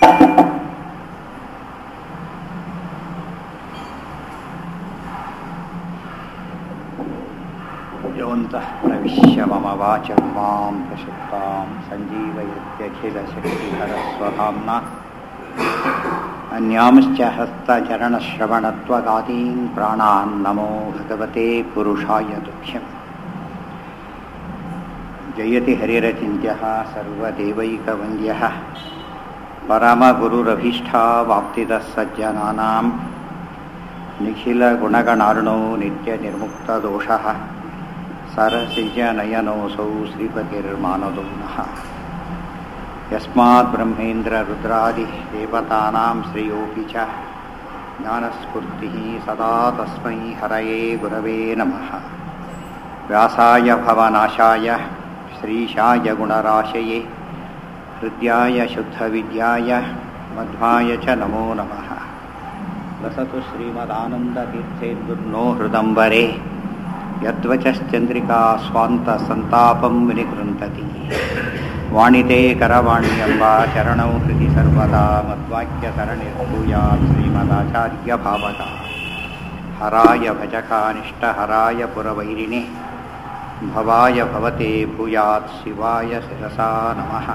योऽन्तः प्रविश्य मम वाचं मां प्रसुप्तां सञ्जीवयत्यखिलशक्तिधरस्वधाम्ना अन्यांश्च हस्तचरणश्रवणत्वगादीन् प्राणान् नमो भगवते पुरुषाय तुभ्यम् जयति हरिरचिन्त्यः सर्वदेवैकवन्द्यः परमगुरुरभीष्टावाप्तिदः सज्जनानां निखिलगुणगणार्णो नित्यनिर्मुक्तदोषः सरसिजनयनोऽसौ श्रीपतिर्मानदो नः यस्मात् ब्रह्मेन्द्ररुद्रादिदेवतानां श्रेयोऽपि च ज्ञानस्फूर्तिः सदा तस्मै हरये गुरवे नमः व्यासाय भवनाशाय श्रीशाय गुणराशये हृद्याय शुद्धविद्याय मध्वाय च नमो नमः लसतु श्रीमदानन्दतीर्थेन्दुर्नो हृदम्बरे यद्वचश्चन्द्रिका स्वान्तसन्तापं विनिकृन्तति वाणिते करवाण्यम्ब चरणौ हृदि सर्वदा मद्वाक्यसरणिर्भूयात् श्रीमदाचार्यभावका हराय भजकानिष्टहराय पुरवैरिणे भवाय भवते भूयात् शिवाय शिरसा नमः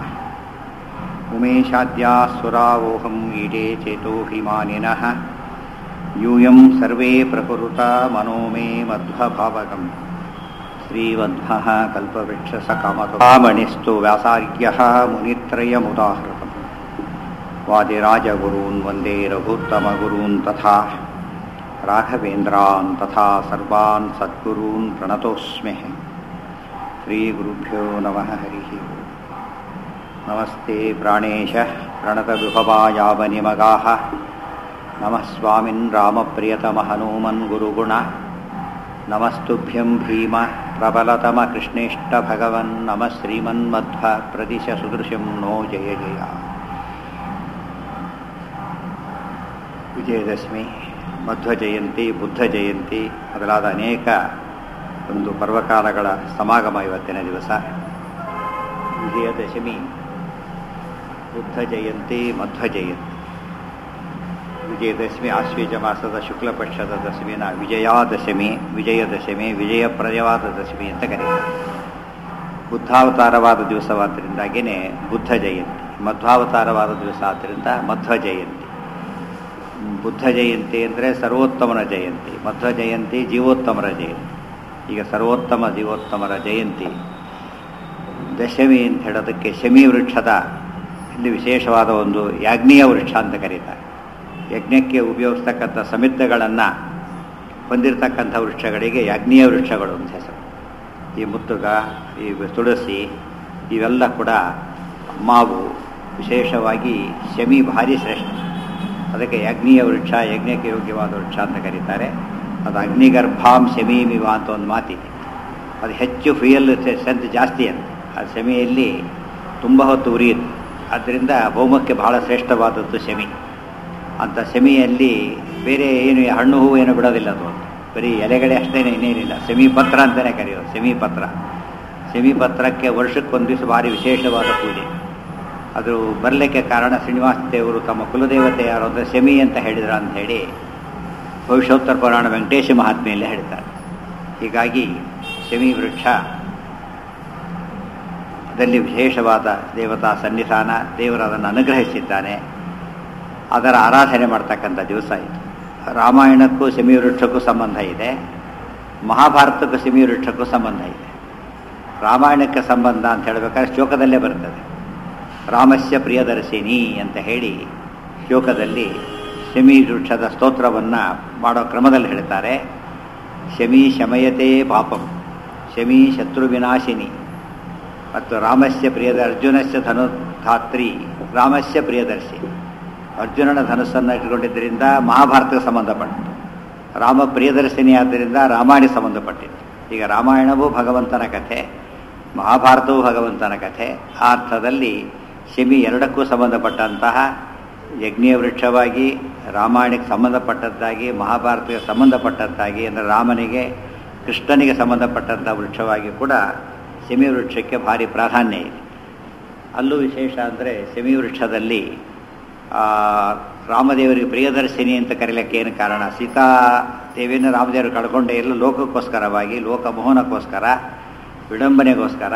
उमेशाद्यासुरावोहम् ईडे चेतोऽभिमानिनः यूयं सर्वे प्रकुरुता मनो मे मध्वभावकम् श्रीवध्वः कल्पवृक्षसकमतुमणिस्तु व्यासार्यः मुनित्रयमुदाहृतम् वादिराजगुरून् वन्दे रघुत्तमगुरून् तथा राघवेन्द्रान् तथा सर्वान् सद्गुरून् प्रणतोऽस्मि श्रीगुरुभ्यो नमः हरिः नमस्ते प्राणेश प्रणतविभवायावनिमगाः नमः स्वामिन् रामप्रियतमहनूमन् गुरुगुण नमस्तुभ्यं भीम प्रबलतमकृष्णेष्टभगवन् नमः श्रीमन्मध्व प्रदिश सुदृशं नो जय जय ವಿಜಯದಶಮಿ ಮಧ್ವ ಜಯಂತಿ ಬುದ್ಧ ಜಯಂತಿ ಮೊದಲಾದ ಅನೇಕ ಒಂದು ಪರ್ವಕಾಲಗಳ ಸಮಾಗಮ ಇವತ್ತಿನ ದಿವಸ ವಿಜಯದಶಮಿ ಬುದ್ಧ ಜಯಂತಿ ಮಧ್ವ ಜಯಂತಿ ವಿಜಯದಶಮಿ ಆಶ್ವೇಜ ಮಾಸದ ಶುಕ್ಲ ಪಕ್ಷದ ದಶಮಿನ ವಿಜಯಾದಶಮಿ ವಿಜಯದಶಮಿ ವಿಜಯಪ್ರಯವಾದ ದಶಮಿ ಅಂತ ಕರೀತಾರೆ ಬುದ್ಧಾವತಾರವಾದ ದಿವಸವಾದ್ದರಿಂದಾಗಿಯೇ ಬುದ್ಧ ಜಯಂತಿ ಮಧ್ವಾವತಾರವಾದ ದಿವಸ ಆದ್ದರಿಂದ ಮಧ್ವ ಜಯಂತಿ ಬುದ್ಧ ಜಯಂತಿ ಅಂದರೆ ಸರ್ವೋತ್ತಮನ ಜಯಂತಿ ಮಧ್ವ ಜಯಂತಿ ಜೀವೋತ್ತಮರ ಜಯಂತಿ ಈಗ ಸರ್ವೋತ್ತಮ ಜೀವೋತ್ತಮರ ಜಯಂತಿ ದಶಮಿ ಅಂತ ಹೇಳೋದಕ್ಕೆ ಶಮಿ ವೃಕ್ಷದ ಇಲ್ಲಿ ವಿಶೇಷವಾದ ಒಂದು ಯಾಜ್ಞೀಯ ವೃಕ್ಷ ಅಂತ ಕರೀತಾರೆ ಯಜ್ಞಕ್ಕೆ ಉಪಯೋಗಿಸ್ತಕ್ಕಂಥ ಸಮಿತ್ತಗಳನ್ನು ಹೊಂದಿರತಕ್ಕಂಥ ವೃಕ್ಷಗಳಿಗೆ ಯಾಜ್ಞೀಯ ವೃಕ್ಷಗಳು ಅಂತ ಹೆಸರು ಈ ಮುತ್ತುಗ ಈ ತುಳಸಿ ಇವೆಲ್ಲ ಕೂಡ ಮಾವು ವಿಶೇಷವಾಗಿ ಶಮಿ ಭಾರಿ ಶ್ರೇಷ್ಠ ಅದಕ್ಕೆ ಯಜ್ಞೀಯ ವೃಕ್ಷ ಯಜ್ಞಕ್ಕೆ ಯೋಗ್ಯವಾದ ವೃಕ್ಷ ಅಂತ ಕರೀತಾರೆ ಅದು ಅಗ್ನಿಗರ್ಭಾಂ ಶಮೀಮಿವ ಅಂತ ಒಂದು ಮಾತಿದೆ ಅದು ಹೆಚ್ಚು ಫ್ಯೂಯಲ್ ಸ್ಟ್ರೆಂತ್ ಜಾಸ್ತಿ ಅಂತ ಆ ಶಮಿಯಲ್ಲಿ ತುಂಬ ಹೊತ್ತು ಉರಿಯುತ್ತೆ ಆದ್ದರಿಂದ ಹೋಮಕ್ಕೆ ಬಹಳ ಶ್ರೇಷ್ಠವಾದದ್ದು ಶಮಿ ಅಂಥ ಶಮಿಯಲ್ಲಿ ಬೇರೆ ಏನು ಹಣ್ಣು ಹೂವು ಏನು ಬಿಡೋದಿಲ್ಲ ಅದು ಬರೀ ಎಲೆಗಡೆ ಅಷ್ಟೇ ಇನ್ನೇನಿಲ್ಲ ಸೆಮಿ ಪತ್ರ ಅಂತಲೇ ಕರೆಯೋದು ಸೆಮಿ ಪತ್ರ ಸೆಮಿ ಪತ್ರಕ್ಕೆ ವರ್ಷಕ್ಕೊಂದು ದಿವಸ ಭಾರಿ ವಿಶೇಷವಾದ ಪೂಜೆ ಅದು ಬರಲಿಕ್ಕೆ ಕಾರಣ ಶ್ರೀನಿವಾಸ ದೇವರು ತಮ್ಮ ಕುಲದೇವತೆ ಯಾರು ಅಂದರೆ ಶಮಿ ಅಂತ ಹೇಳಿದ್ರು ಅಂತ ಹೇಳಿ ಭವಿಷ್ಯೋತ್ತರ ಪುರಾಣ ವೆಂಕಟೇಶ ಮಹಾತ್ಮೆಯಲ್ಲಿ ಹೇಳ್ತಾರೆ ಹೀಗಾಗಿ ಶಮಿ ವೃಕ್ಷ ಅದರಲ್ಲಿ ವಿಶೇಷವಾದ ದೇವತಾ ಸನ್ನಿಧಾನ ದೇವರು ಅದನ್ನು ಅನುಗ್ರಹಿಸಿದ್ದಾನೆ ಅದರ ಆರಾಧನೆ ಮಾಡ್ತಕ್ಕಂಥ ದಿವಸ ಇದು ರಾಮಾಯಣಕ್ಕೂ ಶಮಿ ವೃಕ್ಷಕ್ಕೂ ಸಂಬಂಧ ಇದೆ ಮಹಾಭಾರತಕ್ಕೂ ಶಮಿ ವೃಕ್ಷಕ್ಕೂ ಸಂಬಂಧ ಇದೆ ರಾಮಾಯಣಕ್ಕೆ ಸಂಬಂಧ ಅಂತ ಹೇಳಬೇಕಾದ್ರೆ ಶ್ಲೋಕದಲ್ಲೇ ಬರ್ತದೆ ರಾಮಸ್ಯ ಪ್ರಿಯದರ್ಶಿನಿ ಅಂತ ಹೇಳಿ ಶ್ಲೋಕದಲ್ಲಿ ಶಮಿ ವೃಕ್ಷದ ಸ್ತೋತ್ರವನ್ನು ಮಾಡೋ ಕ್ರಮದಲ್ಲಿ ಹೇಳ್ತಾರೆ ಶಮಿ ಶಮಯತೆ ಪಾಪಂ ಶಮಿ ಶತ್ರು ವಿನಾಶಿನಿ ಮತ್ತು ರಾಮಸ್ಯ ಪ್ರಿಯದ ಅರ್ಜುನಸ್ಯ ಧನುಧಾತ್ರಿ ರಾಮಸ್ಯ ಪ್ರಿಯದರ್ಶಿ ಅರ್ಜುನನ ಧನುಸ್ಸನ್ನು ಇಟ್ಕೊಂಡಿದ್ದರಿಂದ ಮಹಾಭಾರತಕ್ಕೆ ಸಂಬಂಧಪಟ್ಟಿತು ರಾಮ ಪ್ರಿಯದರ್ಶಿನಿ ಆದ್ದರಿಂದ ರಾಮಾಯಣ ಸಂಬಂಧಪಟ್ಟಿತ್ತು ಈಗ ರಾಮಾಯಣವೂ ಭಗವಂತನ ಕಥೆ ಮಹಾಭಾರತವೂ ಭಗವಂತನ ಕಥೆ ಆ ಅರ್ಥದಲ್ಲಿ ಶಮಿ ಎರಡಕ್ಕೂ ಸಂಬಂಧಪಟ್ಟಂತಹ ಯಜ್ಞೀಯ ವೃಕ್ಷವಾಗಿ ರಾಮಾಯಣಕ್ಕೆ ಸಂಬಂಧಪಟ್ಟದ್ದಾಗಿ ಮಹಾಭಾರತಕ್ಕೆ ಸಂಬಂಧಪಟ್ಟದ್ದಾಗಿ ಅಂದರೆ ರಾಮನಿಗೆ ಕೃಷ್ಣನಿಗೆ ಸಂಬಂಧಪಟ್ಟಂಥ ವೃಕ್ಷವಾಗಿ ಕೂಡ ಶಮಿ ವೃಕ್ಷಕ್ಕೆ ಭಾರಿ ಪ್ರಾಧಾನ್ಯ ಇದೆ ಅಲ್ಲೂ ವಿಶೇಷ ಅಂದರೆ ಶಮಿ ವೃಕ್ಷದಲ್ಲಿ ಆ, ರಾಮದೇವರಿಗೆ ಪ್ರಿಯದರ್ಶಿನಿ ಅಂತ ಕರೀಲಿಕ್ಕೆ ಏನು ಕಾರಣ ಸೀತಾ ದೇವಿಯನ್ನು ರಾಮದೇವರು ಕಳ್ಕೊಂಡೆ ಎಲ್ಲ ಲೋಕಕ್ಕೋಸ್ಕರವಾಗಿ ಲೋಕಮೋಹನಕ್ಕೋಸ್ಕರ ವಿಡಂಬನೆಗೋಸ್ಕರ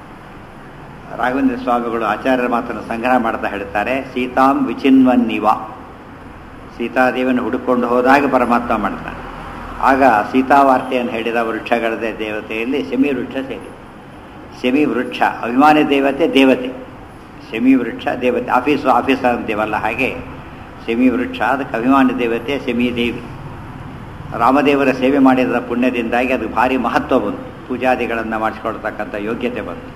ರಾಘವೇಂದ್ರ ಸ್ವಾಮಿಗಳು ಆಚಾರ್ಯರ ಮಾತನ್ನು ಸಂಗ್ರಹ ಮಾಡ್ತಾ ಹೇಳ್ತಾರೆ ಸೀತಾಂ ವಿಚಿನ್ವನ್ನಿವ ಸೀತಾದೇವಿಯನ್ನು ಹುಡುಕೊಂಡು ಹೋದಾಗ ಪರಮಾತ್ಮ ಮಾಡ್ತಾನೆ ಆಗ ಸೀತಾವಾರ್ತೆಯನ್ನು ಹೇಳಿದ ವೃಕ್ಷಗಳದೇ ದೇವತೆಯಲ್ಲಿ ಶಮಿ ವೃಕ್ಷ ಸೇರಿ ಶಮಿ ವೃಕ್ಷ ಅಭಿಮಾನಿ ದೇವತೆ ದೇವತೆ ಶಮಿ ವೃಕ್ಷ ದೇವತೆ ಆಫೀಸು ಆಫೀಸರ್ ಅಂತೀವಲ್ಲ ಹಾಗೆ ಶಮಿ ವೃಕ್ಷ ಅದಕ್ಕೆ ಅಭಿಮಾನಿ ದೇವತೆ ಶಮಿ ದೇವಿ ರಾಮದೇವರ ಸೇವೆ ಮಾಡಿದ ಪುಣ್ಯದಿಂದಾಗಿ ಅದು ಭಾರಿ ಮಹತ್ವ ಬಂತು ಪೂಜಾದಿಗಳನ್ನು ಮಾಡಿಸ್ಕೊಳ್ತಕ್ಕಂಥ ಯೋಗ್ಯತೆ ಬಂತು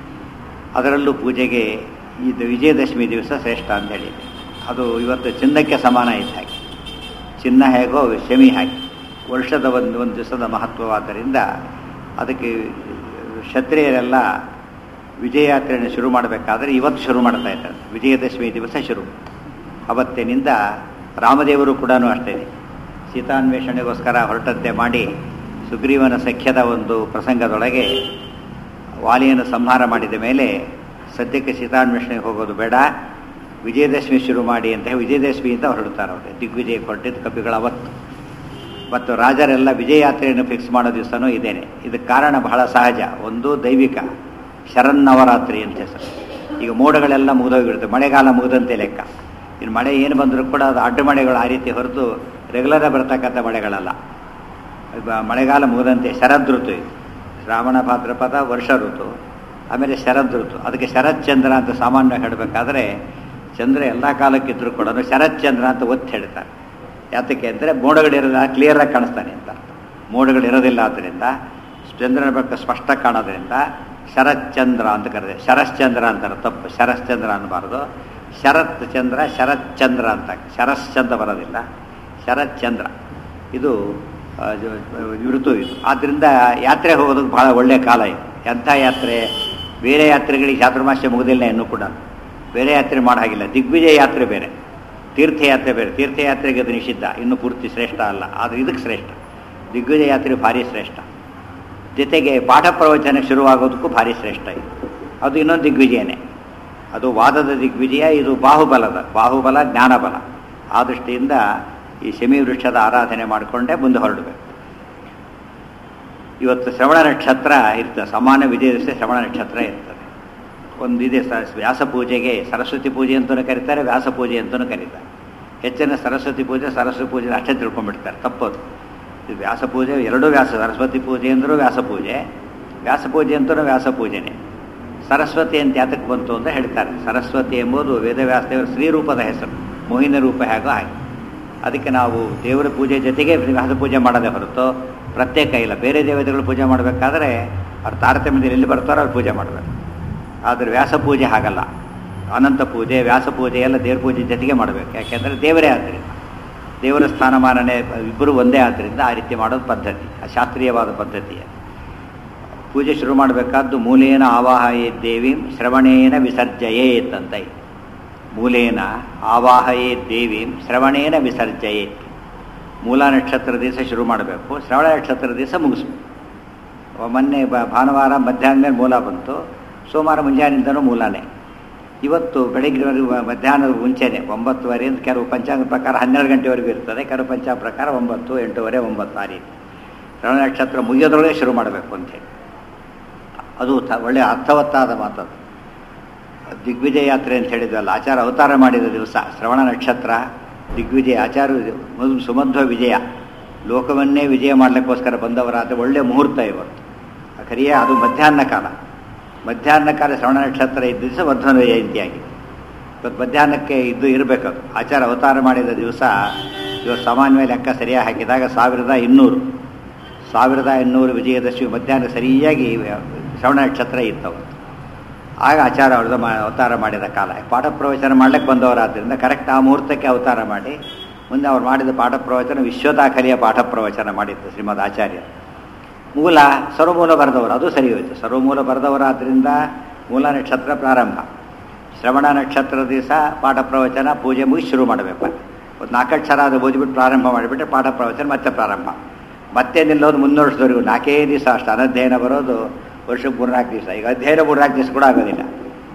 ಅದರಲ್ಲೂ ಪೂಜೆಗೆ ಇದು ವಿಜಯದಶಮಿ ದಿವಸ ಶ್ರೇಷ್ಠ ಅಂತ ಹೇಳಿದೆ ಅದು ಇವತ್ತು ಚಿನ್ನಕ್ಕೆ ಸಮಾನ ಇದ್ದ ಹಾಗೆ ಚಿನ್ನ ಹೇಗೋ ಶಮಿ ಹಾಗೆ ವರ್ಷದ ಒಂದು ಒಂದು ದಿವಸದ ಮಹತ್ವವಾದ್ದರಿಂದ ಅದಕ್ಕೆ ಕ್ಷತ್ರಿಯರೆಲ್ಲ ವಿಜಯಯಾತ್ರೆಯನ್ನು ಶುರು ಮಾಡಬೇಕಾದ್ರೆ ಇವತ್ತು ಶುರು ಮಾಡ್ತಾ ಇದ್ದಾರೆ ವಿಜಯದಶಮಿ ದಿವಸ ಶುರು ಅವತ್ತಿನಿಂದ ರಾಮದೇವರು ಕೂಡ ಅಷ್ಟೇ ಸೀತಾನ್ವೇಷಣೆಗೋಸ್ಕರ ಹೊರಟಂತೆ ಮಾಡಿ ಸುಗ್ರೀವನ ಸಖ್ಯದ ಒಂದು ಪ್ರಸಂಗದೊಳಗೆ ವಾಲಿಯನ್ನು ಸಂಹಾರ ಮಾಡಿದ ಮೇಲೆ ಸದ್ಯಕ್ಕೆ ಸೀತಾನ್ವೇಷಣೆಗೆ ಹೋಗೋದು ಬೇಡ ವಿಜಯದಶಮಿ ಶುರು ಮಾಡಿ ಅಂತ ಹೇಳಿ ವಿಜಯದಶಮಿಯಿಂದ ಹೊರಡ್ತಾರೆ ಅವರು ದಿಗ್ವಿಜಯ ಕೊಟ್ಟಿದ್ದ ಕಪಿಗಳ ಅವತ್ತು ಮತ್ತು ರಾಜರೆಲ್ಲ ವಿಜಯ ಯಾತ್ರೆಯನ್ನು ಫಿಕ್ಸ್ ಮಾಡೋ ದಿವಸನೂ ಇದೇನೆ ಇದಕ್ಕೆ ಕಾರಣ ಬಹಳ ಸಹಜ ಒಂದು ದೈವಿಕ ಶರನ್ನವರಾತ್ರಿ ಅಂತ ಹೆಸರು ಈಗ ಮೋಡಗಳೆಲ್ಲ ಮುಗಿದೋಗಿರುತ್ತೆ ಮಳೆಗಾಲ ಮುಗಿದಂತೆ ಲೆಕ್ಕ ಇನ್ನು ಮಳೆ ಏನು ಬಂದರೂ ಕೂಡ ಅದು ಅಡ್ಡ ಮಳೆಗಳು ಆ ರೀತಿ ಹೊರತು ರೆಗ್ಯುಲರ್ ಬರ್ತಕ್ಕಂಥ ಮಳೆಗಳಲ್ಲ ಈಗ ಮಳೆಗಾಲ ಮುಗಿದಂತೆ ಶರದ್ ಋತು ಇದು ಶ್ರಾವಣ ಭಾದ್ರಪದ ವರ್ಷ ಋತು ಆಮೇಲೆ ಶರದ್ ಋತು ಅದಕ್ಕೆ ಶರತ್ ಚಂದ್ರ ಅಂತ ಸಾಮಾನ್ಯವಾಗಿ ಹೇಳಬೇಕಾದ್ರೆ ಚಂದ್ರ ಎಲ್ಲ ಕಾಲಕ್ಕಿದ್ರೂ ಕೂಡ ಶರತ್ ಚಂದ್ರ ಅಂತ ಒತ್ತಿ ಹೇಳ್ತಾರೆ ಯಾತಕ್ಕೆ ಅಂದರೆ ಮೋಡಗಳಿರೋದ ಕ್ಲಿಯರಾಗಿ ಕಾಣಿಸ್ತಾನೆ ಅಂತ ಮೋಡಗಳಿರೋದಿಲ್ಲ ಆದ್ದರಿಂದ ಚಂದ್ರನ ಬಗ್ಗೆ ಸ್ಪಷ್ಟ ಕಾಣೋದ್ರಿಂದ ಶರತ್ಚಂದ್ರ ಅಂತ ಕರೆದೆ ಶರಶ್ಚಂದ್ರ ಅಂತಾರೆ ತಪ್ಪು ಶರಶ್ಚಂದ್ರ ಅನ್ನಬಾರ್ದು ಶರತ್ ಚಂದ್ರ ಶರತ್ಚಂದ್ರ ಅಂತ ಶರಶ್ಚಂದ್ರ ಬರೋದಿಲ್ಲ ಶರತ್ಚಂದ್ರ ಇದು ಆ, ಜ- ಋತು ಇದು ಆದ್ದರಿಂದ ಯಾತ್ರೆ ಹೋಗೋದಕ್ಕೆ ಭಾಳ ಒಳ್ಳೆಯ ಕಾಲ ಇದು ಎಂಥ ಯಾತ್ರೆ ಬೇರೆ ಯಾತ್ರೆಗಳಿಗೆ ಚಾತುರ್ಮಾಸ್ಯ ಮುಗಿದಿಲ್ಲ ಇನ್ನೂ ಕೂಡ ಬೇರೆ ಯಾತ್ರೆ ಮಾಡೋ ಹಾಗಿಲ್ಲ ದಿಗ್ವಿಜಯ ಯಾತ್ರೆ ಬೇರೆ ತೀರ್ಥಯಾತ್ರೆ ಬೇರೆ ತೀರ್ಥಯಾತ್ರೆಗೆ ಅದು ನಿಷಿದ್ಧ ಇನ್ನು ಪೂರ್ತಿ ಶ್ರೇಷ್ಠ ಅಲ್ಲ ಆದರೆ ಇದಕ್ಕೆ ಶ್ರೇಷ್ಠ ದಿಗ್ವಿಜಯ ಯಾತ್ರೆ ಭಾರಿ ಶ್ರೇಷ್ಠ ಜೊತೆಗೆ ಪಾಠ ಪ್ರವಚನ ಶುರುವಾಗೋದಕ್ಕೂ ಭಾರಿ ಶ್ರೇಷ್ಠ ಇದು ಅದು ಇನ್ನೊಂದು ದಿಗ್ವಿಜಯನೇ ಅದು ವಾದದ ದಿಗ್ವಿಜಯ ಇದು ಬಾಹುಬಲದ ಬಾಹುಬಲ ಜ್ಞಾನಬಲ ಆ ದೃಷ್ಟಿಯಿಂದ ಈ ಶಮಿ ವೃಕ್ಷದ ಆರಾಧನೆ ಮಾಡಿಕೊಂಡೇ ಮುಂದೆ ಹೊರಡಬೇಕು ಇವತ್ತು ಶ್ರವಣ ನಕ್ಷತ್ರ ಇರ್ತದೆ ಸಮಾನ ವಿಜಯ ದಿವಸ ಶ್ರವಣ ನಕ್ಷತ್ರ ಇರ್ತದೆ ಒಂದು ಇದೆ ಸ ವ್ಯಾಸ ಪೂಜೆಗೆ ಸರಸ್ವತಿ ಪೂಜೆ ಅಂತಲೂ ಕರೀತಾರೆ ವ್ಯಾಸ ಪೂಜೆ ಅಂತಲೂ ಕರೀತಾರೆ ಹೆಚ್ಚಿನ ಸರಸ್ವತಿ ಪೂಜೆ ಸರಸ್ವತಿ ಪೂಜೆ ಅಷ್ಟೇ ತಿಳ್ಕೊಂಡ್ಬಿಡ್ತಾರೆ ತಪ್ಪದು ಇದು ವ್ಯಾಸ ಪೂಜೆ ಎರಡೂ ವ್ಯಾಸ ಸರಸ್ವತಿ ಪೂಜೆ ಅಂದರೂ ವ್ಯಾಸ ಪೂಜೆ ವ್ಯಾಸ ಪೂಜೆ ಅಂತಲೂ ವ್ಯಾಸ ಪೂಜೆನೇ ಸರಸ್ವತಿ ಅಂತ ಯಾತಕ್ಕೆ ಬಂತು ಅಂತ ಹೇಳ್ತಾರೆ ಸರಸ್ವತಿ ಎಂಬುದು ವೇದವ್ಯಾಸದೇವರ ಶ್ರೀರೂಪದ ಹೆಸರು ಮೋಹಿನ ರೂಪ ಹೇಗೋ ಹಾಗೆ ಅದಕ್ಕೆ ನಾವು ದೇವರ ಪೂಜೆ ಜೊತೆಗೆ ವ್ಯಾಸ ಪೂಜೆ ಮಾಡೋದೇ ಹೊರತು ಪ್ರತ್ಯೇಕ ಇಲ್ಲ ಬೇರೆ ದೇವತೆಗಳು ಪೂಜೆ ಮಾಡಬೇಕಾದ್ರೆ ಅವ್ರ ತಾರತಮ್ಯದಲ್ಲಿ ಎಲ್ಲಿ ಬರ್ತಾರೋ ಅವ್ರು ಪೂಜೆ ಮಾಡಬೇಕು ಆದರೆ ವ್ಯಾಸ ಪೂಜೆ ಹಾಗಲ್ಲ ಅನಂತ ಪೂಜೆ ವ್ಯಾಸ ಪೂಜೆ ಎಲ್ಲ ದೇವ್ರ ಪೂಜೆ ಜೊತೆಗೆ ಮಾಡಬೇಕು ಯಾಕೆಂದರೆ ದೇವರೇ ಆದ್ದರಿಂದ ದೇವರ ಸ್ಥಾನಮಾನನೇ ಇಬ್ಬರು ಒಂದೇ ಆದ್ದರಿಂದ ಆ ರೀತಿ ಮಾಡೋದು ಪದ್ಧತಿ ಆ ಶಾಸ್ತ್ರೀಯವಾದ ಪದ್ಧತಿ ಪೂಜೆ ಶುರು ಮಾಡಬೇಕಾದ್ದು ಮೂಲೇನ ಆವಾಹಯೇ ದೇವಿ ಶ್ರವಣೇನ ವಿಸರ್ಜಯೇತ್ ಅಂತ ಇದೆ. ಮೂಲೇನ ಆವಾಹಯೇ ದೇವಿ ಶ್ರವಣೇನ ವಿಸರ್ಜಯೇತ್ ಮೂಲ ನಕ್ಷತ್ರ ದಿವಸ ಶುರು ಮಾಡಬೇಕು ಶ್ರವಣ ನಕ್ಷತ್ರ ದಿವಸ ಮುಗಿಸ್ಬೇಕು ಮೊನ್ನೆ ಬ ಭಾನುವಾರ ಮಧ್ಯಾಹ್ನ ಮೇಲೆ ಮೂಲ ಬಂತು ಸೋಮವಾರ ಮುಂಜಾನೆಯಿಂದನೂ ಮೂಲನೇ ಇವತ್ತು ಬೆಳಗ್ಗಿನವರೆಗೂ ಮಧ್ಯಾಹ್ನದ ಮುಂಚೆನೆ ಒಂಬತ್ತುವರೆ ಅಂತ ಕೆಲವು ಪಂಚಾಂಗ ಪ್ರಕಾರ ಹನ್ನೆರಡು ಗಂಟೆವರೆಗೂ ಇರ್ತದೆ ಕೆಲವು ಪಂಚಾಂಗ ಪ್ರಕಾರ ಒಂಬತ್ತು ಎಂಟೂವರೆ ಒಂಬತ್ತು ಆ ರೀತಿ ಶ್ರವಣ ನಕ್ಷತ್ರ ಮುಗಿಯೋದ್ರೊಳಗೆ ಶುರು ಮಾಡಬೇಕು ಅಂತೇಳಿ ಅದು ತ ಒಳ್ಳೆಯ ಅರ್ಥವತ್ತಾದ ಮಾತದು ದಿಗ್ವಿಜಯ ಯಾತ್ರೆ ಅಂತ ಹೇಳಿದ್ವಲ್ಲ ಆಚಾರ ಅವತಾರ ಮಾಡಿದ ದಿವಸ ಶ್ರವಣ ನಕ್ಷತ್ರ ದಿಗ್ವಿಜಯ ಆಚಾರ ಮೊದಲು ಸುಮಧ್ವ ವಿಜಯ ಲೋಕವನ್ನೇ ವಿಜಯ ಮಾಡಲಿಕ್ಕೋಸ್ಕರ ಬಂದವರಾದ ಒಳ್ಳೆಯ ಮುಹೂರ್ತ ಇವತ್ತು ಖರಿಯೇ ಅದು ಮಧ್ಯಾಹ್ನ ಕಾಲ ಮಧ್ಯಾಹ್ನ ಕಾಲ ಶ್ರವಣ ನಕ್ಷತ್ರ ಇದ್ದ ದಿವಸ ಮಧ್ವನ ಜಯಂತಿಯಾಗಿದೆ ಇವತ್ತು ಮಧ್ಯಾಹ್ನಕ್ಕೆ ಇದ್ದು ಇರಬೇಕದು ಆಚಾರ ಅವತಾರ ಮಾಡಿದ ದಿವಸ ಇವತ್ತು ಸಾಮಾನ್ಯವಾಗಿ ಲೆಕ್ಕ ಸರಿಯಾಗಿ ಹಾಕಿದಾಗ ಸಾವಿರದ ಇನ್ನೂರು ಸಾವಿರದ ಇನ್ನೂರು ವಿಜಯದಶಮಿ ಮಧ್ಯಾಹ್ನ ಸರಿಯಾಗಿ ಶ್ರವಣ ನಕ್ಷತ್ರ ಇತ್ತವು ಆಗ ಆಚಾರ ಅವ್ರದ್ದು ಮಾ ಅವತಾರ ಮಾಡಿದ ಕಾಲ ಪಾಠ ಪ್ರವಚನ ಮಾಡ್ಲಿಕ್ಕೆ ಬಂದವರಾದ್ದರಿಂದ ಕರೆಕ್ಟ್ ಆ ಮುಹೂರ್ತಕ್ಕೆ ಅವತಾರ ಮಾಡಿ ಮುಂದೆ ಅವ್ರು ಮಾಡಿದ ಪಾಠ ಪ್ರವಚನ ವಿಶ್ವದಾಖಲೆಯ ಪಾಠ ಪ್ರವಚನ ಮಾಡಿತ್ತು ಶ್ರೀಮದ್ ಆಚಾರ್ಯ ಮೂಲ ಸರ್ವಮೂಲ ಬರೆದವರು ಅದು ಸರಿ ಹೋಯಿತು ಸರ್ವಮೂಲ ಬರೆದವರಾದ್ದರಿಂದ ಮೂಲ ನಕ್ಷತ್ರ ಪ್ರಾರಂಭ ಶ್ರವಣ ನಕ್ಷತ್ರ ದಿವಸ ಪಾಠ ಪ್ರವಚನ ಪೂಜೆ ಮುಗಿಸಿ ಶುರು ಮಾಡಬೇಕು ಒಂದು ನಾಲ್ಕಕ್ಷರ ಅದು ಓದಿಬಿಟ್ಟು ಪ್ರಾರಂಭ ಮಾಡಿಬಿಟ್ರೆ ಪಾಠ ಪ್ರವಚನ ಮತ್ತೆ ಪ್ರಾರಂಭ ಮತ್ತೆ ನಿಲ್ಲೋದು ಮುನ್ನೂರು ವರ್ಷದವರೆಗೂ ನಾಲ್ಕೇ ದಿವಸ ಅಷ್ಟು ಅನಧ್ಯಯನ ಬರೋದು ವರ್ಷಕ್ಕೆ ಮೂರ್ನಾಲ್ಕು ದಿವಸ ಈಗ ಅಧ್ಯಯನ ಮೂರ್ನಾಲ್ಕು ದಿವಸ ಕೂಡ ಆಗೋದಿಲ್ಲ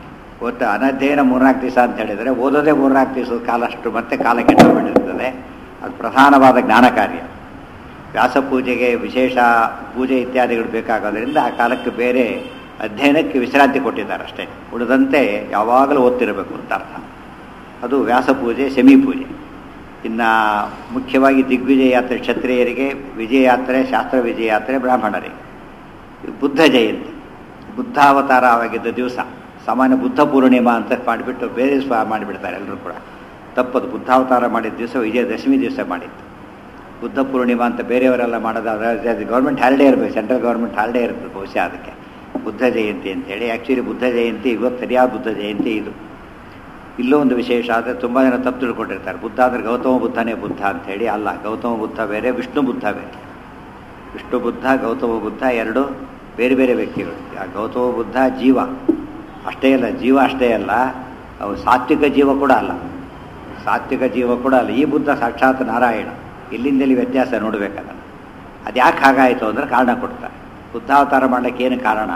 ಒಟ್ಟು ಅನಧ್ಯಯನ ಮೂರ್ನಾಲ್ಕು ದಿವಸ ಅಂತ ಹೇಳಿದರೆ ಓದೋದೇ ಮೂರ್ನಾಲ್ಕು ದಿವಸದ ಕಾಲ ಅಷ್ಟು ಮತ್ತೆ ಕಾಲ ಕೆಟ್ಟೋಗ್ಬಿಟ್ಟಿರ್ತದೆ ಅದು ಪ್ರಧಾನವಾದ ಜ್ಞಾನ ಕಾರ್ಯ ವ್ಯಾಸ ಪೂಜೆಗೆ ವಿಶೇಷ ಪೂಜೆ ಇತ್ಯಾದಿಗಳು ಬೇಕಾಗೋದ್ರಿಂದ ಆ ಕಾಲಕ್ಕೆ ಬೇರೆ ಅಧ್ಯಯನಕ್ಕೆ ವಿಶ್ರಾಂತಿ ಕೊಟ್ಟಿದ್ದಾರೆ ಅಷ್ಟೇ ಉಳಿದಂತೆ ಯಾವಾಗಲೂ ಓದ್ತಿರಬೇಕು ಅಂತ ಅರ್ಥ ಅದು ವ್ಯಾಸ ಪೂಜೆ ಸೆಮಿ ಪೂಜೆ ಇನ್ನು ಮುಖ್ಯವಾಗಿ ದಿಗ್ವಿಜಯ ಯಾತ್ರೆ ಕ್ಷತ್ರಿಯರಿಗೆ ವಿಜಯ ಯಾತ್ರೆ ಶಾಸ್ತ್ರ ವಿಜಯ ಯಾತ್ರೆ ಬ್ರಾಹ್ಮಣರಿಗೆ ಬುದ್ಧ ಜಯಂತಿ ಬುದ್ಧಾವತಾರವಾಗಿದ್ದ ದಿವಸ ಸಾಮಾನ್ಯ ಬುದ್ಧ ಪೂರ್ಣಿಮಾ ಅಂತ ಮಾಡಿಬಿಟ್ಟು ಬೇರೆ ದಿವಸ ಮಾಡಿಬಿಡ್ತಾರೆ ಎಲ್ಲರೂ ಕೂಡ ತಪ್ಪದು ಬುದ್ಧಾವತಾರ ಮಾಡಿದ ದಿವಸ ವಿಜಯದಶಮಿ ದಿವಸ ಮಾಡಿದ್ದು ಬುದ್ಧ ಪೂರ್ಣಿಮಾ ಅಂತ ಬೇರೆಯವರೆಲ್ಲ ಮಾಡೋದಾದ್ರೆ ಗೌರ್ಮೆಂಟ್ ಹಾಲಿಡೇ ಇರಬೇಕು ಸೆಂಟ್ರಲ್ ಗೌರ್ಮೆಂಟ್ ಹಾಲಿಡೇ ಇರ್ತದೆ ಬಹುಶಃ ಅದಕ್ಕೆ ಬುದ್ಧ ಜಯಂತಿ ಅಂತೇಳಿ ಆ್ಯಕ್ಚುಲಿ ಬುದ್ಧ ಜಯಂತಿ ಇವತ್ತು ಸರಿಯಾದ ಬುದ್ಧ ಜಯಂತಿ ಇದು ಇಲ್ಲೂ ಒಂದು ವಿಶೇಷ ಆದರೆ ತುಂಬ ಜನ ತಪ್ಪು ತಿಳ್ಕೊಂಡಿರ್ತಾರೆ ಬುದ್ಧ ಅಂದರೆ ಗೌತಮ ಬುದ್ಧನೇ ಬುದ್ಧ ಅಂಥೇಳಿ ಅಲ್ಲ ಗೌತಮ ಬುದ್ಧ ಬೇರೆ ವಿಷ್ಣು ಬುದ್ಧ ಬೇರೆ ವಿಷ್ಣು ಬುದ್ಧ ಗೌತಮ ಬುದ್ಧ ಎರಡು ಬೇರೆ ಬೇರೆ ವ್ಯಕ್ತಿಗಳು ಆ ಗೌತಮ ಬುದ್ಧ ಜೀವ ಅಷ್ಟೇ ಅಲ್ಲ ಜೀವ ಅಷ್ಟೇ ಅಲ್ಲ ಅವು ಸಾತ್ವಿಕ ಜೀವ ಕೂಡ ಅಲ್ಲ ಸಾತ್ವಿಕ ಜೀವ ಕೂಡ ಅಲ್ಲ ಈ ಬುದ್ಧ ಸಾಕ್ಷಾತ್ ನಾರಾಯಣ ಇಲ್ಲಿಂದಲಿ ವ್ಯತ್ಯಾಸ ನೋಡಬೇಕದನ್ನು ಅದು ಯಾಕೆ ಹಾಗಾಯಿತು ಅಂದರೆ ಕಾರಣ ಕೊಡ್ತಾರೆ ಬುದ್ಧಾವತಾರ ಮಾಡಲಿಕ್ಕೆ ಏನು ಕಾರಣ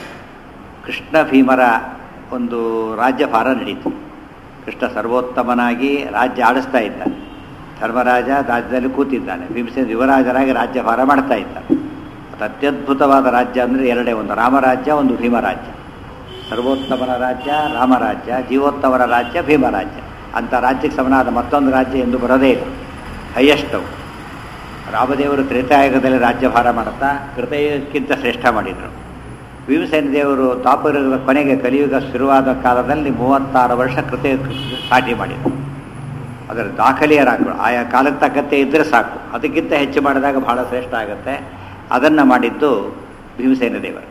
ಕೃಷ್ಣ ಭೀಮರ ಒಂದು ರಾಜ್ಯಭಾರ ನಡೀತು ಕೃಷ್ಣ ಸರ್ವೋತ್ತಮನಾಗಿ ರಾಜ್ಯ ಆಡಿಸ್ತಾ ಇದ್ದಾನೆ ಧರ್ಮರಾಜ ರಾಜ್ಯದಲ್ಲಿ ಕೂತಿದ್ದಾನೆ ಭೀಮಸೇನ ಯುವರಾಜರಾಗಿ ರಾಜ್ಯಭಾರ ಮಾಡ್ತಾ ಇದ್ದಾನೆ ಅದು ಅತ್ಯದ್ಭುತವಾದ ರಾಜ್ಯ ಅಂದರೆ ಎರಡೇ ಒಂದು ರಾಮರಾಜ್ಯ ಒಂದು ಭೀಮರಾಜ್ಯ ಸರ್ವೋತ್ತಮನ ರಾಜ್ಯ ರಾಮರಾಜ್ಯ ಜೀವೋತ್ತಮರ ರಾಜ್ಯ ಭೀಮರಾಜ್ಯ ಅಂಥ ರಾಜ್ಯಕ್ಕೆ ಸಮನಾದ ಮತ್ತೊಂದು ರಾಜ್ಯ ಎಂದು ಬರೋದೇ ಇಲ್ಲ ಹೈಯೆಸ್ಟ್ ಅವು ರಾಮದೇವರು ತ್ರೇತಾಯುಗದಲ್ಲಿ ರಾಜ್ಯಭಾರ ಮಾಡುತ್ತಾ ಕೃತಯುಗಕ್ಕಿಂತ ಶ್ರೇಷ್ಠ ಮಾಡಿದರು ಭೀಮಸೇನ ದೇವರು ದ್ವಾಪರಯುಗದ ಕೊನೆಗೆ ಕಲಿಯುಗ ಶುರುವಾದ ಕಾಲದಲ್ಲಿ ಮೂವತ್ತಾರು ವರ್ಷ ಕೃತಯುಗ ಸಾಟಿ ಮಾಡಿದರು ಅದರ ದಾಖಲೆಯರಾಗಳು ಆಯಾ ಕಾಲಕ್ಕೆ ತಕ್ಕಂತೆ ಇದ್ದರೆ ಸಾಕು ಅದಕ್ಕಿಂತ ಹೆಚ್ಚು ಮಾಡಿದಾಗ ಬಹಳ ಶ್ರೇಷ್ಠ ಆಗುತ್ತೆ ಅದನ್ನು ಮಾಡಿದ್ದು ಭೀಮಸೇನ ದೇವರು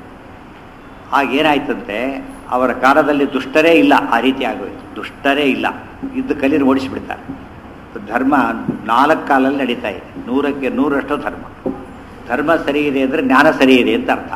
ಆಗೇನಾಯ್ತಂತೆ ಅವರ ಕಾಲದಲ್ಲಿ ದುಷ್ಟರೇ ಇಲ್ಲ ಆ ರೀತಿ ಆಗೋಯ್ತು ದುಷ್ಟರೇ ಇಲ್ಲ ಇದ್ದು ಕಲೀರು ಓಡಿಸಿಬಿಡ್ತಾರೆ ಧರ್ಮ ನಾಲ್ಕು ಕಾಲಲ್ಲಿ ನಡೀತಾ ಇದೆ ನೂರಕ್ಕೆ ನೂರಷ್ಟು ಧರ್ಮ ಧರ್ಮ ಸರಿ ಇದೆ ಅಂದರೆ ಜ್ಞಾನ ಸರಿ ಇದೆ ಅಂತ ಅರ್ಥ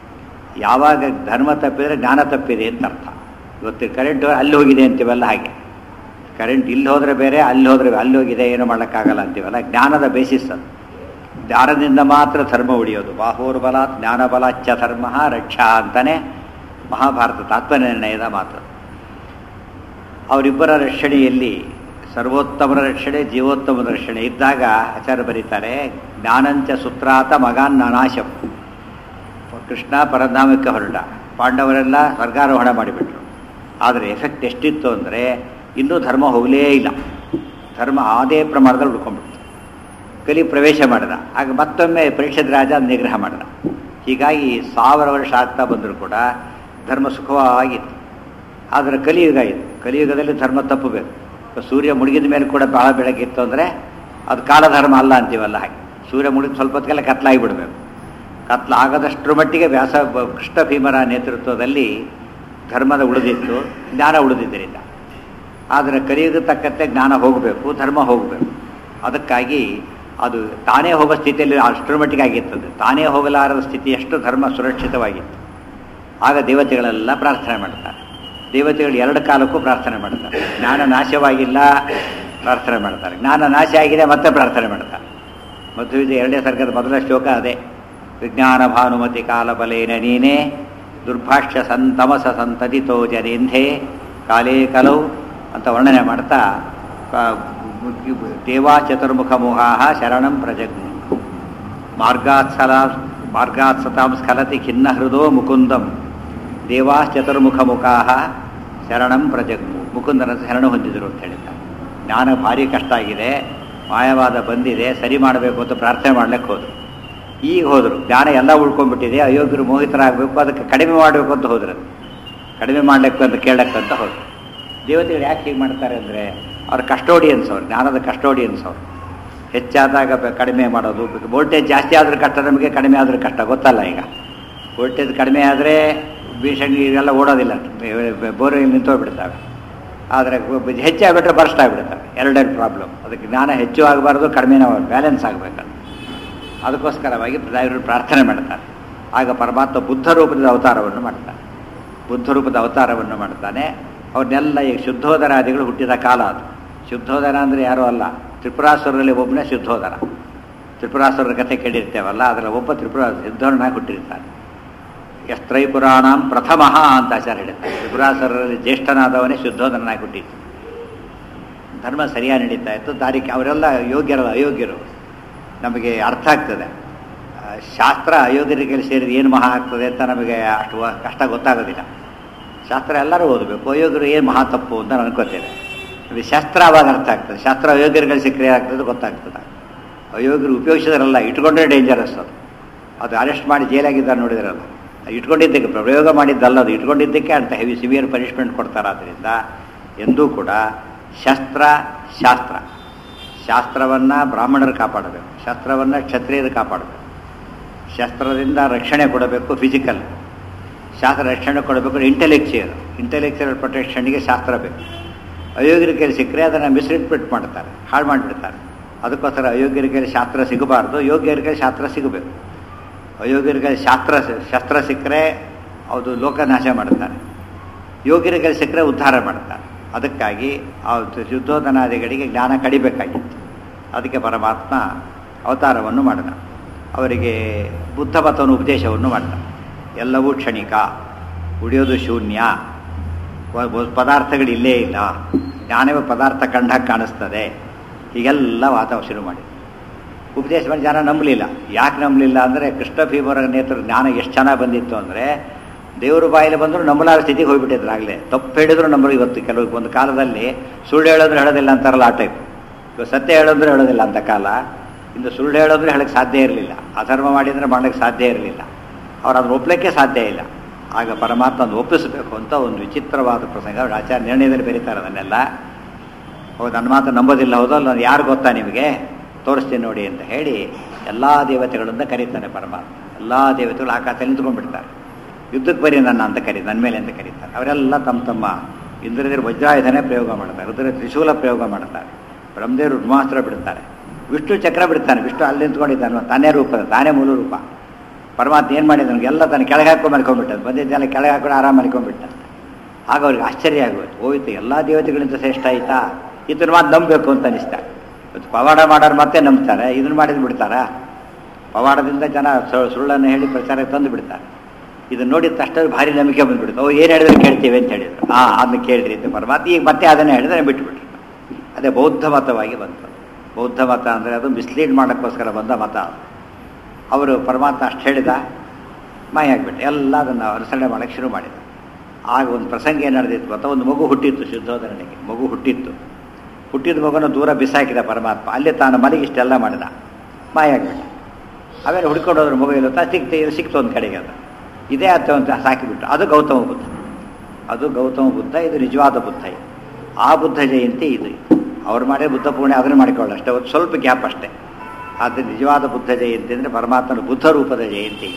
ಯಾವಾಗ ಧರ್ಮ ತಪ್ಪಿದರೆ ಜ್ಞಾನ ತಪ್ಪಿದೆ ಅಂತ ಅರ್ಥ ಇವತ್ತು ಕರೆಂಟ್ ಅಲ್ಲಿ ಹೋಗಿದೆ ಅಂತೀವಲ್ಲ ಹಾಗೆ ಕರೆಂಟ್ ಇಲ್ಲಿ ಹೋದರೆ ಬೇರೆ ಅಲ್ಲಿ ಹೋದರೆ ಅಲ್ಲಿ ಹೋಗಿದೆ ಏನೂ ಮಾಡೋಕ್ಕಾಗಲ್ಲ ಅಂತೀವಲ್ಲ ಜ್ಞಾನದ ಬೇಸಿಸ್ ಅದು ಜ್ಞಾನದಿಂದ ಮಾತ್ರ ಧರ್ಮ ಉಳಿಯೋದು ಬಾಹೋರ್ಬಲ ಜ್ಞಾನಬಲಾಚ್ಯ ಧರ್ಮ ರಕ್ಷಾ ಅಂತಾನೆ ಮಹಾಭಾರತ ತಾತ್ಮನಿರ್ಣಯದ ಮಾತು ಅವರಿಬ್ಬರ ರಕ್ಷಣೆಯಲ್ಲಿ ಸರ್ವೋತ್ತಮರ ರಕ್ಷಣೆ ಜೀವೋತ್ತಮದ ರಕ್ಷಣೆ ಇದ್ದಾಗ ಆಚಾರ್ಯ ಬರೀತಾರೆ ಜ್ಞಾನಂಚ ಸುತ್ರಾತ ಮಗಾನ್ ನಾಶಂ ಕೃಷ್ಣ ಪರಧಾಮಕ್ಕೆ ಹೊರಟ ಪಾಂಡವರೆಲ್ಲ ಸ್ವರ್ಗಾರೋಹಣ ಮಾಡಿಬಿಟ್ರು ಆದರೆ ಎಫೆಕ್ಟ್ ಎಷ್ಟಿತ್ತು ಅಂದರೆ ಇನ್ನೂ ಧರ್ಮ ಹೋಗಲೇ ಇಲ್ಲ ಧರ್ಮ ಅದೇ ಪ್ರಮಾಣದಲ್ಲಿ ಉಳ್ಕೊಂಡ್ಬಿಡ್ತು ಕಲಿ ಪ್ರವೇಶ ಮಾಡಿದ ಆಗ ಮತ್ತೊಮ್ಮೆ ಪರೀಕ್ಷದ ರಾಜ ನಿಗ್ರಹ ಮಾಡಿದ ಹೀಗಾಗಿ ಸಾವಿರ ವರ್ಷ ಆಗ್ತಾ ಬಂದರೂ ಕೂಡ ಧರ್ಮ ಸುಖವಾಗಿತ್ತು ಆದರೆ ಕಲಿಯುಗ ಇದು ಕಲಿಯುಗದಲ್ಲಿ ಧರ್ಮ ತಪ್ಪಬೇಕು ಸೂರ್ಯ ಮುಳುಗಿದ ಮೇಲೆ ಕೂಡ ಬಹಳ ಬೆಳಗಿತ್ತು ಅಂದರೆ ಅದು ಕಾಲಧರ್ಮ ಅಲ್ಲ ಅಂತೀವಲ್ಲ ಹಾಗೆ ಸೂರ್ಯ ಮುಳುಗಿದ ಸ್ವಲ್ಪ ಹೊತ್ತಿಗೆಲ್ಲ ಕತ್ಲಾಗಿ ಬಿಡಬೇಕು ಕತ್ಲ ಆಗದಷ್ಟರ ಮಟ್ಟಿಗೆ ವ್ಯಾಸ ಕೃಷ್ಣ ಭೀಮರ ನೇತೃತ್ವದಲ್ಲಿ ಧರ್ಮದ ಉಳಿದಿತ್ತು ಜ್ಞಾನ ಉಳಿದಿದ್ದರಿಂದ ಆದರೆ ಕಲಿಯುಗ ತಕ್ಕಂತೆ ಜ್ಞಾನ ಹೋಗಬೇಕು ಧರ್ಮ ಹೋಗಬೇಕು ಅದಕ್ಕಾಗಿ ಅದು ತಾನೇ ಹೋಗೋ ಸ್ಥಿತಿಯಲ್ಲಿ ಅಷ್ಟರ ಮಟ್ಟಿಗೆ ಆಗಿರ್ತದೆ ತಾನೇ ಹೋಗಲಾರದ ಸ್ಥಿತಿಯಷ್ಟು ಧರ್ಮ ಸುರಕ್ಷಿತವಾಗಿತ್ತು ಆಗ ದೇವತೆಗಳೆಲ್ಲ ಪ್ರಾರ್ಥನೆ ಮಾಡ್ತಾರೆ ದೇವತೆಗಳು ಎರಡು ಕಾಲಕ್ಕೂ ಪ್ರಾರ್ಥನೆ ಮಾಡ್ತಾರೆ ಜ್ಞಾನ ನಾಶವಾಗಿಲ್ಲ ಪ್ರಾರ್ಥನೆ ಮಾಡ್ತಾರೆ ಜ್ಞಾನ ನಾಶ ಆಗಿದೆ ಮತ್ತೆ ಪ್ರಾರ್ಥನೆ ಮಾಡ್ತಾರೆ ಮಧ್ವಿದ ಎರಡನೇ ಸರ್ಗದ ಮೊದಲ ಶ್ಲೋಕ ಅದೇ ವಿಜ್ಞಾನ ಭಾನುಮತಿ ಕಾಲಬಲೇನ ನೀನೇ ದುರ್ಭಾಷ್ಯ ಸಂತಮಸ ಸಂತತಿತೋ ಜನೇಂಧೆ ಕಾಲೇ ಕಲೌ ಅಂತ ವರ್ಣನೆ ಮಾಡ್ತಾ ದೇವಾ ಚತುರ್ಮುಖ ಮುಹಾಹ ಶರಣಂ ಪ್ರಜಗ್ನು ಮಾರ್ಗಾತ್ಸಲ ಮಾರ್ಗಾತ್ಸತಾಂ ಸ್ಖಲತಿ ಖಿನ್ನ ಹೃದೋ ಮುಕುಂದಂ ದೇವಾ ಚತುರ್ಮುಖ ಮುಖಾಹ ಶರಣಂ ಪ್ರಜಗ್ನು ಮುಕುಂದನ ಶರಣ ಹೊಂದಿದರು ಅಂತ ಹೇಳಿದ್ದಾರೆ ಜ್ಞಾನ ಭಾರಿ ಕಷ್ಟ ಆಗಿದೆ ಮಾಯವಾದ ಬಂದಿದೆ ಸರಿ ಮಾಡಬೇಕು ಅಂತ ಪ್ರಾರ್ಥನೆ ಮಾಡ್ಲಿಕ್ಕೆ ಹೋದರು ಈಗ ಹೋದರು ಜ್ಞಾನ ಎಲ್ಲ ಉಳ್ಕೊಂಡ್ಬಿಟ್ಟಿದೆ ಅಯೋಗ್ಯರು ಮೋಹಿತರಾಗಬೇಕು ಅದಕ್ಕೆ ಕಡಿಮೆ ಮಾಡಬೇಕು ಅಂತ ಹೋದ್ರು ಕಡಿಮೆ ಮಾಡಲಿಕ್ಕೆ ಅಂತ ಕೇಳಕ್ಕಂತ ಹೋದರು ದೇವತೆಗಳು ಯಾಕೆ ಹೀಗೆ ಮಾಡ್ತಾರೆ ಅಂದರೆ ಅವ್ರ ಕಸ್ಟೋಡಿಯನ್ಸ್ ಅವ್ರು ಜ್ಞಾನದ ಕಸ್ಟೋಡಿಯನ್ಸ್ ಅವರು ಹೆಚ್ಚಾದಾಗ ಕಡಿಮೆ ಮಾಡೋದು ವೋಲ್ಟೇಜ್ ಜಾಸ್ತಿ ಆದರೂ ಕಷ್ಟ ನಮಗೆ ಕಡಿಮೆ ಆದರೂ ಕಷ್ಟ ಗೊತ್ತಲ್ಲ ಈಗ ವೋಲ್ಟೇಜ್ ಕಡಿಮೆ ಆದರೆ ಭೀಷಣಿ ಇವೆಲ್ಲ ಓಡೋದಿಲ್ಲ ಬೋರ್ವೆಲ್ ನಿಂತೋಗ್ಬಿಡ್ತವೆ ಆದರೆ ಹೆಚ್ಚಾಗ್ಬಿಟ್ರೆ ಬರ್ಸ್ಟ್ ಆಗಿಬಿಡ್ತವೆ ಎರಡೆರಡು ಪ್ರಾಬ್ಲಮ್ ಅದಕ್ಕೆ ಜ್ಞಾನ ಹೆಚ್ಚು ಆಗಬಾರ್ದು ಕಡಿಮೆನೇ ಬ್ಯಾಲೆನ್ಸ್ ಆಗಬೇಕಂತ ಅದಕ್ಕೋಸ್ಕರವಾಗಿ ಇವರು ಪ್ರಾರ್ಥನೆ ಮಾಡ್ತಾರೆ ಆಗ ಪರಮಾತ್ಮ ಬುದ್ಧ ರೂಪದ ಅವತಾರವನ್ನು ಮಾಡ್ತಾನೆ ಬುದ್ಧ ರೂಪದ ಅವತಾರವನ್ನು ಮಾಡ್ತಾನೆ ಅವ್ರನ್ನೆಲ್ಲ ಈಗ ಶುದ್ಧೋದರಾದಿಗಳು ಹುಟ್ಟಿದ ಕಾಲ ಅದು ಶುದ್ಧೋದರ ಅಂದರೆ ಯಾರೂ ಅಲ್ಲ ತ್ರಿಪುರಾಸುರರಲ್ಲಿ ಒಬ್ಬನೇ ಶುದ್ಧೋದರ ತ್ರಿಪುರಾಸುರರ ಕಥೆ ಕೇಳಿರ್ತೇವಲ್ಲ ಅದರಲ್ಲಿ ಒಬ್ಬ ತ್ರಿಪುರ ಶುದ್ಧೋರನಾಗಿ ಹುಟ್ಟಿರ್ತಾನೆ ಎಸ್ತ್ರೈ ಪುರಾಣಂ ಪ್ರಥಮ ಅಂತ ಆಚಾರ್ಯ ಹೇಳ್ತಾರೆ ತ್ರಿಪುರಾಸರಲ್ಲಿ ಜ್ಯೇಷ್ಠನಾದವನೇ ಶುದ್ಧೋಧನಾಗಿ ಹುಟ್ಟಿತ್ತು ಧರ್ಮ ಸರಿಯಾಗಿ ನಡೀತಾ ಇತ್ತು ದಾರಿಗೆ ಅವರೆಲ್ಲ ಯೋಗ್ಯರಲ್ಲ ಅಯೋಗ್ಯರು ನಮಗೆ ಅರ್ಥ ಆಗ್ತದೆ ಆ, ಶಾಸ್ತ್ರ ಅಯೋಗ್ಯರಿಗೆ ಸೇರಿದ ಏನು ಮಹಾ ಆಗ್ತದೆ ಅಂತ ನಮಗೆ ಅಷ್ಟು ವ- ಕಷ್ಟ ಗೊತ್ತಾಗೋದಿಲ್ಲ ಶಾಸ್ತ್ರ ಎಲ್ಲರೂ ಓದಬೇಕು ಅಯೋಗ್ಯರು ಏನು ಮಹಾ ತಪ್ಪು ಅಂತ ನಾನು ಅನ್ಕೋತೇನೆ ನಮಗೆ ಶಾಸ್ತ್ರ ಅವಾಗ ಅರ್ಥ ಆಗ್ತದೆ ಶಾಸ್ತ್ರ ಅಯೋಗ್ಯರುಗಳು ಸಿಕ್ಕರೆ ಆಗ್ತದೆ ಗೊತ್ತಾಗ್ತದೆ ಅಯೋಗ್ಯರು ಉಪಯೋಗಿಸಿದ್ರಲ್ಲ ಇಟ್ಕೊಂಡ್ರೆ ಡೇಂಜರಸ್ ಅದು ಅದು ಅರೆಸ್ಟ್ ಮಾಡಿ ಜೈಲಾಗಿದ್ದಾರೆ ನೋಡಿದ್ರಲ್ಲ ಅದು ಇಟ್ಕೊಂಡಿದ್ದಕ್ಕೆ ಪ್ರಯೋಗ ಮಾಡಿದ್ದಲ್ಲ ಅದು ಇಟ್ಕೊಂಡಿದ್ದಕ್ಕೆ ಅಂತ ಹೆವಿ ಸಿವಿಯರ್ ಪನಿಷ್ಮೆಂಟ್ ಕೊಡ್ತಾರೆ ಆದ್ದರಿಂದ ಎಂದೂ ಕೂಡ ಶಸ್ತ್ರ ಶಾಸ್ತ್ರ ಶಾಸ್ತ್ರವನ್ನು ಬ್ರಾಹ್ಮಣರು ಕಾಪಾಡಬೇಕು ಶಾಸ್ತ್ರವನ್ನು ಕ್ಷತ್ರಿಯರು ಕಾಪಾಡಬೇಕು ಶಸ್ತ್ರದಿಂದ ರಕ್ಷಣೆ ಕೊಡಬೇಕು ಫಿಸಿಕಲ್ ಶಾಸ್ತ್ರ ರಕ್ಷಣೆ ಕೊಡಬೇಕು ಇಂಟೆಲೆಕ್ಚುಯಲ್ ಇಂಟೆಲೆಕ್ಚುಯಲ್ ಪ್ರೊಟೆಕ್ಷನ್ಗೆ ಶಾಸ್ತ್ರ ಬೇಕು ಅಯೋಗ್ಯರ ಕೈಲಿ ಸಿಕ್ಕರೆ ಅದನ್ನು ಮಿಸ್ಇಂಟರ್ಪ್ರಿಟ್ ಮಾಡ್ತಾರೆ ಹಾಳು ಮಾಡಿಬಿಡ್ತಾರೆ ಅದಕ್ಕೋಸ್ಕರ ಅಯೋಗ್ಯರ ಕೈಲಿ ಶಾಸ್ತ್ರ ಸಿಗಬಾರ್ದು ಯೋಗ್ಯರ ಕೈಲಿ ಶಾಸ್ತ್ರ ಸಿಗಬೇಕು ಅಯೋಗ್ಯರ ಕೈಲಿ ಶಾಸ್ತ್ರ ಶಸ್ತ್ರ ಸಿಕ್ಕರೆ ಅದು ಲೋಕನಾಶ ಮಾಡ್ತಾರೆ ಯೋಗ್ಯರ ಕೈಲಿ ಸಿಕ್ಕರೆ ಉದ್ಧಾರ ಮಾಡ್ತಾರೆ ಅದಕ್ಕಾಗಿ ಆ ಶುದ್ಧೋಧನಾದಿಗಳಿಗೆ ಜ್ಞಾನ ಕಡಿಬೇಕಾಗಿತ್ತು ಅದಕ್ಕೆ ಪರಮಾತ್ಮ ಅವತಾರವನ್ನು ಮಾಡಿದ ಅವರಿಗೆ ಬುದ್ಧ ಮತವನ್ನು ಉಪದೇಶವನ್ನು ಮಾಡಿದ ಎಲ್ಲವೂ ಕ್ಷಣಿಕ ಉಳಿಯೋದು ಶೂನ್ಯ ವ- ವ- ಪದಾರ್ಥಗಳು ಇಲ್ಲೇ ಇಲ್ಲ ಜ್ಞಾನವೇ ಪದಾರ್ಥ ಕಂಡಾಗ ಕಾಣಿಸ್ತದೆ ಹೀಗೆಲ್ಲ ವಾತಾವರಣ ಶುರು ಮಾಡಿ ಉಪದೇಶ ಮಾಡಿ ಜನ ನಂಬಲಿಲ್ಲ ಯಾಕೆ ನಂಬಲಿಲ್ಲ ಅಂದರೆ ಕೃಷ್ಣ ಭೀಮರ ನೇತೃತ್ವ ಜ್ಞಾನ ಎಷ್ಟು ಚೆನ್ನಾಗಿ ಬಂದಿತ್ತು ಅಂದರೆ ದೇವರು ಬಾಯಲ್ಲಿ ಬಂದರೂ ನಂಬಲಾರ ಸ್ಥಿತಿಗೆ ಹೋಗ್ಬಿಟ್ಟಿದ್ರು ಆಗಲೇ ತಪ್ಪು ಹೇಳಿದ್ರು ನಂಬರು ಇವತ್ತು ಕೆಲವು ಒಂದು ಕಾಲದಲ್ಲಿ ಸುಳ್ಳು ಹೇಳೋದ್ರೆ ಹೇಳೋದಿಲ್ಲ ಅಂತಾರಲ್ಲ ಆ ಟೈಪ್ ಇವಾಗ ಸತ್ಯ ಹೇಳೋದ್ರೆ ಹೇಳೋದಿಲ್ಲ ಅಂತ ಕಾಲ ಇಂದು ಸುಳ್ಳು ಹೇಳೋದ್ರೆ ಹೇಳಕ್ಕೆ ಸಾಧ್ಯ ಇರಲಿಲ್ಲ ಅಧರ್ಮ ಮಾಡಿದರೆ ಮಾಡೋಕ್ಕೆ ಸಾಧ್ಯ ಇರಲಿಲ್ಲ ಅವ್ರು ಅದನ್ನು ಒಪ್ಪಲಿಕ್ಕೆ ಸಾಧ್ಯ ಇಲ್ಲ ಆಗ ಪರಮಾತ್ಮ ಅದನ್ನು ಒಪ್ಪಿಸಬೇಕು ಅಂತ ಒಂದು ವಿಚಿತ್ರವಾದ ಪ್ರಸಂಗ ಅವ್ರು ಆಚಾರ್ಯ ನಿರ್ಣಯದಲ್ಲಿ ಬರೀತಾರೆ ಅದನ್ನೆಲ್ಲ ಹೌದು ನನ್ನ ಮಾತು ನಂಬೋದಿಲ್ಲ ಹೌದಲ್ಲ ಯಾರು ಗೊತ್ತಾ ನಿಮಗೆ ತೋರಿಸ್ತೀನಿ ನೋಡಿ ಅಂತ ಹೇಳಿ ಎಲ್ಲ ದೇವತೆಗಳಿಂದ ಕರೀತಾನೆ ಪರಮಾತ್ಮ ಎಲ್ಲ ದೇವತೆಗಳು ಆಕಾಶದಲ್ಲಿ ನಿಂತ್ಕೊಂಡ್ಬಿಡ್ತಾರೆ ಯುದ್ಧಕ್ಕೆ ಬರೀ ನನ್ನ ಅಂತ ಕರಿ ನನ್ನ ಮೇಲೆ ಅಂತ ಕರೀತಾರೆ ಅವರೆಲ್ಲ ತಮ್ಮ ತಮ್ಮ ಇಂದ್ರದೇವರು ವಜ್ರಾಯುಧನೇ ಪ್ರಯೋಗ ಮಾಡ್ತಾರೆ ರುದ್ರ ತ್ರಿಶೂಲ ಪ್ರಯೋಗ ಮಾಡ್ತಾರೆ ಬ್ರಹ್ಮದೇವರು ರುದ್ಮಾಸ್ತ್ರ ಬಿಡ್ತಾರೆ ವಿಷ್ಣು ಚಕ್ರ ಬಿಡ್ತಾನೆ ವಿಷ್ಣು ಅಲ್ಲಿ ನಿಂತ್ಕೊಂಡಿದ್ದಾನೆ ತಾನೇ ರೂಪದ ತಾನೇ ಮೂಲ ರೂಪ ಪರಮಾತ್ಮ ಏನು ಮಾಡಿದ ಎಲ್ಲ ತಾನು ಕೆಳಗೆ ಹಾಕೊಂಡು ಮಲ್ಕೊಂಡ್ಬಿಟ್ಟದ್ದು ಬಂದಿದ್ದೆಲ್ಲ ಕೆಳಗೆ ಹಾಕೊಂಡು ಆರಾಮ ಮಲ್ಕೊಂಡ್ಬಿಟ್ಟ ಆಗ ಅವ್ರಿಗೆ ಆಶ್ಚರ್ಯ ಆಗೋಯ್ತು ಹೋಯ್ತು ಎಲ್ಲ ದೇವತೆಗಳಿಂದ ಶ್ರೇಷ್ಠ ಆಯ್ತಾ ಇದನ್ನ ಮಾತು ನಂಬಬೇಕು ಅಂತ ಅನಿಸ್ತಾ ಇವತ್ತು ಪವಾಡ ಮಾಡೋರು ಮತ್ತೆ ನಂಬ್ತಾರೆ ಇದನ್ನ ಮಾಡಿದ್ ಬಿಡ್ತಾರಾ ಪವಾಡದಿಂದ ಜನ ಸು- ಸುಳ್ಳನ್ನು ಹೇಳಿ ಪ್ರಚಾರಕ್ಕೆ ತಂದು ಬಿಡ್ತಾರೆ ಇದನ್ನ ನೋಡಿದ ತಕ್ಷಣ ಭಾರಿ ನಂಬಿಕೆ ಬಂದ್ಬಿಡ್ತು ಓ ಏನು ಹೇಳಿದ್ರೆ ಕೇಳ್ತೀವಿ ಅಂತ ಹೇಳಿದ್ರು ಆ ಅದನ್ನ ಕೇಳಿದ್ರಿ ಅಂತ ಪರಮಾತ್ಮ ಈಗ ಮತ್ತೆ ಅದನ್ನೇ ಹೇಳಿದ್ರೆ ಬಿಟ್ಬಿಟ್ರು ಅದೇ ಬೌದ್ಧ ಮತವಾಗಿ ಬಂತು ಬೌದ್ಧ ಮತ ಅಂದರೆ ಅದು ಮಿಸ್ಲೀಡ್ ಮಾಡೋಕ್ಕೋಸ್ಕರ ಬಂದ ಮತ ಅದು. ಅವರು ಪರಮಾತ್ಮ ಅಷ್ಟು ಹೇಳಿದ ಮಾಯ ಆಗಿಬಿಟ್ಟು ಎಲ್ಲ ಅದನ್ನು ಅನುಸರಣೆ ಮಾಡೋಕ್ಕೆ ಶುರು ಮಾಡಿದ ಆಗ ಒಂದು ಪ್ರಸಂಗ ಏನು ನಡೆದಿತ್ತು ಗೊತ್ತಾ ಒಂದು ಮಗು ಹುಟ್ಟಿತ್ತು ಶುದ್ಧೋಧರಣಿಗೆ ಮಗು ಹುಟ್ಟಿತ್ತು ಹುಟ್ಟಿದ ಮಗುನ ದೂರ ಬಿಸಾಕಿದ ಪರಮಾತ್ಮ ಅಲ್ಲಿ ತಾನು ಮನೆಗೆ ಇಷ್ಟೆಲ್ಲ ಮಾಡಿದ ಮಾಯ ಆಗಿಬಿಟ್ಟ ಆಮೇಲೆ ಹುಡ್ಕೊಂಡು ಹೋದ್ರೆ ಮಗು ಇಲ್ಲತ್ತ ಸಿಕ್ತು ಸಿಕ್ತು ಒಂದು ಕಡೆಗೆ ಅದು ಇದೇ ಅರ್ಥ ಅಂತ ಸಾಕಿಬಿಟ್ಟು ಅದು ಗೌತಮ ಬುದ್ಧ ಅದು ಗೌತಮ ಬುದ್ಧ ಇದು ನಿಜವಾದ ಬುದ್ಧ ಇದು ಆ ಬುದ್ಧ ಜಯಂತಿ ಇದು ಅವ್ರು ಮಾಡೇ ಬುದ್ಧ ಪೂರ್ಣೆ ಅದನ್ನು ಮಾಡಿಕೊಳ್ಳ ಅಷ್ಟೇ ಒಂದು ಸ್ವಲ್ಪ ಗ್ಯಾಪ್ ಅಷ್ಟೇ ಆದರೆ ನಿಜವಾದ ಬುದ್ಧ ಜಯಂತಿ ಅಂದರೆ ಪರಮಾತ್ಮನ ಬುದ್ಧ ರೂಪದ ಜಯಂತಿ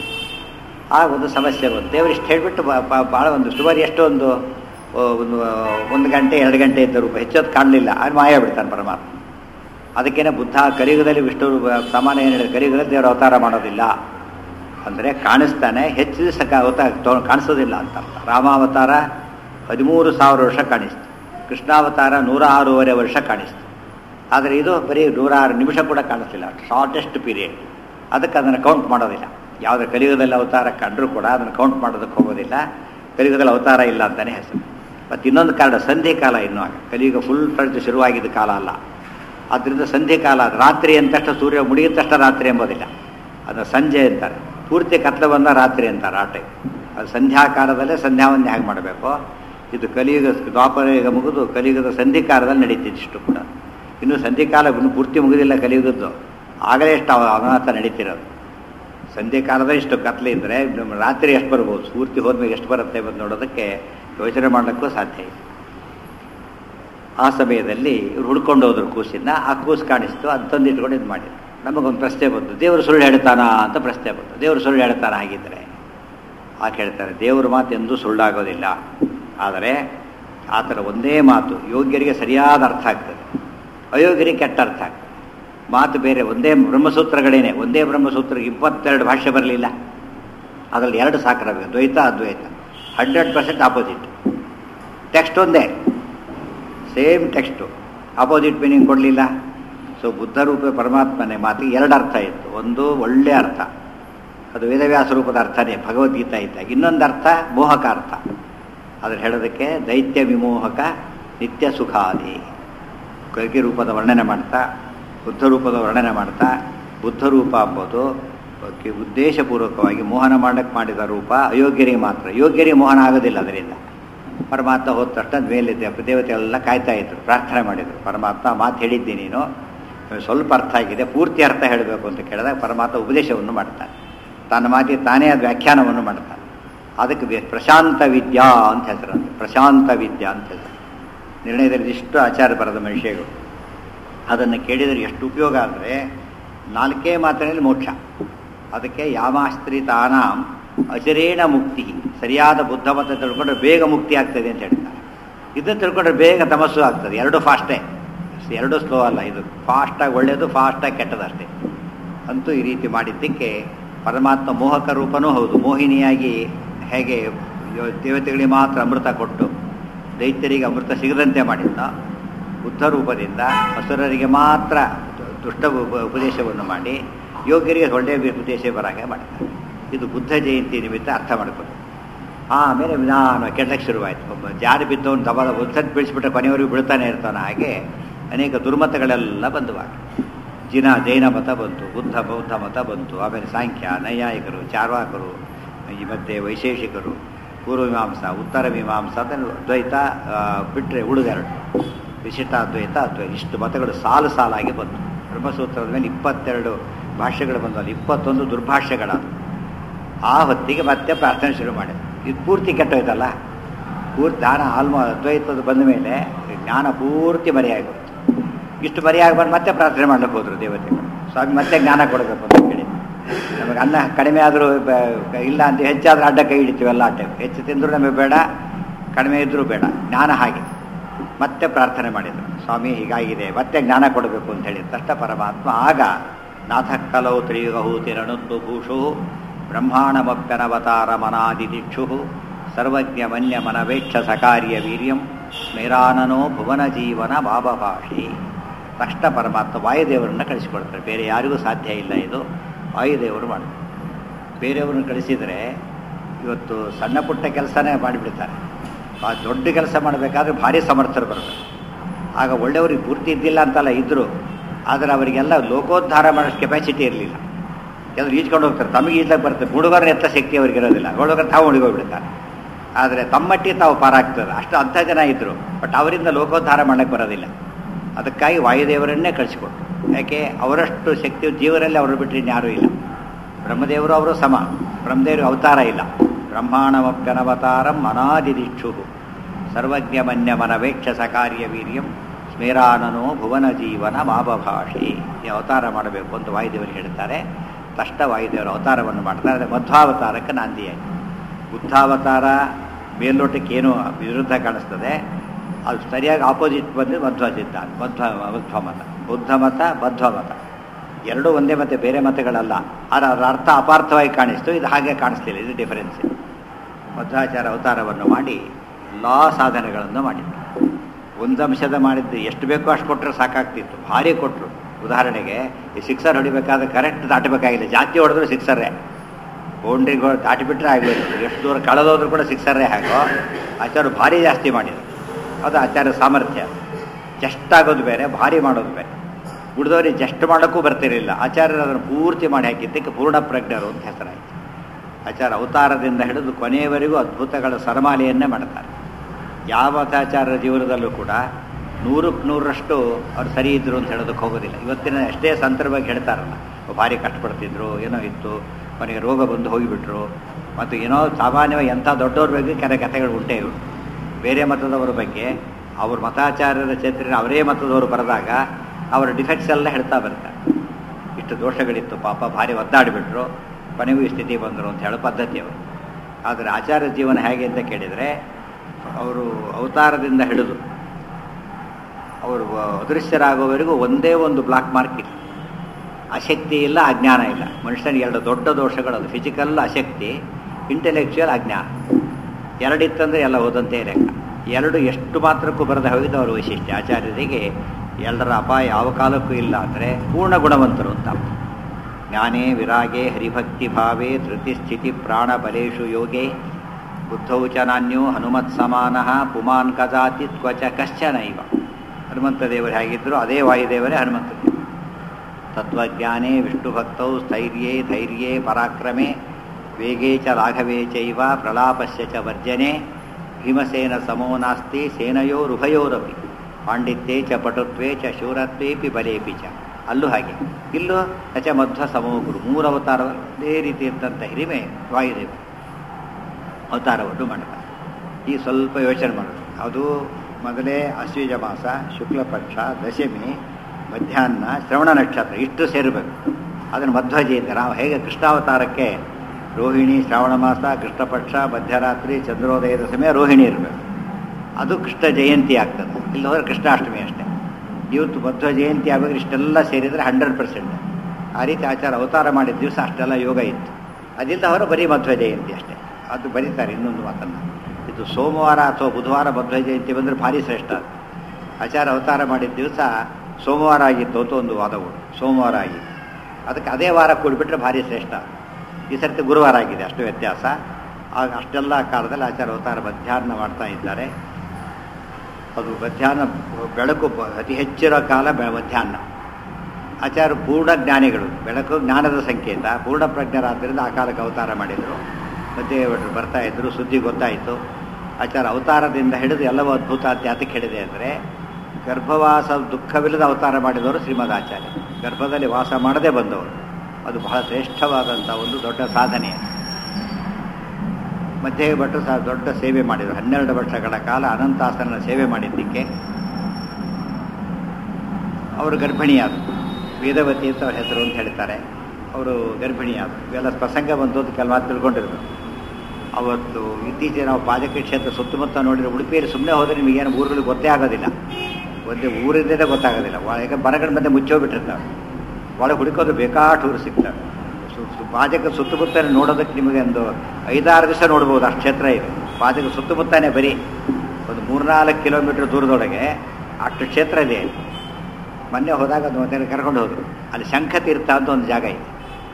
ಆ ಒಂದು ಸಮಸ್ಯೆ ಬಂತು ದೇವರು ಇಷ್ಟು ಹೇಳಿಬಿಟ್ಟು ಭಾಳ ಒಂದು ಸುಮಾರು ಎಷ್ಟು ಒಂದು ಆ, ಒಂದು ಆ, ಒಂದು ಗಂಟೆ ಎರಡು ಗಂಟೆ ಇದ್ದ ರೂಪ ಹೆಚ್ಚೊತ್ತು ಕಾಣಲಿಲ್ಲ ಅದು ಮಾಯ ಬಿಡ್ತಾನೆ ಪರಮಾತ್ಮ ಅದಕ್ಕೇನೆ ಬುದ್ಧ ಕಲಿಯುಗದಲ್ಲಿ ವಿಷ್ಣು ರೂಪ ಸಾಮಾನ್ಯ ಏನು ಹೇಳಿದ್ರೆ ಕಲಿಯುಗದಲ್ಲಿ ದೇವರು ಅವತಾರ ಮಾಡೋದಿಲ್ಲ ಅಂದರೆ ಕಾಣಿಸ್ತಾನೆ ಹೆಚ್ಚು ದಿವಸ ಕ- ಅವತಾರ ತೊ- ಕಾಣಿಸೋದಿಲ್ಲ ಅಂತ ಅರ್ಥ. ರಾಮಾವತಾರ ಹದಿಮೂರು ಸಾವಿರ ವರ್ಷ ಕಾಣಿಸ್ತು ಕೃಷ್ಣಾವತಾರ ನೂರ ಆರೂವರೆ ವರ್ಷ ಕಾಣಿಸ್ತು ಆದರೆ ಇದು ಬರೀ ನೂರಾರು ನಿಮಿಷ ಕೂಡ ಕಾಣಿಸ್ತಿಲ್ಲ ಶಾರ್ಟೆಸ್ಟ್ ಪೀರಿಯಡ್ ಅದಕ್ಕೆ ಅದನ್ನು ಕೌಂಟ್ ಮಾಡೋದಿಲ್ಲ ಯಾವುದೇ ಕಲಿಯುಗದಲ್ಲಿ ಅವತಾರ ಕಂಡರೂ ಕೂಡ ಅದನ್ನು ಕೌಂಟ್ ಮಾಡೋದಕ್ಕೆ ಹೋಗೋದಿಲ್ಲ ಕಲಿಯುಗದಲ್ಲಿ ಅವತಾರ ಇಲ್ಲ ಅಂತಲೇ ಹೆಸರು ಮತ್ತು ಇನ್ನೊಂದು ಕಾರಣ ಸಂಧಿ ಕಾಲ ಇನ್ನೂ ಆಗ ಕಲಿಯುಗ ಫುಲ್ ಫ್ರೆಂಡ್ ಶುರುವಾಗಿದ್ದ ಕಾಲ ಅಲ್ಲ ಆದ್ದರಿಂದ ಸಂಧಿ ಕಾಲ ಅದು ರಾತ್ರಿ ಅಂತಷ್ಟು ಸೂರ್ಯ ಮುಡಿದ ತಕ್ಷಣ ರಾತ್ರಿ ಎಂಬುದಿಲ್ಲ ಅದು ಸಂಜೆ ಅಂತಾರೆ ಪೂರ್ತಿ ಕತ್ಲೆ ಬಂದ ರಾತ್ರಿ ಅಂತಾರೆ ಆ ಟೈಮ್ ಅದು ಸಂಧ್ಯಾ ಕಾಲದಲ್ಲೇ ಸಂಧ್ಯಾವಂದನೆ ಹೇಗೆ ಮಾಡಬೇಕು ಇದು ಕಲಿಯುಗ ದ್ವಾಪರ ಯುಗ ಮುಗಿದು ಕಲಿಯುಗದ ಸಂಧಿ ಕಾಲದಲ್ಲಿ ನಡೀತಿತ್ತು ಇಷ್ಟು ಕೂಡ ಇನ್ನು ಸಂಧಿ ಕಾಲ ಇನ್ನು ಪೂರ್ತಿ ಮುಗಿದಿಲ್ಲ ಕಲಿಯುಗದ್ದು ಆಗಲೇ ಎಷ್ಟು ಅವ- ಅನಾಥ ನಡೀತಿರೋದು ಸಂಧ್ಯೆ ಕಾಲದಲ್ಲಿ ಇಷ್ಟು ಕತ್ಲೆ ಇದ್ದರೆ ನಮ್ಮ ರಾತ್ರಿ ಎಷ್ಟು ಬರ್ಬೋದು ಪೂರ್ತಿ ಹೋದ್ಮೇಲೆ ಎಷ್ಟು ಬರುತ್ತೆ ಬಂದು ನೋಡೋದಕ್ಕೆ ಯೋಚನೆ ಮಾಡೋಕ್ಕೂ ಸಾಧ್ಯ ಇಲ್ಲ ಆ ಸಮಯದಲ್ಲಿ ಇವ್ರು ಹುಡ್ಕೊಂಡು ಹೋದ್ರು ಕೂಸಿನ ಆ ಕೂಸು ಕಾಣಿಸ್ತು ಅದು ತಂದು ಇಟ್ಕೊಂಡು ಇದು ಮಾಡಿದ್ರು ನಮಗೊಂದು ಪ್ರಶ್ನೆ ಬಂತು ದೇವರು ಸುಳ್ಳು ಹೇಳ್ತಾನಾ ಅಂತ ಪ್ರಶ್ನೆ ಬಂತು ದೇವರು ಸುಳ್ಳು ಹೇಳ್ತಾನ ಹಾಗಿದ್ರೆ ಆ ಕೇಳ್ತಾರೆ ದೇವ್ರ ಮಾತು ಎಂದೂ ಸುಳ್ಳಾಗೋದಿಲ್ಲ ಆದರೆ ಆ ಥರ ಒಂದೇ ಮಾತು ಯೋಗ್ಯರಿಗೆ ಸರಿಯಾದ ಅರ್ಥ ಆಗ್ತದೆ ಅಯೋಗ್ಯರಿಗೆ ಕೆಟ್ಟ ಅರ್ಥ ಆಗ್ತದೆ ಮಾತು ಬೇರೆ ಒಂದೇ ಬ್ರಹ್ಮಸೂತ್ರಗಳೇನೆ ಒಂದೇ ಬ್ರಹ್ಮಸೂತ್ರಕ್ಕೆ ಇಪ್ಪತ್ತೆರಡು ಭಾಷೆ ಬರಲಿಲ್ಲ ಅದರಲ್ಲಿ ಎರಡು ಸಾಕರಬೇಕು Dvaita Advaita hundred percent opposite text ಒಂದೇ ಸೇಮ್ ಟೆಕ್ಸ್ಟು ಅಪೋಸಿಟ್ ಮೀನಿಂಗ್ ಕೊಡಲಿಲ್ಲ ಸೊ ಬುದ್ಧ ರೂಪ ಪರಮಾತ್ಮನೆ ಮಾತಿಗೆ ಎರಡು ಅರ್ಥ ಇತ್ತು ಒಂದು ಒಳ್ಳೆಯ ಅರ್ಥ ಅದು ವೇದವ್ಯಾಸ ರೂಪದ ಅರ್ಥನೇ ಭಗವದ್ಗೀತಾ ಇದ್ದಾಗ ಇನ್ನೊಂದು ಅರ್ಥ ಮೋಹಕ ಅರ್ಥ ಅದ್ರ ಹೇಳೋದಕ್ಕೆ ದೈತ್ಯ ವಿಮೋಹಕ ನಿತ್ಯ ಸುಖಾದಿ ಕಲ್ಕಿ ರೂಪದ ವರ್ಣನೆ ಮಾಡ್ತಾ ಬುದ್ಧ ರೂಪದ ವರ್ಣನೆ ಮಾಡ್ತಾ ಬುದ್ಧ ರೂಪ ಅಂಬೋದು ಅದಕ್ಕೆ ಉದ್ದೇಶಪೂರ್ವಕವಾಗಿ ಮೋಹನ ಮಾಡಕ್ಕೆ ಮಾಡಿದ ರೂಪ ಅಯೋಗ್ಯರಿಗೆ ಮಾತ್ರ ಯೋಗ್ಯರಿಗೆ ಮೋಹನ ಆಗೋದಿಲ್ಲ ಅದರಿಂದ ಪರಮಾತ್ಮ ಹೋದ ತಕ್ಷಣ ಮೇಲಿದ್ದೆ ದೇವತೆಗಳೆಲ್ಲ ಕಾಯ್ತಾ ಇದ್ರು ಪ್ರಾರ್ಥನೆ ಮಾಡಿದರು ಪರಮಾತ್ಮ ಮಾತು ಹೇಳಿದ್ದೆ ನೀನು ಸ್ವಲ್ಪ ಅರ್ಥ ಆಗಿದೆ ಪೂರ್ತಿ ಅರ್ಥ ಹೇಳಬೇಕು ಅಂತ ಕೇಳಿದಾಗ ಪರಮಾತ್ಮ ಉಪದೇಶವನ್ನು ಮಾಡ್ತಾನೆ ತನ್ನ ಮಾತಿಗೆ ತಾನೇ ಅದು ವ್ಯಾಖ್ಯಾನವನ್ನು ಮಾಡ್ತಾನೆ ಅದಕ್ಕೆ ಬೆ- ಪ್ರಶಾಂತ ವಿದ್ಯಾ ಅಂತ ಹೆಸರು ಅದು. ಪ್ರಶಾಂತ ವಿದ್ಯಾ ಅಂತ ಹೆಸರು ನಿರ್ಣಯದಲ್ಲಿ ಇಷ್ಟು ಆಚಾರ ಬರದ ಮನುಷ್ಯಗಳು ಅದನ್ನು ಕೇಳಿದರೆ ಎಷ್ಟು ಉಪಯೋಗ ಅಂದರೆ ನಾಲ್ಕೇ ಮಾತಿನಲ್ಲಿ ಮೋಕ್ಷ ಅದಕ್ಕೆ ಯಾಮಾಶ್ರಿತಾನಾಂ ಅಚರೇಣ ಮುಕ್ತಿ ಸರಿಯಾದ ಬುದ್ಧಮತ ತಿಳ್ಕೊಂಡ್ರೆ ಬೇಗ ಮುಕ್ತಿ ಆಗ್ತದೆ ಅಂತ ಹೇಳ್ತಾರೆ ಇದನ್ನು ತಿಳ್ಕೊಂಡ್ರೆ ಬೇಗ ತಮಸ್ಸು ಆಗ್ತದೆ ಎರಡು ಫಾಸ್ಟೇ ಎರಡು ಸ್ಲೋ ಅಲ್ಲ ಇದು ಫಾಸ್ಟಾಗಿ ಒಳ್ಳೆಯದು ಫಾಸ್ಟಾಗಿ ಕೆಟ್ಟದಷ್ಟೇ ಅಂತೂ ಈ ರೀತಿ ಮಾಡಿದ್ದಕ್ಕೆ ಪರಮಾತ್ಮ ಮೋಹಕ ರೂಪನೂ ಹೌದು ಮೋಹಿನಿಯಾಗಿ ಹೇಗೆ ಯೋ- ದೇವತೆಗಳಿಗೆ ಮಾತ್ರ ಅಮೃತ ಕೊಟ್ಟು ದೈತ್ಯರಿಗೆ ಅಮೃತ ಸಿಗದಂತೆ ಮಾಡಿದ್ದ ಬುದ್ಧ ರೂಪದಿಂದ ಹಸುರರಿಗೆ ಮಾತ್ರ ದುಷ್ಟ ಉಪ- ಉಪದೇಶವನ್ನು ಮಾಡಿ ಯೋಗ್ಯರಿಗೆ ಒಳ್ಳೆಯ ಉಪದೇಶ ಬರಾಗೆ ಮಾಡ್ತಾರೆ ಇದು ಬುದ್ಧ ಜಯಂತಿ ನಿಮಿತ್ತ ಅರ್ಥ ಮಾಡ್ಕೊಂಡು ಆಮೇಲೆ ನಾನು ಕೆಟ್ಟಕ್ಕೆ ಶುರುವಾಯಿತು ಒಬ್ಬ ಜಾರಿ ಬಿದ್ದವನು ದಬಲ ಉತ್ಸತ್ ಬೀಳಿಸ್ಬಿಟ್ರೆ ಕೊನೆಯವರೆಗೂ ಬೀಳ್ತಾನೆ ಇರ್ತಾನೆ ಹಾಗೆ ಅನೇಕ ದುರ್ಮತಗಳೆಲ್ಲ ಬಂದುವಾಗ ಜಿನ ಜೈನ ಮತ ಬಂತು ಬುದ್ಧ ಬೌದ್ಧ ಮತ ಬಂತು ಆಮೇಲೆ ಸಾಂಖ್ಯ ನೈಯಾಯಿಕರು ಚಾರ್ವಾಕರು ಈ ಮಧ್ಯೆ ವೈಶೇಷಿಕರು ಪೂರ್ವ ಮೀಮಾಂಸ ಉತ್ತರ ಮೀಮಾಂಸ ಅದನ್ನು ದ್ವೈತ ಬಿಟ್ಟರೆ ಉಳಿದೆರಡು ವಿಶಿಷ್ಟಾದ್ವೈತ ಅದ್ವೈತ ಇಷ್ಟು ಮತಗಳು ಸಾಲು ಸಾಲಾಗಿ ಬಂತು ಬ್ರಹ್ಮಸೂತ್ರದ ಮೇಲೆ ಇಪ್ಪತ್ತೆರಡು ಭಾಷೆಗಳು ಬಂದವು ಇಪ್ಪತ್ತೊಂದು ದುರ್ಭಾಷೆಗಳಾದವು ಆ ಹೊತ್ತಿಗೆ ಮತ್ತೆ ಪ್ರಾರ್ಥನೆ ಶುರು ಮಾಡಿದೆ ಇದು ಪೂರ್ತಿ ಕೆಟ್ಟೋಯ್ತಲ್ಲ ಪೂರ್ತಿ ಜ್ಞಾನ ಆಲ್ಮೋ ಅದ್ವೈತದ ಬಂದ ಮೇಲೆ ಜ್ಞಾನ ಪೂರ್ತಿ ಮರೆಯಾಗೋಯ್ತು ಇಷ್ಟು ಮರೆಯಾಗ್ಬಾರ್ದು ಮತ್ತೆ ಪ್ರಾರ್ಥನೆ ಮಾಡ್ಲಿಕ್ಕೆ ಹೋದ್ರು ದೇವತೆಗಳು ಸ್ವಾಮಿ ಮತ್ತೆ ಜ್ಞಾನ ಕೊಡಬೇಕು ಅಂತ ಹೇಳಿ ನಮಗೆ ಅನ್ನ ಕಡಿಮೆ ಆದರೂ ಇಲ್ಲ ಅಂತ ಹೆಚ್ಚಾದರೂ ಅಡ್ಡ ಕೈ ಹಿಡಿತೀವಲ್ಲ ಅಡ್ಡ ಹೆಚ್ಚು ತಿಂದರೂ ನಮಗೆ ಬೇಡ ಕಡಿಮೆ ಇದ್ದರೂ ಬೇಡ ಜ್ಞಾನ ಹಾಗೆ ಮತ್ತೆ ಪ್ರಾರ್ಥನೆ ಮಾಡಿದರು ಸ್ವಾಮಿ ಹೀಗಾಗಿದೆ ಮತ್ತೆ ಜ್ಞಾನ ಕೊಡಬೇಕು ಅಂತ ಹೇಳಿ ತಷ್ಟ ಪರಮಾತ್ಮ ಆಗ ನಾಥ ಕಲೌ ತ್ರಿಯುಗಹೂತಿರಣುತ್ತು ಭೂಷು ಬ್ರಹ್ಮಾಣಮಪ್ಯನವತಾರ ಮನಾದಿದಿಕ್ಷು ಸರ್ವಜ್ಞ ಮನ್ಯ ಮನವೇಕ್ಷ ಸಕಾರ್ಯ ವೀರ್ಯಂ ಮೇರಾನನೋ ಭುವನ ಜೀವನ ಭಾಷಿ ತಕ್ಷಣ ಪರಮಾತ್ಮ ವಾಯುದೇವರನ್ನು ಕಳಿಸಿಕೊಡ್ತಾರೆ ಬೇರೆ ಯಾರಿಗೂ ಸಾಧ್ಯ ಇಲ್ಲ ಇದು ವಾಯುದೇವರು ಮಾಡ್ತಾರೆ ಬೇರೆಯವ್ರನ್ನ ಕಳಿಸಿದರೆ ಇವತ್ತು ಸಣ್ಣ ಪುಟ್ಟ ಕೆಲಸನೇ ಮಾಡಿಬಿಡ್ತಾರೆ ಆ ದೊಡ್ಡ ಕೆಲಸ ಮಾಡಬೇಕಾದ್ರೆ ಭಾರಿ ಸಮರ್ಥರು ಬರಬೇಕು ಆಗ ಒಳ್ಳೆಯವ್ರಿಗೆ ಪೂರ್ತಿ ಇದ್ದಿಲ್ಲ ಅಂತಲ್ಲ ಇದ್ದರು ಆದರೆ ಅವರಿಗೆಲ್ಲ ಲೋಕೋದ್ಧಾರ ಮಾಡೋ ಕೆಪಾಸಿಟಿ ಇರಲಿಲ್ಲ ಕೆಲವರು ಈಜ್ಕೊಂಡು ಹೋಗ್ತಾರೆ ತಮಗೆ ಈಜ್ಲಕ್ಕೆ ಬರ್ತದೆ ಹುಡುಗರನ್ನ ಎತ್ತ ಶಕ್ತಿ ಅವ್ರಿಗೆ ಇರೋದಿಲ್ಲ ಹುಡುಗರು ತಾವು ಮುಳುಗೋಗ್ಬಿಡ್ತಾರೆ ಆದರೆ ತಮ್ಮಟ್ಟಿ ತಾವು ಪಾರಾಗ್ತದೆ ಅಷ್ಟು ಅಂಥ ಜನ ಇದ್ದರು ಬಟ್ ಅವರಿಂದ ಲೋಕೋದ್ಧಾರ ಮಾಡಕ್ಕೆ ಬರೋದಿಲ್ಲ ಅದಕ್ಕಾಗಿ ವಾಯುದೇವರನ್ನೇ ಕಳಿಸಿಕೊಟ್ರು ಯಾಕೆ ಅವರಷ್ಟು ಶಕ್ತಿ ಜೀವರಲ್ಲಿ ಅವರು ಬಿಟ್ಟರೆ ಇನ್ಯಾರೂ ಇಲ್ಲ ಬ್ರಹ್ಮದೇವರು ಅವರು ಸಮ ಬ್ರಹ್ಮದೇವರು ಅವತಾರ ಇಲ್ಲ ಬ್ರಹ್ಮಾಣಮಪ್ಯನವತಾರಂ ಅನಾದಿದಿಕ್ಷು ಸರ್ವಜ್ಞ ಮನ್ಯ ಮನವೇಕ್ಷ ಸಕಾರ್ಯ ವೀರ್ಯಂ ಸ್ಮೇರಾನನೋ ಭುವನ ಜೀವನ ಮಾಬಭಾಷಿ ಈ ಅವತಾರ ಮಾಡಬೇಕು ಅಂತ ವಾಯುದೇವರು ಹೇಳ್ತಾರೆ ತಷ್ಟ ವಾಯುದೇವರು ಅವತಾರವನ್ನು ಮಾಡ್ತಾರೆ ಅದೇ ಮಧ್ವಾವತಾರಕ್ಕೆ ನಾಂದಿಯಾಗಿ ಬುದ್ಧಾವತಾರ ಮೇಲ್ನೋಟಕ್ಕೆ ಏನು ವಿರುದ್ಧ ಕಾಣಿಸ್ತದೆ ಅದು ಸರಿಯಾಗಿ ಆಪೋಸಿಟ್ ಬಂದು ಮಧ್ವ ಸಿದ್ಧಾಂತ ಮಧ್ವ ಮಧ್ವ ಮತ ಬುದ್ಧ ಮತ ಮಧ್ವ ಮತ ಎರಡೂ ಒಂದೇ ಮತ್ತೆ ಬೇರೆ ಮತಗಳಲ್ಲ ಆದರೆ ಅದರ ಅರ್ಥ ಅಪಾರ್ಥವಾಗಿ ಕಾಣಿಸ್ತು ಇದು ಹಾಗೆ ಕಾಣಿಸ್ಲಿಲ್ಲ ಇದು ಡಿಫರೆನ್ಸ್ ಮಧ್ವಾಚಾರ ಅವತಾರವನ್ನು ಮಾಡಿ ಎಲ್ಲ ಸಾಧನೆಗಳನ್ನು ಮಾಡಿದ್ರು ಒಂದು ಅಂಶದ ಮಾಡಿದ್ದು ಎಷ್ಟು ಬೇಕೋ ಅಷ್ಟು ಕೊಟ್ಟರೆ ಸಾಕಾಗ್ತಿತ್ತು ಭಾರಿ ಕೊಟ್ಟರು ಉದಾಹರಣೆಗೆ ಈ ಸಿಕ್ಸರ್ ಹೊಡಿಬೇಕಾದ್ರೆ ಕರೆಕ್ಟ್ ದಾಟಬೇಕಾಗಿಲ್ಲ ಜಾಸ್ತಿ ಹೊಡೆದ್ರು ಸಿಕ್ಸರೇ ಬೌಂಡ್ರಿಗಳು ದಾಟಿಬಿಟ್ರೆ ಆಗಬೇಕು ಎಷ್ಟು ದೂರ ಕಳೆದೋದ್ರೂ ಕೂಡ ಸಿಕ್ಸರೇ ಹಾಗೋ ಆಚಾರ್ಯ ಭಾರಿ ಜಾಸ್ತಿ ಮಾಡಿದರು ಅದು ಆಚಾರ್ಯ ಸಾಮರ್ಥ್ಯ ಜಸ್ಟ್ ಆಗೋದು ಬೇರೆ ಭಾರಿ ಮಾಡೋದು ಬೇರೆ ಉಳಿದವರಿಗೆ ಜಸ್ಟ್ ಮಾಡೋಕ್ಕೂ ಬರ್ತಿರಲಿಲ್ಲ ಆಚಾರ್ಯರು ಅದನ್ನು ಪೂರ್ತಿ ಮಾಡಿ ಹಾಕಿದ್ದಕ್ಕೆ ಪೂರ್ಣ ಪ್ರಜ್ಞರು ಅಂತ ಹೆಸರಾಯಿತು ಆಚಾರ ಅವತಾರದಿಂದ ಹಿಡಿದು ಕೊನೆಯವರೆಗೂ ಅದ್ಭುತಗಳ ಸರಮಾಲೆಯನ್ನೇ ಮಾಡ್ತಾರೆ ಯಾವ ಮತಾಚಾರ್ಯರ ಜೀವನದಲ್ಲೂ ಕೂಡ ನೂರಕ್ಕೆ ನೂರರಷ್ಟು ಅವ್ರು ಸರಿ ಇದ್ರು ಅಂತ ಹೇಳೋದಕ್ಕೆ ಹೋಗೋದಿಲ್ಲ ಇವತ್ತಿನ ಎಷ್ಟೇ ಸಂತರ ಬಗ್ಗೆ ಹೇಳ್ತಾರಲ್ಲ ಭಾರಿ ಕಷ್ಟಪಡ್ತಿದ್ರು ಏನೋ ಇತ್ತು ಕೊನೆಗೆ ರೋಗ ಬಂದು ಹೋಗಿಬಿಟ್ರು ಮತ್ತು ಏನೋ ಸಾಮಾನ್ಯವಾಗಿ ಎಂಥ ದೊಡ್ಡವ್ರ ಬಗ್ಗೆ ಕೆಲ ಕಥೆಗಳು ಉಂಟೇ ಇವು ಬೇರೆ ಮತದವರ ಬಗ್ಗೆ ಅವ್ರ ಮತಾಚಾರ್ಯರ ಚರಿತ್ರೆ ಅವರೇ ಮತದವರು ಬರೆದಾಗ ಅವರ ಡಿಫೆಕ್ಟ್ಸ್ ಎಲ್ಲ ಹೇಳ್ತಾ ಬರ್ತಾರೆ ಇಷ್ಟು ದೋಷಗಳಿತ್ತು ಪಾಪ ಭಾರಿ ಒದ್ದಾಡಿಬಿಟ್ರು ಕೊನೆಗೂ ಈ ಸ್ಥಿತಿ ಬಂದರು ಅಂತ ಹೇಳೋ ಪದ್ಧತಿ ಅವರು ಆದರೆ ಆಚಾರ್ಯ ಜೀವನ ಹೇಗೆ ಅಂತ ಕೇಳಿದರೆ ಅವರು ಅವತಾರದಿಂದ ಹಿಡಿದು ಅವರು ಅದೃಶ್ಯರಾಗೋವರೆಗೂ ಒಂದೇ ಒಂದು ಬ್ಲಾಕ್ ಮಾರ್ಕ್ ಇಲ್ಲ ಅಶಕ್ತಿ ಇಲ್ಲ ಅಜ್ಞಾನ ಇಲ್ಲ ಮನುಷ್ಯನಿಗೆ ಎರಡು ದೊಡ್ಡ ದೋಷಗಳು ಅದು ಫಿಸಿಕಲ್ ಅಶಕ್ತಿ ಇಂಟೆಲೆಕ್ಚುಯಲ್ ಅಜ್ಞಾನ ಎರಡಿತ್ತಂದರೆ ಎಲ್ಲ ಹೋದಂತೆ ಲೆಕ್ಕ ಎರಡು ಎಷ್ಟು ಮಾತ್ರಕ್ಕೂ ಬರದ ಹೋಗಿದ್ದು ಅವರ ವೈಶಿಷ್ಟ್ಯ ಆಚಾರ್ಯರಿಗೆ ಎಲ್ಲರ ಅಪಾಯ ಯಾವ ಕಾಲಕ್ಕೂ ಇಲ್ಲ ಅಂದರೆ ಪೂರ್ಣ ಗುಣವಂತರು ಅಂತ ಜ್ಞಾನೇ ವಿರಾಗೆ ಹರಿಭಕ್ತಿಭಾವೇ ಧೃತಿಸ್ಥಿತಿ ಪ್ರಾಣಬಲೇಷು ಯೋಗೆ ಬುದ್ಧೌ ಚ ನಾನ್ಯೋ ಹನುಮತ್ ಸಮಾನಃ ಪುಮಾನ್ ಕದಾತಿ ತ್ವಚ ಕಶ್ಚನೈವ ಹನುಮಂತ ದೇವರು ಹೇಗಿದ್ದರು ಅದೇ ವಾಯುದೇವರೇ ಹನುಮಂತ ದೇವರು ತತ್ವಜ್ಞಾನೇ ವಿಷ್ಣುಭಕ್ತೌ ಸ್ಥೈರ್ಯೇ ಧೈರ್ಯೇ ಪರಾಕ್ರಮೆ ವೇಗೇ ಚ ರಾಘವೇ ಚೈವ ಪ್ರಲಾಪಸ್ಯ ಚ ವರ್ಜನೆ ಭೀಮಸೇನ ಸಮೋ ನಾಸ್ತಿ ಸೇನಯೋರುಭಯೋರಪಿ ಪಾಂಡಿತ್ಯೇ ಚ ಪಟುತ್ವೇ ಚ ಶೂರತ್ವೇಪಿ ಬಲೇಪಿ ಚ ಅಲ್ಲೂ ಹಾಗೆ ಇಲ್ಲೂ ನಚ ಮಧ್ವ ಸಮೋ ಗುರು ಮೂರು ಅವತಾರ ಅದೇ ರೀತಿ ಇದ್ದಂಥ ಹಿರಿಮೆ ವಾಯುದೇವ ಅವತಾರವನ್ನು ಮಾಡ್ತಾರೆ ಈ ಸ್ವಲ್ಪ ಯೋಚನೆ ಮಾಡೋದು ಅದು ಮೊದಲೇ ಅಶ್ವೀಜ ಮಾಸ ಶುಕ್ಲ ಪಕ್ಷ ದಶಮಿ ಮಧ್ಯಾಹ್ನ ಶ್ರವಣ ನಕ್ಷತ್ರ ಇಷ್ಟು ಸೇರಬೇಕು ಅದನ್ನು ಮಧ್ವ ಜಯಂತಿ ನಾವು ಹೇಗೆ ಕೃಷ್ಣಾವತಾರಕ್ಕೆ ರೋಹಿಣಿ ಶ್ರಾವಣ ಮಾಸ ಕೃಷ್ಣಪಕ್ಷ ಮಧ್ಯರಾತ್ರಿ ಚಂದ್ರೋದಯದ ಸಮಯ ರೋಹಿಣಿ ಇರಬೇಕು ಅದು ಕೃಷ್ಣ ಜಯಂತಿ ಆಗ್ತದೆ ಇಲ್ಲಿ ಹೋದರೆ ಕೃಷ್ಣಾಷ್ಟಮಿ ಅಷ್ಟೇ ಇವತ್ತು ಮಧ್ವ ಜಯಂತಿ ಆವಾಗ ಇಷ್ಟೆಲ್ಲ ಸೇರಿದರೆ ಹಂಡ್ರೆಡ್ ಪರ್ಸೆಂಟ್ ಆ ರೀತಿ ಆಚಾರ ಅವತಾರ ಮಾಡಿದ ದಿವಸ ಅಷ್ಟೆಲ್ಲ ಯೋಗ ಇತ್ತು ಅದಿಲ್ಲದ ಅವರು ಬರೀ ಮಧ್ವ ಜಯಂತಿ ಅಷ್ಟೇ ಅದು ಬರೀತಾರೆ ಇನ್ನೊಂದು ಮಾತನ್ನು ಇದು ಸೋಮವಾರ ಅಥವಾ ಬುಧವಾರ ಮಧ್ವ ಜಯಂತಿ ಬಂದರೆ ಭಾರಿ ಶ್ರೇಷ್ಠ ಅದು. ಆಚಾರ ಅವತಾರ ಮಾಡಿದ ದಿವಸ ಸೋಮವಾರ ಆಗಿತ್ತು ಅಂತ ಒಂದು ವಾದವು ಸೋಮವಾರ ಆಗಿತ್ತು ಅದಕ್ಕೆ ಅದೇ ವಾರ ಕೂಡಿಬಿಟ್ರೆ ಭಾರಿ ಶ್ರೇಷ್ಠ ಈ ಸರ್ತಿ ಗುರುವಾರ ಆಗಿದೆ ಅಷ್ಟು ವ್ಯತ್ಯಾಸ ಆಗ ಅಷ್ಟೆಲ್ಲ ಕಾಲದಲ್ಲಿ ಆಚಾರ ಅವತಾರ ಮಧ್ಯಾಹ್ನ ಮಾಡ್ತಾ ಇದ್ದಾರೆ ಅದು ಮಧ್ಯಾಹ್ನ ಬೆಳಕು ಬ- ಅತಿ ಹೆಚ್ಚಿರೋ ಕಾಲ ಬೆ- ಮಧ್ಯಾಹ್ನ ಆಚಾರ್ಯ ಪೂರ್ಣ ಜ್ಞಾನಿಗಳು ಬೆಳಕು ಜ್ಞಾನದ ಸಂಕೇತ ಪೂರ್ಣ ಪ್ರಜ್ಞರಾದ್ದರಿಂದ ಆ ಕಾಲಕ್ಕೆ ಅವತಾರ ಮಾಡಿದರು ಮಧ್ಯೆ ಬರ್ತಾ ಇದ್ರು ಸುದ್ದಿ ಗೊತ್ತಾಯಿತು ಆಚಾರ ಅವತಾರದಿಂದ ಹಿಡಿದು ಎಲ್ಲವೂ ಅದ್ಭುತ ಅತ್ಯಾತಕ್ಕೆ ಹಿಡಿದೆ ಅಂದರೆ ಗರ್ಭವಾಸ ದುಃಖವಿಲ್ಲದ ಅವತಾರ ಮಾಡಿದವರು ಶ್ರೀಮದ್ ಆಚಾರ್ಯ ಗರ್ಭದಲ್ಲಿ ವಾಸ ಮಾಡದೇ ಬಂದವರು ಅದು ಬಹಳ ಶ್ರೇಷ್ಠವಾದಂಥ ಒಂದು ದೊಡ್ಡ ಸಾಧನೆ ಮಧ್ಯೆ ಭಟ್ರು ಸಹ ದೊಡ್ಡ ಸೇವೆ ಮಾಡಿದರು ಹನ್ನೆರಡು ವರ್ಷಗಳ ಕಾಲ ಅನಂತಾಸನ ಸೇವೆ ಮಾಡಿದ್ದಕ್ಕೆ ಅವರು ಗರ್ಭಿಣಿಯಾದರು ವೇದವತಿ ಅಂತ ಅವ್ರ ಹೆಸರು ಅಂತ ಹೇಳ್ತಾರೆ ಅವರು ಗರ್ಭಿಣಿಯಾದರು ಇವೆಲ್ಲ ಪ್ರಸಂಗ ಬಂತು ಅಂತ ಕೆಲವು ಮಾತು ತಿಳ್ಕೊಂಡಿರ್ಬೇಕು ಅವತ್ತು ಇತ್ತೀಚೆಗೆ ನಾವು ಪಾದಕ ಕ್ಷೇತ್ರ ಸುತ್ತಮುತ್ತ ನೋಡಿದ್ರೆ ಉಡುಪಿಯಲ್ಲಿ ಸುಮ್ಮನೆ ಹೋದರೆ ನಿಮಗೇನು ಊರುಗಳಿಗೆ ಗೊತ್ತೇ ಆಗೋದಿಲ್ಲ ಒಂದೇ ಊರಿಂದೇ ಗೊತ್ತಾಗೋದಿಲ್ಲ ಒಳಗೆ ಮರಗಳ ಮಧ್ಯೆ ಮುಚ್ಚೋಗ್ಬಿಟ್ಟಿರ್ತಾವೆ ಒಳಗೆ ಹುಡುಕೋದು ಬೇಕಾಷ್ಟು ಊರು ಸಿಗ್ತವೆ ಸು ಸು- ಪಾದಕ ಸುತ್ತಮುತ್ತ ನೋಡೋದಕ್ಕೆ ನಿಮಗೆ ಒಂದು ಐದಾರು ದಿವಸ ನೋಡ್ಬೋದು ಅಷ್ಟು ಕ್ಷೇತ್ರ ಇದೆ ಪಾದಕ ಸುತ್ತಮುತ್ತನೇ ಬರೀ ಒಂದು ಮೂರ್ನಾಲ್ಕು ಕಿಲೋಮೀಟ್ರ್ ದೂರದೊಳಗೆ ಅಷ್ಟು ಕ್ಷೇತ್ರ ಇದೆ ಮೊನ್ನೆ ಹೋದಾಗ ಅದು ಮತ್ತೆ ಕರ್ಕೊಂಡು ಹೋದರು ಅಲ್ಲಿ ಶಂಖತೀರ್ಥ ಅಂತ ಒಂದು ಜಾಗ ಇದೆ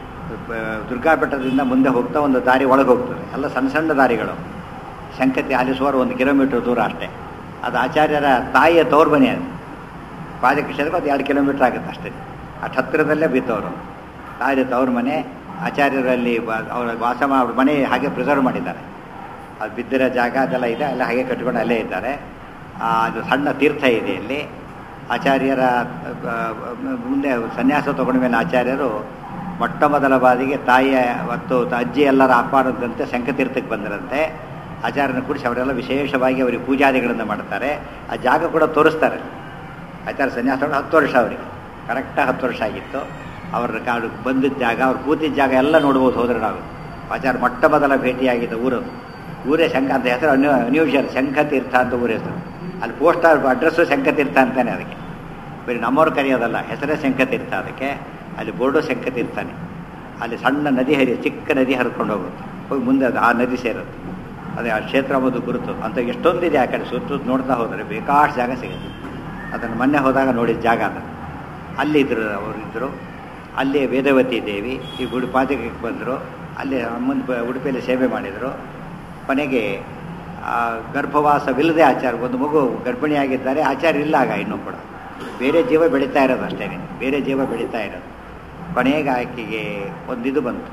ಬ- ದುರ್ಗಾ ಬೆಟ್ಟದಿಂದ ಮುಂದೆ ಹೋಗ್ತಾ ಒಂದು ದಾರಿ ಒಳಗೆ ಹೋಗ್ತದೆ ಎಲ್ಲ ಸಣ್ಣ ಸಣ್ಣ ದಾರಿಗಳು ಶಂಕತಿ ಅಲ್ಲಿ ಸುಮಾರು ಒಂದು ಕಿಲೋಮೀಟ್ರ್ ದೂರ ಅಷ್ಟೇ ಅದು ಆಚಾರ್ಯರ ತಾಯಿಯ ತವ್ರ ಮನೆ ಅದು ಪಾದಕೃಷ್ಣಕ್ಕೆ ಅದು ಎರಡು ಕಿಲೋಮೀಟ್ರ್ ಆಗುತ್ತೆ ಅಷ್ಟೇ ಅಷ್ಟು ಹತ್ತಿರದಲ್ಲೇ ಬಿದ್ದವರು ತಾಯಿಯ ತವ್ರ ಮನೆ ಆಚಾರ್ಯರಲ್ಲಿ ವ- ಅವರ ವಾಸ ಮಾ- ಅವ್ರ ಮನೆ ಹಾಗೆ ಪ್ರಿಸರ್ವ್ ಮಾಡಿದ್ದಾರೆ ಅದು ಬಿದ್ದಿರೋ ಜಾಗ ಅದೆಲ್ಲ ಇದೆ ಎಲ್ಲ ಹಾಗೆ ಕಟ್ಕೊಂಡು ಅಲ್ಲೇ ಇದ್ದಾರೆ ಆ, ಅದು ಸಣ್ಣ ತೀರ್ಥ ಇದೆ ಇಲ್ಲಿ ಆಚಾರ್ಯರ ಆ, ಮುಂದೆ ಸನ್ಯಾಸ ತಗೊಂಡ ಮೇಲೆ ಆಚಾರ್ಯರು ಮೊಟ್ಟ ಮೊದಲ ಬಾರಿಗೆ ತಾಯಿಯ ಮತ್ತು ತ- ಅಜ್ಜಿ ಎಲ್ಲರ ಆಹ್ವಾನದಂತೆ ಶಂಖತೀರ್ಥಕ್ಕೆ ಬಂದರಂತೆ ಆಚಾರ್ಯನ ಕೂಡಿಸಿ ಅವರೆಲ್ಲ ವಿಶೇಷವಾಗಿ ಅವರಿಗೆ ಪೂಜಾದಿಗಳನ್ನು ಮಾಡ್ತಾರೆ ಆ ಜಾಗ ಕೂಡ ತೋರಿಸ್ತಾರೆ ಆಚಾರ್ಯ ಸನ್ಯಾಸ ತಗೊಂಡು ಹತ್ತು ವರ್ಷ ಅವರಿಗೆ ಕರೆಕ್ಟಾಗಿ ಹತ್ತು ವರ್ಷ ಆಗಿತ್ತು ಅವ್ರ ಕಾಡು ಬಂದಿದ್ದ ಜಾಗ ಅವ್ರು ಕೂತಿದ್ದ ಜಾಗ ಎಲ್ಲ ನೋಡ್ಬೋದು ಹೋದ್ರೆ ನಾವು ಆಚಾರ್ಯ ಮೊಟ್ಟ ಮೊದಲ ಭೇಟಿಯಾಗಿದ್ದ ಊರು ಊರೇ ಶಂಖ ಅಂತ ಹೆಸರು ಅನ್ಯೂ ಅನ್ಯೂಷಲ್ ಶಂಖತೀರ್ಥ ಅಂತ ಊರ ಹೆಸರು ಅಲ್ಲಿ ಪೋಸ್ಟ್ ಅಡ್ರೆಸ್ಸು ಶಂಖತೀರ್ಥ ಅಂತಾನೆ ಅದಕ್ಕೆ ಬರೀ ನಮ್ಮವ್ರು ಕರೆಯೋದಲ್ಲ ಹೆಸರೇ ಶಂಖತೀರ್ಥ ಅದಕ್ಕೆ ಅಲ್ಲಿ ಬೋರ್ಡು ಶಂಖತೀರ್ಥನೇ ಅಲ್ಲಿ ಸಣ್ಣ ನದಿ ಹರಿ ಚಿಕ್ಕ ನದಿ ಹರಿಕೊಂಡು ಹೋಗುತ್ತೆ ಹೋಗಿ ಮುಂದೆ ಅದು ಆ ನದಿ ಸೇರುತ್ತೆ ಅದೇ ಆ ಕ್ಷೇತ್ರ ಒಂದು ಗುರುತು ಅಂತ ಎಷ್ಟೊಂದಿದೆ ಆ ಕಡೆ ಸುತ್ತ ನೋಡ್ತಾ ಹೋದರೆ ಬೇಕಾಷ್ಟು ಜಾಗ ಸಿಗುತ್ತೆ ಅದನ್ನು ಮೊನ್ನೆ ಹೋದಾಗ ನೋಡಿದ ಜಾಗ ಅದು ಅಲ್ಲಿದ್ದರು ಅವರು ಇದ್ದರು ಅಲ್ಲಿ ವೇದವತಿ ದೇವಿ ಈ ಗುಡಿ ಪಾದಕಕ್ಕೆ ಬಂದರು ಅಲ್ಲಿ ಮುಂದೆ ಉಡುಪಿಯಲ್ಲಿ ಸೇವೆ ಮಾಡಿದರು ಕೊನೆಗೆ ಆ ಗರ್ಭವಾಸವಿಲ್ಲದೆ ಆಚಾರ ಒಂದು ಮಗು ಗರ್ಭಿಣಿಯಾಗಿದ್ದಾರೆ ಆಚಾರ ಇಲ್ಲ ಆಗ ಇನ್ನೂ ಕೂಡ ಬೇರೆ ಜೀವ ಬೆಳೀತಾ ಇರೋದು ಅಷ್ಟೇ ಬೇರೆ ಜೀವ ಬೆಳೀತಾ ಇರೋದು ಕೊನೆಗೆ ಆಕೆಗೆ ಒಂದಿದು ಬಂತು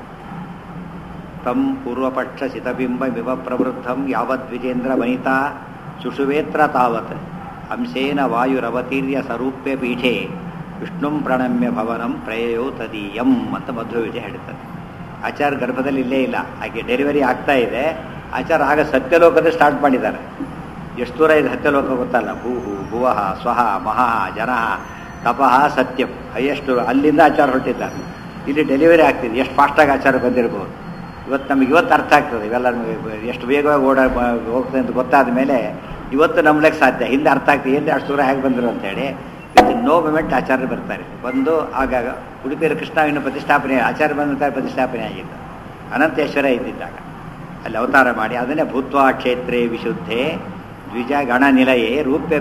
ತಂ ಪೂರ್ವಪಕ್ಷ ಸಿತಬಿಂಬ ವಿವ ಪ್ರವೃದ್ಧಂ ಯಾವತ್ ವಿಜೇಂದ್ರ ವನಿತಾ ಸುಷುವೇತ್ರ ತಾವತ್ ಅಂಶೇನ ವಾಯುರವತೀರ್ಯ ಸರೂಪ್ಯ ಪೀಠೆ ವಿಷ್ಣುಂ ಪ್ರಣಮ್ಯ ಭವನಂ ಪ್ರಯಯೋ ತದೀಯಂ ಅಂತ ಮಧ್ವ ವಿಜಯ ಹೇಳ್ತಾರೆ ಆಚಾರ ಗರ್ಭದಲ್ಲಿ ಇಲ್ಲೇ ಇಲ್ಲ ಹಾಗೆ ಡೆಲಿವರಿ ಆಗ್ತಾ ಇದೆ ಆಚಾರ ಆಗ ಸತ್ಯಲೋಕದ ಸ್ಟಾರ್ಟ್ ಮಾಡಿದ್ದಾರೆ ಎಷ್ಟು ದೂರ ಇದೆ ಸತ್ಯಲೋಕ ಗೊತ್ತಲ್ಲ ಭೂಹು ಭುವಃ ಸ್ವಹ ಮಹಾ ಜನಃ ತಪಃ ಸತ್ಯಂ ಹೈಯೆಸ್ಟ್ ಅಲ್ಲಿಂದ ಆಚಾರ ಹೊರಟಿದ್ದಾರೆ ಇಲ್ಲಿ ಡೆಲಿವರಿ ಆಗ್ತಿದೆ ಎಷ್ಟು ಫಾಸ್ಟಾಗಿ ಆಚಾರ ಬಂದಿರ್ಬೋದು ಇವತ್ತು ನಮಗೆ ಇವತ್ತು ಅರ್ಥ ಆಗ್ತದೆ ಇವೆಲ್ಲ ನಮಗೆ ಎಷ್ಟು ವೇಗವಾಗಿ ಓಡ ಹೋಗ್ತದೆ ಅಂತ ಗೊತ್ತಾದ ಮೇಲೆ ಇವತ್ತು ನಂಬಲಿಕ್ಕೆ ಸಾಧ್ಯ ಹಿಂದೆ ಅರ್ಥ ಆಗ್ತದೆ ಎಲ್ಲಿ ಅಷ್ಟು ದೂರ ಹೇಗೆ ಬಂದರು ಅಂತೇಳಿ ವಿತ್ ನೋ ಮೂಮೆಂಟ್ ಆಚಾರ್ಯ ಬರ್ತಾರೆ ಬಂದು ಆಗಾಗ ಉಡುಪಿಯಲ್ಲಿ ಕೃಷ್ಣವಿನ ಪ್ರತಿಷ್ಠಾಪನೆ ಆಚಾರ್ಯ ಬಂದಂಥ ಪ್ರತಿಷ್ಠಾಪನೆ ಆಗಿದ್ದು ಅನಂತೇಶ್ವರ ಇದ್ದಿದ್ದಾಗ ಅಲ್ಲಿ ಅವತಾರ ಮಾಡಿ ಅದನ್ನೇ ಭೂತ್ವಾ ಕ್ಷೇತ್ರೇ ವಿಶುದ್ಧೆ ದ್ವಿಜ ಗಣ ನಿಲಯೇ ರೂಪ್ಯ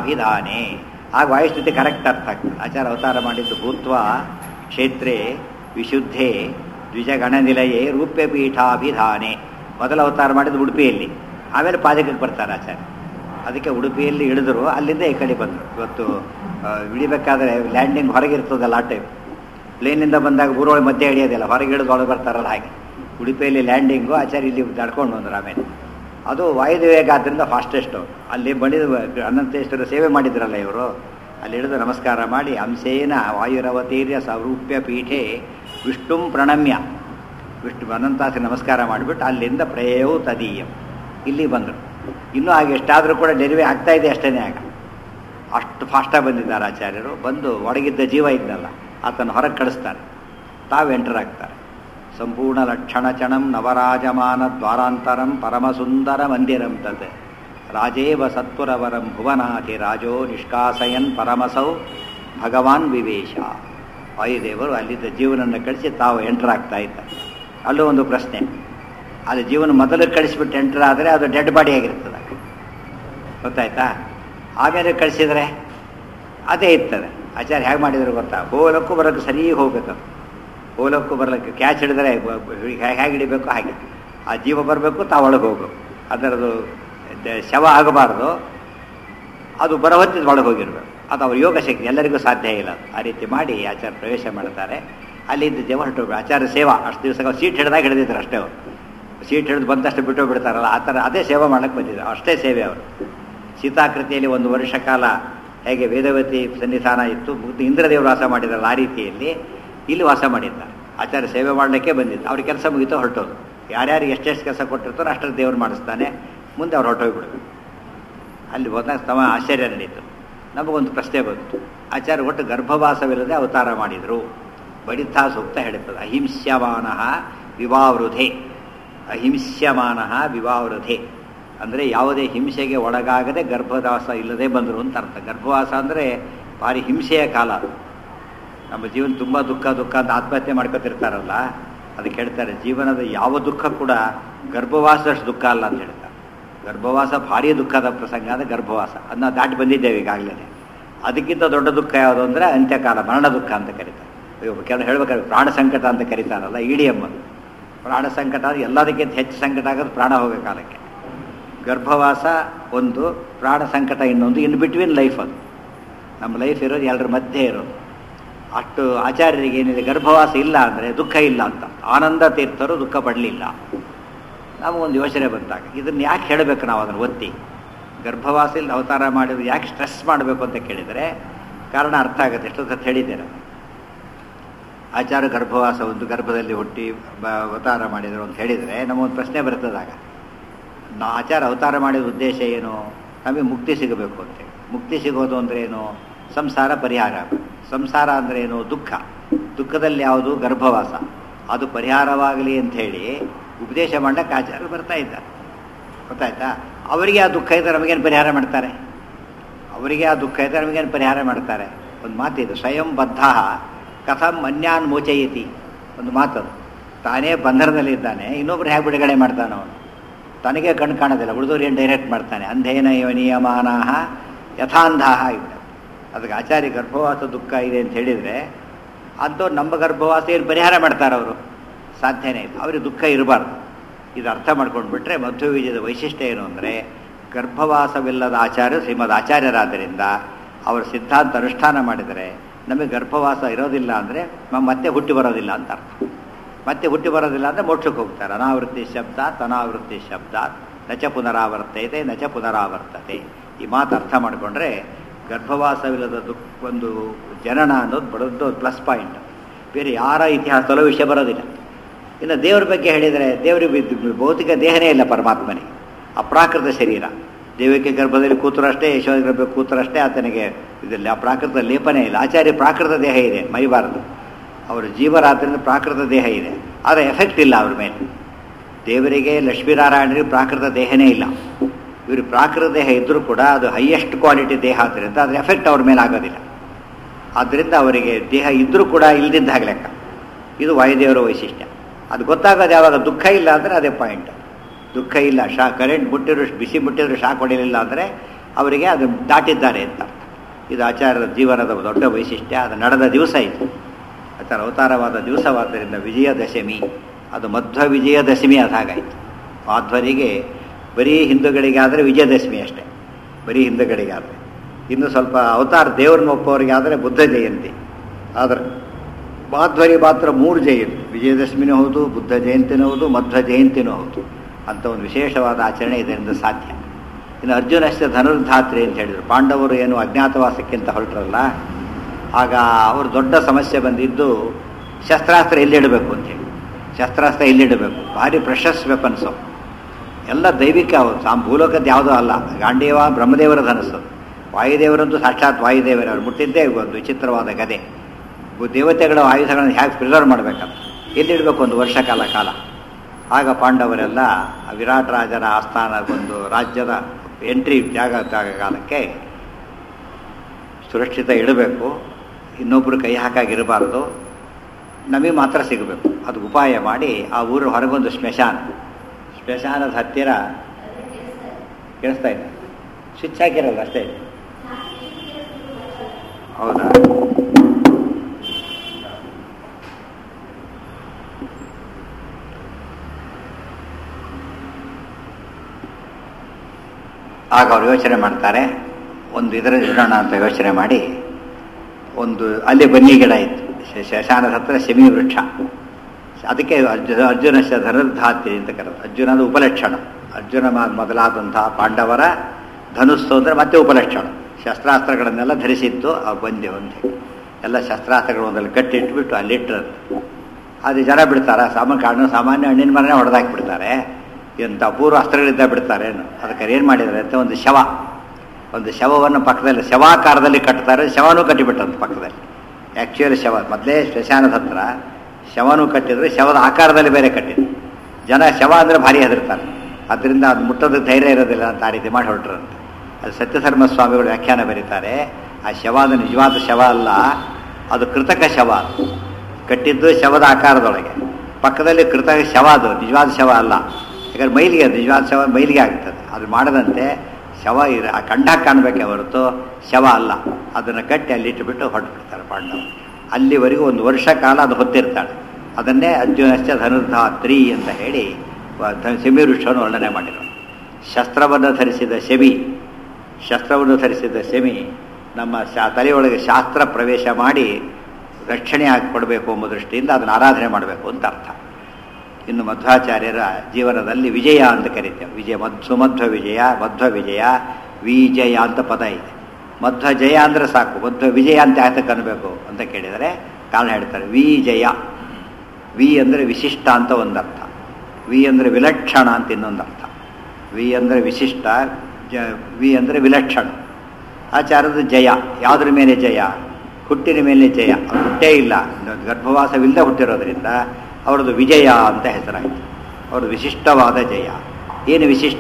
ಪೀಠಾಭಿಧಾನೆ ಆಗ ವಾಯುಸ್ಥಿತಿ ಕರೆಕ್ಟ್ ಅರ್ಥ ಆಗ್ತದೆ ಆಚಾರ ಅವತಾರ ಮಾಡಿದ್ದು ಭೂತ್ವ ಕ್ಷೇತ್ರೇ ವಿಶುದ್ಧೇ ದ್ವಿಜಗಣನಿಲಯೇ ರೂಪ್ಯ ಪೀಠಾಭಿಧಾನೆ ಮೊದಲ ಅವತಾರ ಮಾಡಿದ್ದು ಉಡುಪಿಯಲ್ಲಿ ಆಮೇಲೆ ಪಾದಕಕ್ಕೆ ಬರ್ತಾರೆ ಆಚಾರ್ಯ ಅದಕ್ಕೆ ಉಡುಪಿಯಲ್ಲಿ ಇಳಿದ್ರು ಅಲ್ಲಿಂದ ಈ ಕಡೆ ಬಂದರು ಇವತ್ತು ಆ, ಇಳಿಬೇಕಾದ್ರೆ ಲ್ಯಾಂಡಿಂಗ್ ಹೊರಗಿರ್ತದಲ್ಲ ಆ ಟೈಪ್ ಪ್ಲೇನಿಂದ ಬಂದಾಗ ಊರೊಳಗೆ ಮಧ್ಯೆ ಹಿಡಿಯೋದಿಲ್ಲ ಹೊರಗೆ ಇಳಿದು ಒಳಗೆ ಬರ್ತಾರಲ್ಲ ಹಾಗೆ ಉಡುಪಿಯಲ್ಲಿ ಲ್ಯಾಂಡಿಂಗು ಆಚಾರ್ಯ ಇಲ್ಲಿ ನಡ್ಕೊಂಡು ಬಂದರು ಆಮೇಲೆ ಅದು ವಾಯುದೇವೇಗ ಆದ್ದರಿಂದ ಫಾಸ್ಟೆಸ್ಟು ಅಲ್ಲಿ ಬಂದಿದ್ದು ಅನಂತೇಶ್ವರ ಸೇವೆ ಮಾಡಿದ್ರಲ್ಲ ಇವರು ಅಲ್ಲಿ ಹಿಡಿದು ನಮಸ್ಕಾರ ಮಾಡಿ ಅಂಶೇನ ವಾಯುರವತೀರ್ಯ ಸವರೂಪ್ಯ ಪೀಠೆ ವಿಷ್ಣುಂ ಪ್ರಣಮ್ಯ ವಿಷ್ಣು ಅನಂತಾಸಿ ನಮಸ್ಕಾರ ಮಾಡಿಬಿಟ್ಟು ಅಲ್ಲಿಂದ ಪ್ರಯವು ತದೀಯಂ ಇಲ್ಲಿ ಬಂದರು ಇನ್ನೂ ಹಾಗೆ ಎಷ್ಟಾದರೂ ಕೂಡ ಡೆಲಿವರಿ ಆಗ್ತಾ ಇದೆ ಅಷ್ಟೇ ಆಗ ಅಷ್ಟು ಫಾಸ್ಟಾಗಿ ಬಂದಿದ್ದಾರೆ ಆಚಾರ್ಯರು ಬಂದು ಒಳಗಿದ್ದ ಜೀವ ಇದ್ದಲ್ಲ ಆತನ ಹೊರಗೆ ಕಳಿಸ್ತಾರೆ ತಾವು ಎಂಟರ್ ಆಗ್ತಾರೆ ಸಂಪೂರ್ಣ ಲಕ್ಷಣ ಚಣಂ ನವರಾಜಮಾನ ದ್ವಾರಾಂತರಂ ಪರಮಸುಂದರ ಮಂದಿರಂ ತತ್ ರಾಜೇವ ಸತ್ಪುರವರಂ ಭುವನಾಥಿ ರಾಜೋ ನಿಷ್ಕಾಸಯನ್ ಪರಮಸೌ ಭಗವಾನ್ ವಿವೇಶ ವಾಯುದೇವರು ಅಲ್ಲಿದ್ದ ಜೀವನನ್ನು ಕಳಿಸಿ ತಾವು ಎಂಟರ್ ಆಗ್ತಾ ಇದ್ದಾರೆ ಅಲ್ಲೂ ಒಂದು ಪ್ರಶ್ನೆ ಅದು ಜೀವನ ಮೊದಲು ಕಳಿಸ್ಬಿಟ್ಟು ಎಂಟರ್ ಆದರೆ ಅದು ಡೆಡ್ ಬಾಡಿ ಆಗಿರ್ತದೆ ಗೊತ್ತಾಯ್ತಾ ಆಮೇಲೆ ಕಳಿಸಿದರೆ ಅದೇ ಇರ್ತದೆ ಆಚಾರ್ಯ ಹೇಗೆ ಮಾಡಿದ್ರು ಗೊತ್ತಾ ಹೋಲಕ್ಕೂ ಬರೋಕ್ಕೆ ಸರಿ ಹೋಗ್ಬೇಕು ಅದು. ಹೋಲಕ್ಕೂ ಬರಲಿಕ್ಕೆ ಕ್ಯಾಚ್ ಹಿಡಿದ್ರೆ ಬ- ಬ- ಹೇಗೆ ಹಿಡಿಬೇಕು ಹಾಗೆ ಆ ಜೀವ ಬರಬೇಕು ತಾವು ಒಳಗೆ ಹೋಗ್ಬೇಕು ಅದರದ್ದು ದ- ಶವ ಆಗಬಾರ್ದು ಅದು ಬರವತ್ತಿದ್ದು ಒಳಗೆ ಹೋಗಿರ್ಬೇಕು ಅದು ಅವ್ರ ಯೋಗ ಶಕ್ತಿ ಎಲ್ಲರಿಗೂ ಸಾಧ್ಯ ಇಲ್ಲ ಅದು. ಆ ರೀತಿ ಮಾಡಿ ಆಚಾರ್ಯ ಪ್ರವೇಶ ಮಾಡ್ತಾರೆ ಅಲ್ಲಿಂದ ಜೀವ ಹೊರಟು ಆಚಾರ್ಯ ಸೇವಾ ಅಷ್ಟು ದಿವಸ ಸೀಟ್ ಹಿಡಿದಾಗ ಹಿಡಿದಿದ್ರು ಅಷ್ಟೇ ಅವರು ಸೀಟ್ ಹಿಡಿದು ಬಂದಷ್ಟು ಬಿಟ್ಟು ಬಿಡ್ತಾರಲ್ಲ ಆ ಥರ ಅದೇ ಸೇವೆ ಮಾಡಕ್ಕೆ ಬಂದಿದ್ರು ಅಷ್ಟೇ ಸೇವೆ ಅವರು ಸೀತಾಕೃತಿಯಲ್ಲಿ ಒಂದು ವರ್ಷ ಕಾಲ ಹೇಗೆ ವೇದವತಿ ಸನ್ನಿಧಾನ ಇತ್ತು ಮುಗ್ದು ಇಂದ್ರದೇವರು ವಾಸ ಮಾಡಿದ್ರಲ್ಲ ಆ ರೀತಿಯಲ್ಲಿ ಇಲ್ಲಿ ವಾಸ ಮಾಡಿದ್ದಾರೆ ಆಚಾರ್ಯ ಸೇವೆ ಮಾಡಲಿಕ್ಕೆ ಬಂದಿದ್ದು ಅವ್ರ ಕೆಲಸ ಮುಗಿತು ಹೊರಟೋದು ಯಾರ್ಯಾರಿಗೆ ಎಷ್ಟೆಷ್ಟು ಕೆಲಸ ಕೊಟ್ಟಿರ್ತಾರೋ ಅಷ್ಟರ ದೇವ್ರು ಮಾಡಿಸ್ತಾನೆ ಮುಂದೆ ಅವ್ರು ಹೊರಟೋಗ್ಬಿಡ್ಬೇಕು ಅಲ್ಲಿ ಹೋದಾಗ ತಮ್ಮ ಆಶ್ಚರ್ಯ ನಡೀತು ನಮಗೊಂದು ಪ್ರಶ್ನೆ ಬಂತು ಆಚಾರ್ಯ ಒಟ್ಟು ಗರ್ಭವಾಸವಿಲ್ಲದೆ ಅವತಾರ ಮಾಡಿದರು ಬಡಿತಾ ಸೂಕ್ತ ಹೇಳುತ್ತದೆ ಅಹಿಂಸ್ಯಮಾನ ವಿವಾವೃಧೆ ಅಹಿಂಸ್ಯಮಾನ ವಿವಾವೃಧೆ ಅಂದರೆ ಯಾವುದೇ ಹಿಂಸೆಗೆ ಒಳಗಾಗದೆ ಗರ್ಭವಾಸ ಇಲ್ಲದೆ ಬಂದರು ಅಂತ ಅರ್ಥ ಗರ್ಭವಾಸ ಅಂದರೆ ಭಾರಿ ಹಿಂಸೆಯ ಕಾಲ ಅದು ನಮ್ಮ ಜೀವನ ತುಂಬ ದುಃಖ ದುಃಖ ಅಂತ ಆತ್ಮಹತ್ಯೆ ಮಾಡ್ಕೊತಿರ್ತಾರಲ್ಲ ಅದಕ್ಕೆ ಹೇಳ್ತಾರೆ ಜೀವನದ ಯಾವ ದುಃಖ ಕೂಡ ಗರ್ಭವಾಸದಷ್ಟು ದುಃಖ ಅಲ್ಲ ಅಂತ ಹೇಳ್ತಾರೆ ಗರ್ಭವಾಸ ಭಾರಿ ದುಃಖದ ಪ್ರಸಂಗ ಅಂದರೆ ಗರ್ಭವಾಸ ಅದನ್ನ ದಾಟಿ ಬಂದಿದ್ದೇವೆ ಈಗಾಗಲೇ ಅದಕ್ಕಿಂತ ದೊಡ್ಡ ದುಃಖ ಯಾವುದು ಅಂದರೆ ಅಂತ್ಯಕಾಲ ಮರಣ ದುಃಖ ಅಂತ ಕರೀತಾರೆ ಇವಾಗ ಕೆಲವು ಹೇಳ್ಬೇಕಾದ್ರೆ ಪ್ರಾಣ ಸಂಕಟ ಅಂತ ಕರೀತಾರಲ್ಲ ಇಡಿ ಎಂಬುದು ಪ್ರಾಣ ಸಂಕಟ ಅದು ಎಲ್ಲದಕ್ಕಿಂತ ಹೆಚ್ಚು ಸಂಕಟ ಆಗೋದು ಪ್ರಾಣ ಹೋಗೋ ಕಾಲಕ್ಕೆ ಗರ್ಭವಾಸ ಒಂದು ಪ್ರಾಣ ಸಂಕಟ ಇನ್ನೊಂದು ಇನ್ ಬಿಟ್ವೀನ್ ಲೈಫ್ ಅದು ನಮ್ಮ ಲೈಫ್ ಇರೋದು ಎಲ್ಲರ ಮಧ್ಯೆ ಇರೋದು ಅಷ್ಟು ಆಚಾರ್ಯರಿಗೆ ಏನಿದೆ ಗರ್ಭವಾಸ ಇಲ್ಲ ಅಂದರೆ ದುಃಖ ಇಲ್ಲ ಅಂತ ಆನಂದ ತೀರ್ಥರು ದುಃಖ ಪಡಲಿಲ್ಲ ನಮಗೊಂದು ಯೋಚನೆ ಬಂದಾಗ ಇದನ್ನು ಯಾಕೆ ಹೇಳಬೇಕು ನಾವು ಅದನ್ನು ಒತ್ತಿ ಗರ್ಭವಾಸ ಇಲ್ಲ ಅವತಾರ ಮಾಡಿದ್ರು ಯಾಕೆ ಸ್ಟ್ರೆಸ್ ಮಾಡಬೇಕು ಅಂತ ಕೇಳಿದರೆ ಕಾರಣ ಅರ್ಥ ಆಗುತ್ತೆ ಎಷ್ಟೊತ್ತು ಹೇಳಿದ್ದೇನೆ ಆಚಾರ ಗರ್ಭವಾಸ ಒಂದು ಗರ್ಭದಲ್ಲಿ ಹುಟ್ಟಿ ಬ ಅವತಾರ ಮಾಡಿದರು ಅಂತ ಹೇಳಿದರೆ ನಮಗೊಂದು ಪ್ರಶ್ನೆ ಬರ್ತದಾಗ ನಾ ಆಚಾರ ಅವತಾರ ಮಾಡಿದ ಉದ್ದೇಶ ಏನು ನಮಗೆ ಮುಕ್ತಿ ಸಿಗಬೇಕು ಅಂತೇಳಿ ಮುಕ್ತಿ ಸಿಗೋದು ಅಂದರೆ ಏನು ಸಂಸಾರ ಪರಿಹಾರ ಸಂಸಾರ ಅಂದರೆ ಏನು ದುಃಖ ದುಃಖದಲ್ಲಿ ಯಾವುದು ಗರ್ಭವಾಸ ಅದು ಪರಿಹಾರವಾಗಲಿ ಅಂಥೇಳಿ ಉಪದೇಶ ಮಾಡಕ್ಕೆ ಆಚಾರ್ಯರು ಬರ್ತಾ ಇದ್ದಾರೆ ಗೊತ್ತಾಯ್ತಾ ಅವರಿಗೆ ಆ ದುಃಖ ಇದ್ದರೆ ನಮಗೇನು ಪರಿಹಾರ ಮಾಡ್ತಾರೆ ಅವರಿಗೆ ಆ ದುಃಖ ಇದ್ದರೆ ನಮಗೇನು ಪರಿಹಾರ ಮಾಡ್ತಾರೆ ಒಂದು ಮಾತಿದು ಸ್ವಯಂ ಬದ್ಧ ಕಥಂ ಅನ್ಯಾನ್ ಮೋಚಯತಿ ಒಂದು ಮಾತದು ತಾನೇ ಬಂಧನದಲ್ಲಿದ್ದಾನೆ ಇನ್ನೊಬ್ರು ಹೇಗೆ ಬಿಡುಗಡೆ ಮಾಡ್ತಾನೆ ಅವನು ತನಗೆ ಕಣ್ಣು ಕಾಣೋದಿಲ್ಲ ಉಳಿದವ್ರು ಏನು ಡೈರೆಕ್ಟ್ ಮಾಡ್ತಾನೆ ಅಂಧೇನ ಇವ ನಿಯಮಾನಾಹ ಯಥಾಂಧಾಹ ಇದ್ದ ಅದಕ್ಕೆ ಆಚಾರ್ಯ ಗರ್ಭವಾಸ ದುಃಖ ಇದೆ ಅಂತ ಹೇಳಿದರೆ ಅಂಥವ್ರು ನಮ್ಮ ಗರ್ಭವಾಸ ಏನು ಪರಿಹಾರ ಮಾಡ್ತಾರೆ ಅವರು ಸಾಧ್ಯನೇ ಇಲ್ಲ ಅವ್ರಿಗೆ ದುಃಖ ಇರಬಾರ್ದು ಇದು ಅರ್ಥ ಮಾಡ್ಕೊಂಡು ಬಿಟ್ರೆ ಮಧ್ವ ವಿಜಯದ ವೈಶಿಷ್ಟ್ಯ ಏನು ಅಂದರೆ ಗರ್ಭವಾಸವಿಲ್ಲದ ಆಚಾರ್ಯ ಶ್ರೀಮದ್ ಆಚಾರ್ಯರಾದ್ದರಿಂದ ಅವರ ಸಿದ್ಧಾಂತ ಅನುಷ್ಠಾನ ಮಾಡಿದರೆ ನಮಗೆ ಗರ್ಭವಾಸ ಇರೋದಿಲ್ಲ ಅಂದರೆ ಮತ್ತೆ ಹುಟ್ಟಿ ಬರೋದಿಲ್ಲ ಅಂತ ಅರ್ಥ ಮತ್ತೆ ಹುಟ್ಟಿ ಬರೋದಿಲ್ಲ ಅಂದರೆ ಮೋಕ್ಷಕ್ಕೆ ಹೋಗ್ತಾರೆ ಅನಾವೃತ್ತಿ ಶಬ್ದ ತನಾವೃತ್ತಿ ಶಬ್ದ ನಚ ಪುನರಾವರ್ತೈತೆ ನಚ ಪುನರಾವರ್ತತೆ ಈ ಮಾತು ಅರ್ಥ ಮಾಡಿಕೊಂಡ್ರೆ ಗರ್ಭವಾಸವಿಲ್ಲದ ದುಃಖ ಒಂದು ಜನನ ಅನ್ನೋದು ಬಡದ್ದು ಪ್ಲಸ್ ಪಾಯಿಂಟ್ ಬೇರೆ ಯಾರ ಇತಿಹಾಸದಲ್ಲೂ ವಿಷಯ ಬರೋದಿಲ್ಲ ಇನ್ನು ದೇವರ ಬಗ್ಗೆ ಹೇಳಿದರೆ ದೇವರಿಗೆ ಭೌತಿಕ ದೇಹನೇ ಇಲ್ಲ ಪರಮಾತ್ಮನಿಗೆ ಅಪ್ರಾಕೃತ ಶರೀರ ದೇವಕ್ಕೆ ಗರ್ಭದಲ್ಲಿ ಕೂತರಷ್ಟೇ ಯಶೋಧ ಗರ್ಭ ಕೂತರಷ್ಟೇ ಆತನಿಗೆ ಇದರಲ್ಲಿ ಆ ಪ್ರಾಕೃತ ಲೇಪನೇ ಇಲ್ಲ ಆಚಾರ್ಯ ಪ್ರಾಕೃತ ದೇಹ ಇದೆ ಮೈಬಾರದು ಅವರ ಜೀವರಾತ್ರಿಯಿಂದ ಪ್ರಾಕೃತ ದೇಹ ಇದೆ ಆದರೆ ಎಫೆಕ್ಟ್ ಇಲ್ಲ ಅವ್ರ ಮೇಲೆ ದೇವರಿಗೆ ಲಕ್ಷ್ಮೀನಾರಾಯಣರಿಗೆ ಪ್ರಾಕೃತ ದೇಹನೇ ಇಲ್ಲ ಇವರು ಪ್ರಾಕೃತ ದೇಹ ಇದ್ದರೂ ಕೂಡ ಅದು ಹೈಯೆಸ್ಟ್ ಕ್ವಾಲಿಟಿ ದೇಹ ಆದ್ದರಿಂದ ಅದ್ರ ಎಫೆಕ್ಟ್ ಅವ್ರ ಮೇಲೆ ಆಗೋದಿಲ್ಲ ಆದ್ದರಿಂದ ಅವರಿಗೆ ದೇಹ ಇದ್ದರೂ ಕೂಡ ಇಲ್ದಿದ್ದ ಹಾಗೆ ಲೆಕ್ಕ ಇದು ವಾಯುದೇವರ ವೈಶಿಷ್ಟ್ಯ ಅದು ಗೊತ್ತಾಗೋದು ಯಾವಾಗ ದುಃಖ ಇಲ್ಲ ಅಂದರೆ ಅದೇ ಪಾಯಿಂಟ್ ದುಃಖ ಇಲ್ಲ ಶಾ ಕರೆಂಟ್ ಮುಟ್ಟಿದ್ರು ಬಿಸಿ ಮುಟ್ಟಿದ್ರು ಶಾಕ್ ಹೊಡಿಲಿಲ್ಲ ಅಂದರೆ ಅವರಿಗೆ ಅದು ದಾಟಿದ್ದಾರೆ ಅಂತ ಇದು ಆಚಾರ್ಯರ ಜೀವನದ ದೊಡ್ಡ ವೈಶಿಷ್ಟ್ಯ ಅದು ನಡೆದ ದಿವಸ ಇದು ಹೇಳ್ತಾರೆ ಅವತಾರವಾದ ದಿವಸವಾದ್ದರಿಂದ ವಿಜಯದಶಮಿ ಅದು ಮಧ್ವ ವಿಜಯದಶಮಿ ಅದು ಹಾಗಾಯಿತು ಮಾಧ್ವರಿಗೆ ಬರೀ ಹಿಂದೂಗಳಿಗಾದರೆ ವಿಜಯದಶಮಿ ಅಷ್ಟೇ ಬರೀ ಹಿಂದೂಗಳಿಗಾದರೆ ಇನ್ನು ಸ್ವಲ್ಪ ಅವತಾರ ದೇವ್ರನ್ನ ಒಪ್ಪೋರಿಗೆ ಆದರೆ ಬುದ್ಧ ಜಯಂತಿ ಆದರೆ ಮಾಧ್ವರಿ ಮಾತ್ರ ಮೂರು ಜಯಂತಿ ವಿಜಯದಶಮಿನೂ ಹೌದು ಬುದ್ಧ ಜಯಂತಿನೂ ಹೌದು ಮಧ್ವ ಜಯಂತಿನೂ ಹೌದು ಅಂತ ಒಂದು ವಿಶೇಷವಾದ ಆಚರಣೆ ಇದರಿಂದ ಸಾಧ್ಯ ಇನ್ನು ಅರ್ಜುನಶ್ಚ ಧನುರ್ಧಾತ್ರಿ ಅಂತ ಹೇಳಿದರು ಪಾಂಡವರು ಏನು ಅಜ್ಞಾತವಾಸಕ್ಕಿಂತ ಹೊರಟ್ರಲ್ಲ ಆಗ ಅವರು ದೊಡ್ಡ ಸಮಸ್ಯೆ ಬಂದಿದ್ದು ಶಸ್ತ್ರಾಸ್ತ್ರ ಎಲ್ಲಿಡಬೇಕು ಅಂತೇಳಿ ಶಸ್ತ್ರಾಸ್ತ್ರ ಎಲ್ಲಿಡಬೇಕು ಭಾರಿ ಪ್ರೆಷಸ್ ವೆಪನ್ಸು ಎಲ್ಲ ದೈವಿಕ ಅವು ಸಾಮ್ ಭೂಲೋಕದ ಯಾವುದೂ ಅಲ್ಲ ಗಾಂಡೀವ ಬ್ರಹ್ಮದೇವರ ಧನಸ್ಸು ವಾಯುದೇವರಂತೂ ಸಾಕ್ಷಾತ್ ವಾಯುದೇವರ ಅವ್ರು ಮುಟ್ಟಿದ್ದೇ ಒಂದು ವಿಚಿತ್ರವಾದ ಗದೆ ಭೂ- ದೇವತೆಗಳ ಆಯುಧಗಳನ್ನು ಹೇಗೆ ಪ್ರಿಸರ್ವ್ ಮಾಡಬೇಕಂತ ಎಲ್ಲಿಡಬೇಕು ಒಂದು ವರ್ಷ ಕಾಲ ಕಾಲ ಆಗ ಪಾಂಡವರೆಲ್ಲ ಆ ವಿರಾಟ್ ರಾಜನ ಆಸ್ಥಾನ ಒಂದು ರಾಜ್ಯದ ಎಂಟ್ರಿ ಜಾಗ ಜಾಗ ಕಾಲಕ್ಕೆ ಸುರಕ್ಷಿತ ಇಡಬೇಕು ಇನ್ನೊಬ್ಬರು ಕೈ ಹಾಕಾಗಿರಬಾರ್ದು ನಮಗೆ ಮಾತ್ರ ಸಿಗಬೇಕು ಅದು ಉಪಾಯ ಮಾಡಿ ಆ ಊರ ಹೊರಗೊಂದು ಸ್ಮಶಾನ ಸ್ಮಶಾನದ ಹತ್ತಿರ ಕೇಳಿಸ್ತಾ ಇದೆ ಸ್ವಿಚ್ ಹಾಕಿರಲ್ಲ ಅಷ್ಟೇ ಹೌದಾ ಆಗ ಅವ್ರು ಯೋಚನೆ ಮಾಡ್ತಾರೆ ಒಂದು ಇದರ ಇಡೋಣ ಅಂತ ಯೋಚನೆ ಮಾಡಿ ಒಂದು ಅಲ್ಲಿ ಬನ್ನಿ ಗಿಡ ಇತ್ತು ಶ- ಶಶಾನದ ಹತ್ರ ಶಮಿ ವೃಕ್ಷ ಅದಕ್ಕೆ ಅರ್ಜುನ ಅರ್ಜುನ ಶ ಧನುರ್ಧಾತಿ ಅಂತ ಕರೆದು ಅರ್ಜುನದ ಉಪಲಕ್ಷಣ ಅರ್ಜುನ ಮ- ಮೊದಲಾದಂತಹ ಪಾಂಡವರ ಧನುಸ್ಸು ಅಂದರೆ ಮತ್ತೆ ಉಪಲಕ್ಷಣ ಶಸ್ತ್ರಾಸ್ತ್ರಗಳನ್ನೆಲ್ಲ ಧರಿಸಿತ್ತು ಅವ್ರು ಬಂದೆ ಒಂದೇ ಎಲ್ಲ ಶಸ್ತ್ರಾಸ್ತ್ರಗಳು ಒಂದಲ್ಲಿ ಕಟ್ಟಿಟ್ಬಿಟ್ಟು ಅಲ್ಲಿಟ್ಟರಂತೆ ಅದು ಜನ ಬಿಡ್ತಾರ ಸಾಮಾನ್ಯ ಕಾರಣ ಸಾಮಾನ್ಯ ಹಣ್ಣಿನ ಮರನೇ ಹೊಡೆದಾಕ್ಬಿಡ್ತಾರೆ ಎಂಥ ಅಪೂರ್ವ ಅಸ್ತ್ರಗಳಿಂದ ಬಿಡ್ತಾರೆ ಏನು ಅದಕ್ಕೆ ಏನು ಮಾಡಿದ್ದಾರೆ ಅಂತ ಒಂದು ಶವ ಒಂದು ಶವವನ್ನು ಪಕ್ಕದಲ್ಲಿ ಶವಾಕಾರದಲ್ಲಿ ಕಟ್ತಾರೆ ಶವನೂ ಕಟ್ಟಿಬಿಟ್ಟಂತ ಪಕ್ಕದಲ್ಲಿ ಆ್ಯಕ್ಚುಯಲಿ ಶವ ಮೊದಲೇ ಸ್ಮಶಾನದ ಹತ್ರ ಶವನೂ ಕಟ್ಟಿದ್ರೆ ಶವದ ಆಕಾರದಲ್ಲಿ ಬೇರೆ ಕಟ್ಟಿದ್ರು ಜನ ಶವ ಅಂದರೆ ಭಾರಿ ಹೆದರ್ತಾರೆ ಅದರಿಂದ ಅದು ಮುಟ್ಟೋದಕ್ಕೆ ಧೈರ್ಯ ಇರೋದಿಲ್ಲ ಅಂತ ಆ ರೀತಿ ಮಾಡಿ ಹೊರಟ್ರಂತೆ ಅದು ಸತ್ಯಧರ್ಮ ಸ್ವಾಮಿಗಳು ವ್ಯಾಖ್ಯಾನ ಬರೀತಾರೆ ಆ ಶವ ಅದು ನಿಜವಾದ ಶವ ಅಲ್ಲ ಅದು ಕೃತಕ ಶವ ಅದು. ಕಟ್ಟಿದ್ದು ಶವದ ಆಕಾರದೊಳಗೆ ಪಕ್ಕದಲ್ಲಿ ಕೃತಕ ಶವ ಅದು ನಿಜವಾದ ಶವ ಅಲ್ಲ ಯಾಕಂದ್ರೆ ಮೈಲಿಗೆ ಅದು ನಿಜವಾದ ಶವ ಮೈಲಿಗೆ ಆಗ್ತದೆ ಅದು ಮಾಡದಂತೆ ಶವ ಇರ ಆ ಕಂಡಾಗ ಕಾಣಬೇಕೆ ಹೊರತು ಶವ ಅಲ್ಲ ಅದನ್ನು ಕಟ್ಟಿ ಅಲ್ಲಿ ಇಟ್ಟುಬಿಟ್ಟು ಹೊರಟುಬಿಡ್ತಾರೆ ಪಾಂಡವ ಅಲ್ಲಿವರೆಗೂ ಒಂದು ವರ್ಷ ಕಾಲ ಅದು ಹೊತ್ತಿರ್ತಾಳೆ ಅದನ್ನೇ ಅರ್ಜುನಶ್ಚ ಧನುರ್ಧಾತ್ರಿ ಅಂತ ಹೇಳಿ ಶಮಿ ವೃಕ್ಷವನ್ನು ವರ್ಣನೆ ಮಾಡಿರೋದು ಶಸ್ತ್ರವನ್ನು ಧರಿಸಿದ ಶಮಿ ಶಸ್ತ್ರವನ್ನು ಧರಿಸಿದ ಶಮಿ ನಮ್ಮ ಶಾ ತಲೆಯೊಳಗೆ ಶಾಸ್ತ್ರ ಪ್ರವೇಶ ಮಾಡಿ ರಕ್ಷಣೆ ಹಾಕಿಕೊಡ್ಬೇಕು ಎಂಬ ದೃಷ್ಟಿಯಿಂದ ಅದನ್ನು ಆರಾಧನೆ ಮಾಡಬೇಕು ಅಂತ ಅರ್ಥ ಇನ್ನು ಮಧ್ವಾಚಾರ್ಯರ ಜೀವನದಲ್ಲಿ ವಿಜಯ ಅಂತ ಕರೀತೇವೆ ವಿಜಯ ಮಧ್ ಸುಮಧ್ವ ವಿಜಯ ಮಧ್ವ ವಿಜಯ ವಿಜಯ ಅಂತ ಪದ ಇದೆ ಮಧ್ವ ಜಯ ಅಂದರೆ ಸಾಕು ಮಧ್ವ ವಿಜಯ ಅಂತ ಯಾತಕ್ಕೆ ಅನ್ಬೇಕು ಅಂತ ಕೇಳಿದರೆ ಕಾರಣ ಹೇಳ್ತಾರೆ ವಿಜಯ ವಿ ಅಂದರೆ ವಿಶಿಷ್ಟ ಅಂತ ಒಂದರ್ಥ ವಿ ಅಂದರೆ ವಿಲಕ್ಷಣ ಅಂತ ಇನ್ನೊಂದು ಅರ್ಥ ವಿ ಅಂದರೆ ವಿಶಿಷ್ಟ ಜ ವಿ ಅಂದರೆ ವಿಲಕ್ಷಣ ಆಚಾರದ ಜಯ ಯಾವುದ್ರ ಮೇಲೆ ಜಯ ಹುಟ್ಟಿನ ಮೇಲೆ ಜಯ ಅವ್ರು ಹುಟ್ಟೇ ಇಲ್ಲ ಗರ್ಭವಾಸವಿಲ್ಲದೆ ಹುಟ್ಟಿರೋದ್ರಿಂದ ಅವ್ರದ್ದು ವಿಜಯ ಅಂತ ಹೆಸರಾಯಿತು ಅವ್ರದ್ದು ವಿಶಿಷ್ಟವಾದ ಜಯ ಏನು ವಿಶಿಷ್ಟ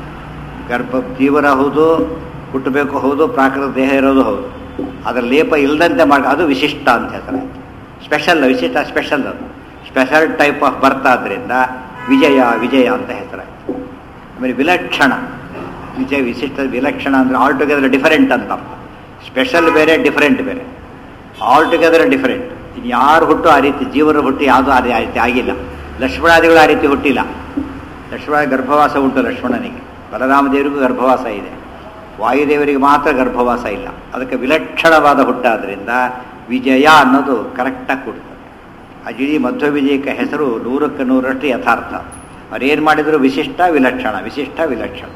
ಗರ್ಭ ಜೀವನ ಹೌದು ಹುಟ್ಟಬೇಕು ಹೌದು ಪ್ರಾಕೃತ ದೇಹ ಇರೋದು ಹೌದು ಅದರ ಲೇಪ ಇಲ್ಲದಂತೆ ಮಾಡಿ ಅದು ವಿಶಿಷ್ಟ ಅಂತ ಹೆಸರಾಯಿತು ಸ್ಪೆಷಲ್ ವಿಶಿಷ್ಟ ಸ್ಪೆಷಲ್ ಅದು ಸ್ಪೆಷಲ್ ಟೈಪ್ ಆಫ್ ಬರ್ತ್ ಆದ್ದರಿಂದ ವಿಜಯ ವಿಜಯ ಅಂತ ಹೆಸರಾಯಿತು ಆಮೇಲೆ ವಿಲಕ್ಷಣ ವಿಜಯ ವಿಶಿಷ್ಟ ವಿಲಕ್ಷಣ ಅಂದರೆ ಆಲ್ ಟುಗೆದರ್ ಡಿಫರೆಂಟ್ ಅಂತ ಅರ್ಥ ಸ್ಪೆಷಲ್ ಬೇರೆ ಡಿಫರೆಂಟ್ ಬೇರೆ ಆಲ್ ಟುಗೆದರ್ ಡಿಫರೆಂಟ್ ಇನ್ನು ಯಾರು ಹುಟ್ಟು ಆ ರೀತಿ ಜೀವನ ಹುಟ್ಟಿ ಯಾವುದೂ ಆ ರೀತಿ ಆಗಿಲ್ಲ ಲಕ್ಷ್ಮಣಾದಿಗಳು ಆ ರೀತಿ ಹುಟ್ಟಿಲ್ಲ ಲಕ್ಷ್ಮಣ ಗರ್ಭವಾಸ ಉಂಟು ಲಕ್ಷ್ಮಣನಿಗೆ ಬಲರಾಮದೇವರಿಗೂ ಗರ್ಭವಾಸ ಇದೆ ವಾಯುದೇವರಿಗೆ ಮಾತ್ರ ಗರ್ಭವಾಸ ಇಲ್ಲ ಅದಕ್ಕೆ ವಿಲಕ್ಷಣವಾದ ಹುಟ್ಟಾದ್ರಿಂದ ವಿಜಯ ಅನ್ನೋದು ಕರೆಕ್ಟಾಗಿ ಕೊಡ್ತದೆ ಆ ಇಡೀ ಮಧ್ವ ವಿಜಯಕ್ಕೆ ಹೆಸರು ನೂರಕ್ಕೆ ನೂರಷ್ಟು ಯಥಾರ್ಥ ಅವ್ರೇನು ಮಾಡಿದ್ರು ವಿಶಿಷ್ಟ ವಿಲಕ್ಷಣ ವಿಶಿಷ್ಟ ವಿಲಕ್ಷಣ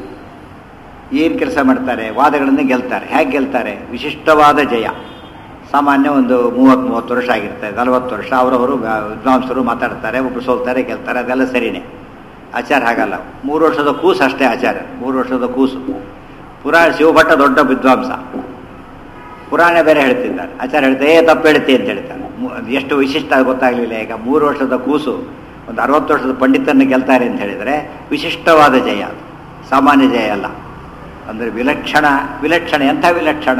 ಏನು ಕೆಲಸ ಮಾಡ್ತಾರೆ ವಾದಗಳನ್ನು ಗೆಲ್ತಾರೆ ಹೇಗೆ ಗೆಲ್ತಾರೆ ವಿಶಿಷ್ಟವಾದ ಜಯ ಸಾಮಾನ್ಯ ಒಂದು ಮೂವತ್ತು ಮೂವತ್ತು ವರ್ಷ ಆಗಿರ್ತದೆ ನಲವತ್ತು ವರ್ಷ ಅವರವರು ವಿದ್ವಾಂಸರು ಮಾತಾಡ್ತಾರೆ ಒಬ್ಬರು ಸೋಲ್ತಾರೆ ಗೆಲ್ತಾರೆ ಅದೆಲ್ಲ ಸರಿನೇ ಆಚಾರ ಹಾಗಲ್ಲ ಮೂರು ವರ್ಷದ ಕೂಸು ಅಷ್ಟೇ ಆಚಾರ ಮೂರು ವರ್ಷದ ಕೂಸು ಪುರಾಣ ಶಿವಭಟ್ಟ ದೊಡ್ಡ ವಿದ್ವಾಂಸ ಪುರಾಣ ಬೇರೆ ಹೇಳ್ತಿದ್ದಾರೆ ಆಚಾರ ಹೇಳ್ತಾರೆ ಏ ತಪ್ಪು ಹೇಳ್ತಿ ಅಂತ ಹೇಳ್ತಾರೆ ಮು- ಅದು ಎಷ್ಟು ವಿಶಿಷ್ಟ ಅದು ಗೊತ್ತಾಗಲಿಲ್ಲ ಈಗ ಮೂರು ವರ್ಷದ ಕೂಸು ಒಂದು ಅರವತ್ತು ವರ್ಷದ ಪಂಡಿತರನ್ನು ಗೆಲ್ತಾರೆ ಅಂತ ಹೇಳಿದರೆ ವಿಶಿಷ್ಟವಾದ ಜಯ ಅದು ಸಾಮಾನ್ಯ ಜಯ ಅಲ್ಲ ಅಂದರೆ ವಿಲಕ್ಷಣ ವಿಲಕ್ಷಣ ಎಂಥ ವಿಲಕ್ಷಣ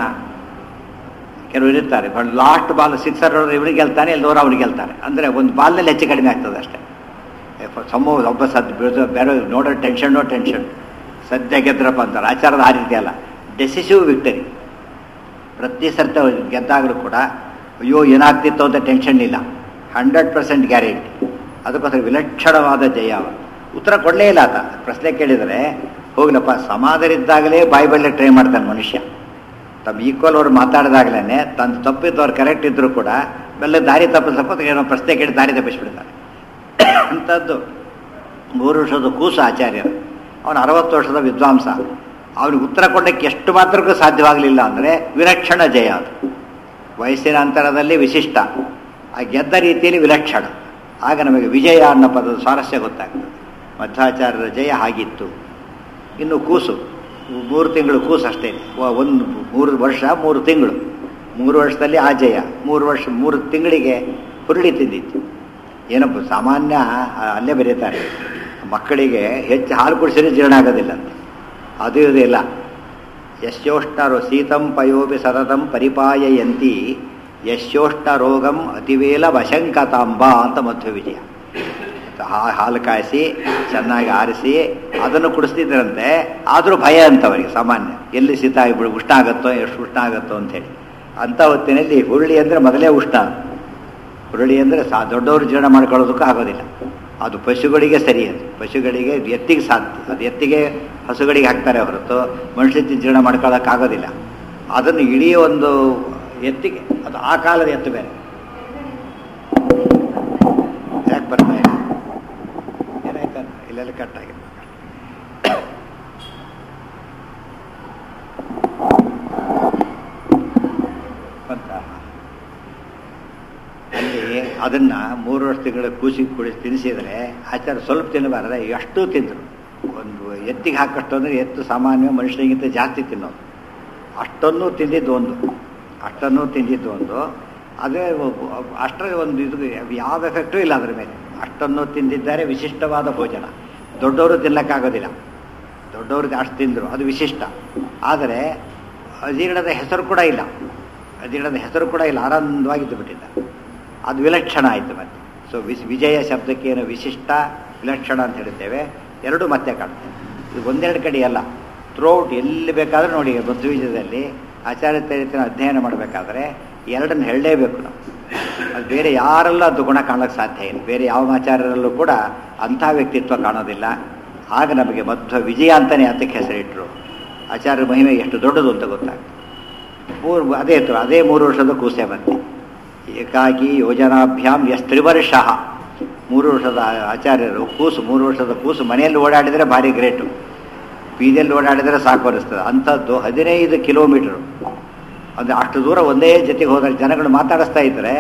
ಕೆಲವರು ಇರ್ತಾರೆ ಬಟ್ ಲಾಸ್ಟ್ ಬಾಲ್ ಸಿಕ್ಸರ್ ಇವನಿಗೆ ಗೆಲ್ತಾನೆ ಎಲ್ಲರೂ ಅವ್ನಿಗೆ ಗೆಲ್ತಾರೆ ಅಂದರೆ ಒಂದು ಬಾಲ್ನಲ್ಲಿ ಹೆಚ್ಚು ಕಡಿಮೆ ಆಗ್ತದೆ ಅಷ್ಟೇ ಸಮ ಒಬ್ಬ ಸದ್ ಬಿಡ್ದು ಬೇರೆ ನೋಡೋ ಟೆನ್ಷನ್ ನೋ ಟೆನ್ಷನ್ ಸದ್ಯ ಗೆದ್ರಪ್ಪ ಅಂತಾರೆ ಆಚಾರದ ಆ ರೀತಿ ಅಲ್ಲ ಡೆಸಿಸಿವ್ ವಿಕ್ಟರಿ ಪ್ರತಿ ಸರ್ತ ಗೆದ್ದಾಗಲೂ ಕೂಡ ಅಯ್ಯೋ ಏನಾಗ್ತಿತ್ತು ಅಂತ ಟೆನ್ಷನ್ ಇಲ್ಲ ಹಂಡ್ರೆಡ್ ಪರ್ಸೆಂಟ್ ಗ್ಯಾರಂಟಿ ಅದಕ್ಕೋಸ್ಕರ ವಿಲಕ್ಷಣವಾದ ಜಯ ಅವರು ಉತ್ತರ ಕೊಡಲೇ ಇಲ್ಲ ಆತ ಪ್ರಶ್ನೆ ಕೇಳಿದರೆ ಹೋಗ್ಲಪ್ಪ ಸಮಾಧರಿದ್ದಾಗಲೇ ಬಾಯಿ ಬಳ್ಳೆ ಟ್ರೈ ಮಾಡ್ತಾನೆ ಮನುಷ್ಯ ತಮ್ಮ ಈಕ್ವಲ್ ಅವ್ರು ಮಾತಾಡಿದಾಗಲೇ ತನ್ನ ತಪ್ಪಿದ್ದವ್ರು ಕರೆಕ್ಟ್ ಇದ್ದರೂ ಕೂಡ ಬೆಲ್ಲ ದಾರಿ ತಪ್ಪಿಸಪ್ಪ ಏನೋ ಪ್ರಶ್ನೆ ಕೇಳಿ ದಾರಿ ತಪ್ಪಿಸ್ಬಿಡ್ತಾನೆ ಅಂಥದ್ದು ಮೂರು ವರ್ಷದ ಕೂಸು ಆಚಾರ್ಯರು ಅವನು ಅರವತ್ತು ವರ್ಷದ ವಿದ್ವಾಂಸ ಅವನಿಗೆ ಉತ್ತರ ಕೊಡಕ್ಕೆ ಎಷ್ಟು ಮಾತ್ರಕ್ಕೂ ಸಾಧ್ಯವಾಗಲಿಲ್ಲ ಅಂದರೆ ವಿಲಕ್ಷಣ ಜಯ ಅದು ವಯಸ್ಸಿನ ಅಂತರದಲ್ಲಿ ವಿಶಿಷ್ಟ ಆ ಗೆದ್ದ ರೀತಿಯಲ್ಲಿ ವಿಲಕ್ಷಣ ಆಗ ನಮಗೆ ವಿಜಯ ಅನ್ನೋ ಪದದ ಸ್ವಾರಸ್ಯ ಗೊತ್ತಾಗ್ತದೆ ಮಧ್ವಾಚಾರ್ಯರ ಜಯ ಹಾಗಿತ್ತು ಇನ್ನು ಕೂಸು ಮೂರು ತಿಂಗಳು ಕೂಸು ಅಷ್ಟೇ ಒಂದು ಮೂರು ವರ್ಷ ಮೂರು ತಿಂಗಳು ಮೂರು ವರ್ಷದಲ್ಲಿ ಆ ಜಯ ಮೂರು ವರ್ಷ ಮೂರು ತಿಂಗಳಿಗೆ ಹುರುಳಿ ತಿಂದಿತ್ತು ಏನಪ್ಪ ಸಾಮಾನ್ಯ ಅಲ್ಲೇ ಬರೀತಾರೆ ಮಕ್ಕಳಿಗೆ ಹೆಚ್ಚು ಹಾಲು ಕುಡಿಸಿದ್ರೆ ಜೀರ್ಣ ಆಗೋದಿಲ್ಲ ಅಂತ ಅದು ಇದು ಇಲ್ಲ ಯಶ್ಯೋಷ್ಟರು ಶೀತಂ ಪಯೋಪಿ ಸತತಂ ಪರಿಪಾಯಯಂತಿ ಯಶ್ಯೋಷ್ಟ ರೋಗಂ ಅತಿವೇಲ ವಶಂಕತಾಂಬ ಅಂತ ಮಧ್ವ ವಿಜಯ ಹಾಲು ಕಾಯಿಸಿ ಚೆನ್ನಾಗಿ ಆರಿಸಿ ಅದನ್ನು ಕುಡಿಸ್ತಿದ್ರಂತೆ ಆದರೂ ಭಯ ಅಂತವರಿಗೆ ಸಾಮಾನ್ಯ ಎಲ್ಲಿ ಶೀತ ಆಗಿಬಿಡು ಉಷ್ಣ ಆಗುತ್ತೋ ಎಷ್ಟು ಉಷ್ಣ ಆಗುತ್ತೋ ಅಂತೇಳಿ ಅಂಥ ಹೊತ್ತಿನಲ್ಲಿ ಹುರುಳಿ ಅಂದರೆ ಮೊದಲೇ ಉಷ್ಣ ಹುರುಳಿ ಅಂದರೆ ಸಾ ದೊಡ್ಡವರು ಜೀರ್ಣ ಮಾಡ್ಕೊಳ್ಳೋದಕ್ಕೂ ಆಗೋದಿಲ್ಲ ಅದು ಪಶುಗಳಿಗೆ ಸರಿ ಅದು ಪಶುಗಳಿಗೆ ಎತ್ತಿಗೆ ಸಾಧ್ಯ ಅದು ಎತ್ತಿಗೆ ಹಸುಗಳಿಗೆ ಹಾಕ್ತಾರೆ ಹೊರತು ಮನುಷ್ಯ ಜೀರ್ಣ ಮಾಡ್ಕೊಳ್ಳೋಕ್ಕಾಗೋದಿಲ್ಲ ಅದನ್ನು ಇಡೀ ಒಂದು ಎತ್ತಿಗೆ ಅದು ಆ ಕಾಲದ ಎತ್ತು ಬೇರೆ ಯಾಕೆ ಬರ್ತಾ ಇಲ್ಲ ಏನಾಯ್ತ ಇಲ್ಲೆಲ್ಲ ಕಟ್ ಆಗಿದೆ ಬಂತ ಅಲ್ಲಿ ಅದನ್ನ ಮೂರು ವರ್ಷ ತಿಂಗಳ ಕೂಸಿ ಕುಡಿ ತಿನ್ನಿಸಿದ್ರೆ ಆಚಾರ ಸ್ವಲ್ಪ ತಿನ್ನಬಾರದೆ ಎಷ್ಟು ತಿಂದರು ಒಂದು ಎತ್ತಿಗೆ ಹಾಕಷ್ಟು ಅಂದರೆ ಎತ್ತು ಸಾಮಾನ್ಯ ಮನುಷ್ಯನಿಗಿಂತ ಜಾಸ್ತಿ ತಿನ್ನೋದು ಅಷ್ಟನ್ನು ತಿಂದಿದ್ದು ಒಂದು ಅಷ್ಟನ್ನು ತಿಂದಿದ್ದು ಒಂದು ಅದೇ ಅಷ್ಟರ ಒಂದು ಇದು ಯಾವ ಎಫೆಕ್ಟೂ ಇಲ್ಲ ಅದರ ಮೇಲೆ ಅಷ್ಟನ್ನು ತಿಂದಿದ್ದಾರೆ ವಿಶಿಷ್ಟವಾದ ಭೋಜನ ದೊಡ್ಡವರು ತಿನ್ನಕ್ಕಾಗೋದಿಲ್ಲ ದೊಡ್ಡವ್ರಿಗೆ ಅಷ್ಟು ತಿಂದರು ಅದು ವಿಶಿಷ್ಟ ಆದರೆ ಅಜೀರ್ಣದ ಹೆಸರು ಕೂಡ ಇಲ್ಲ ಅಜೀರ್ಣದ ಹೆಸರು ಕೂಡ ಇಲ್ಲ ಆನಂದವಾಗಿದ್ದು ಬಿಟ್ಟಿದ್ದ ಅದು ವಿಲಕ್ಷಣ ಆಯಿತು ಮತ್ತೆ ಸೊ ವಿಸ್ ವಿಜಯ ಶಬ್ದಕ್ಕೆ ಏನು ವಿಶಿಷ್ಟ ವಿಲಕ್ಷಣ ಅಂತ ಹೇಳ್ತೇವೆ ಎರಡು ಮತ್ತೆ ಕಾಣ್ತೇವೆ ಇದು ಒಂದೆರಡು ಕಡೆ ಅಲ್ಲ ಥ್ರೋಟ್ ಎಲ್ಲಿ ಬೇಕಾದರೂ ನೋಡಿ ಮಧ್ವಿಜಯದಲ್ಲಿ ಆಚಾರ್ಯ ಚರಿತ್ರೆ ಅಧ್ಯಯನ ಮಾಡಬೇಕಾದ್ರೆ ಎರಡನ್ನು ಹೇಳಲೇಬೇಕು ನಾವು ಅದು ಬೇರೆ ಯಾರಲ್ಲೂ ಅದು ಗುಣ ಕಾಣೋಕ್ಕೆ ಸಾಧ್ಯ ಇಲ್ಲ ಬೇರೆ ಯಾವ ಆಚಾರ್ಯರಲ್ಲೂ ಕೂಡ ಅಂಥ ವ್ಯಕ್ತಿತ್ವ ಕಾಣೋದಿಲ್ಲ ಆಗ ನಮಗೆ ಮಧ್ವ ವಿಜಯ ಅಂತಲೇ ಅದಕ್ಕೆ ಹೆಸರಿಟ್ಟರು ಆಚಾರ್ಯ ಮಹಿಮೆ ಎಷ್ಟು ದೊಡ್ಡದು ಅಂತ ಗೊತ್ತಾಗ್ತದೆ ಮೂರು ಅದೇ ಇತ್ತು ಅದೇ ಮೂರು ವರ್ಷದ ಕೂಸೆ ಬಂತೆ ಏಕಾಗಿ ಯೋಜನಾಭ್ಯಾಮ್ ಎಸ್ ತ್ರಿವರ್ಷ ಮೂರು ವರ್ಷದ ಆಚಾರ್ಯರು ಕೂಸು ಮೂರು ವರ್ಷದ ಕೂಸು ಮನೆಯಲ್ಲಿ ಓಡಾಡಿದರೆ ಭಾರಿ ಗ್ರೇಟು ಬೀದಿಯಲ್ಲಿ ಓಡಾಡಿದರೆ ಸಾಕು ಅನಿಸ್ತದೆ ಅಂಥದ್ದು ಹದಿನೈದು ಕಿಲೋಮೀಟರು ಅಂದರೆ ಅಷ್ಟು ದೂರ ಒಂದೇ ಜೊತೆಗೆ ಹೋದಾಗ ಜನಗಳು ಮಾತಾಡಿಸ್ತಾ ಇದ್ದರೆ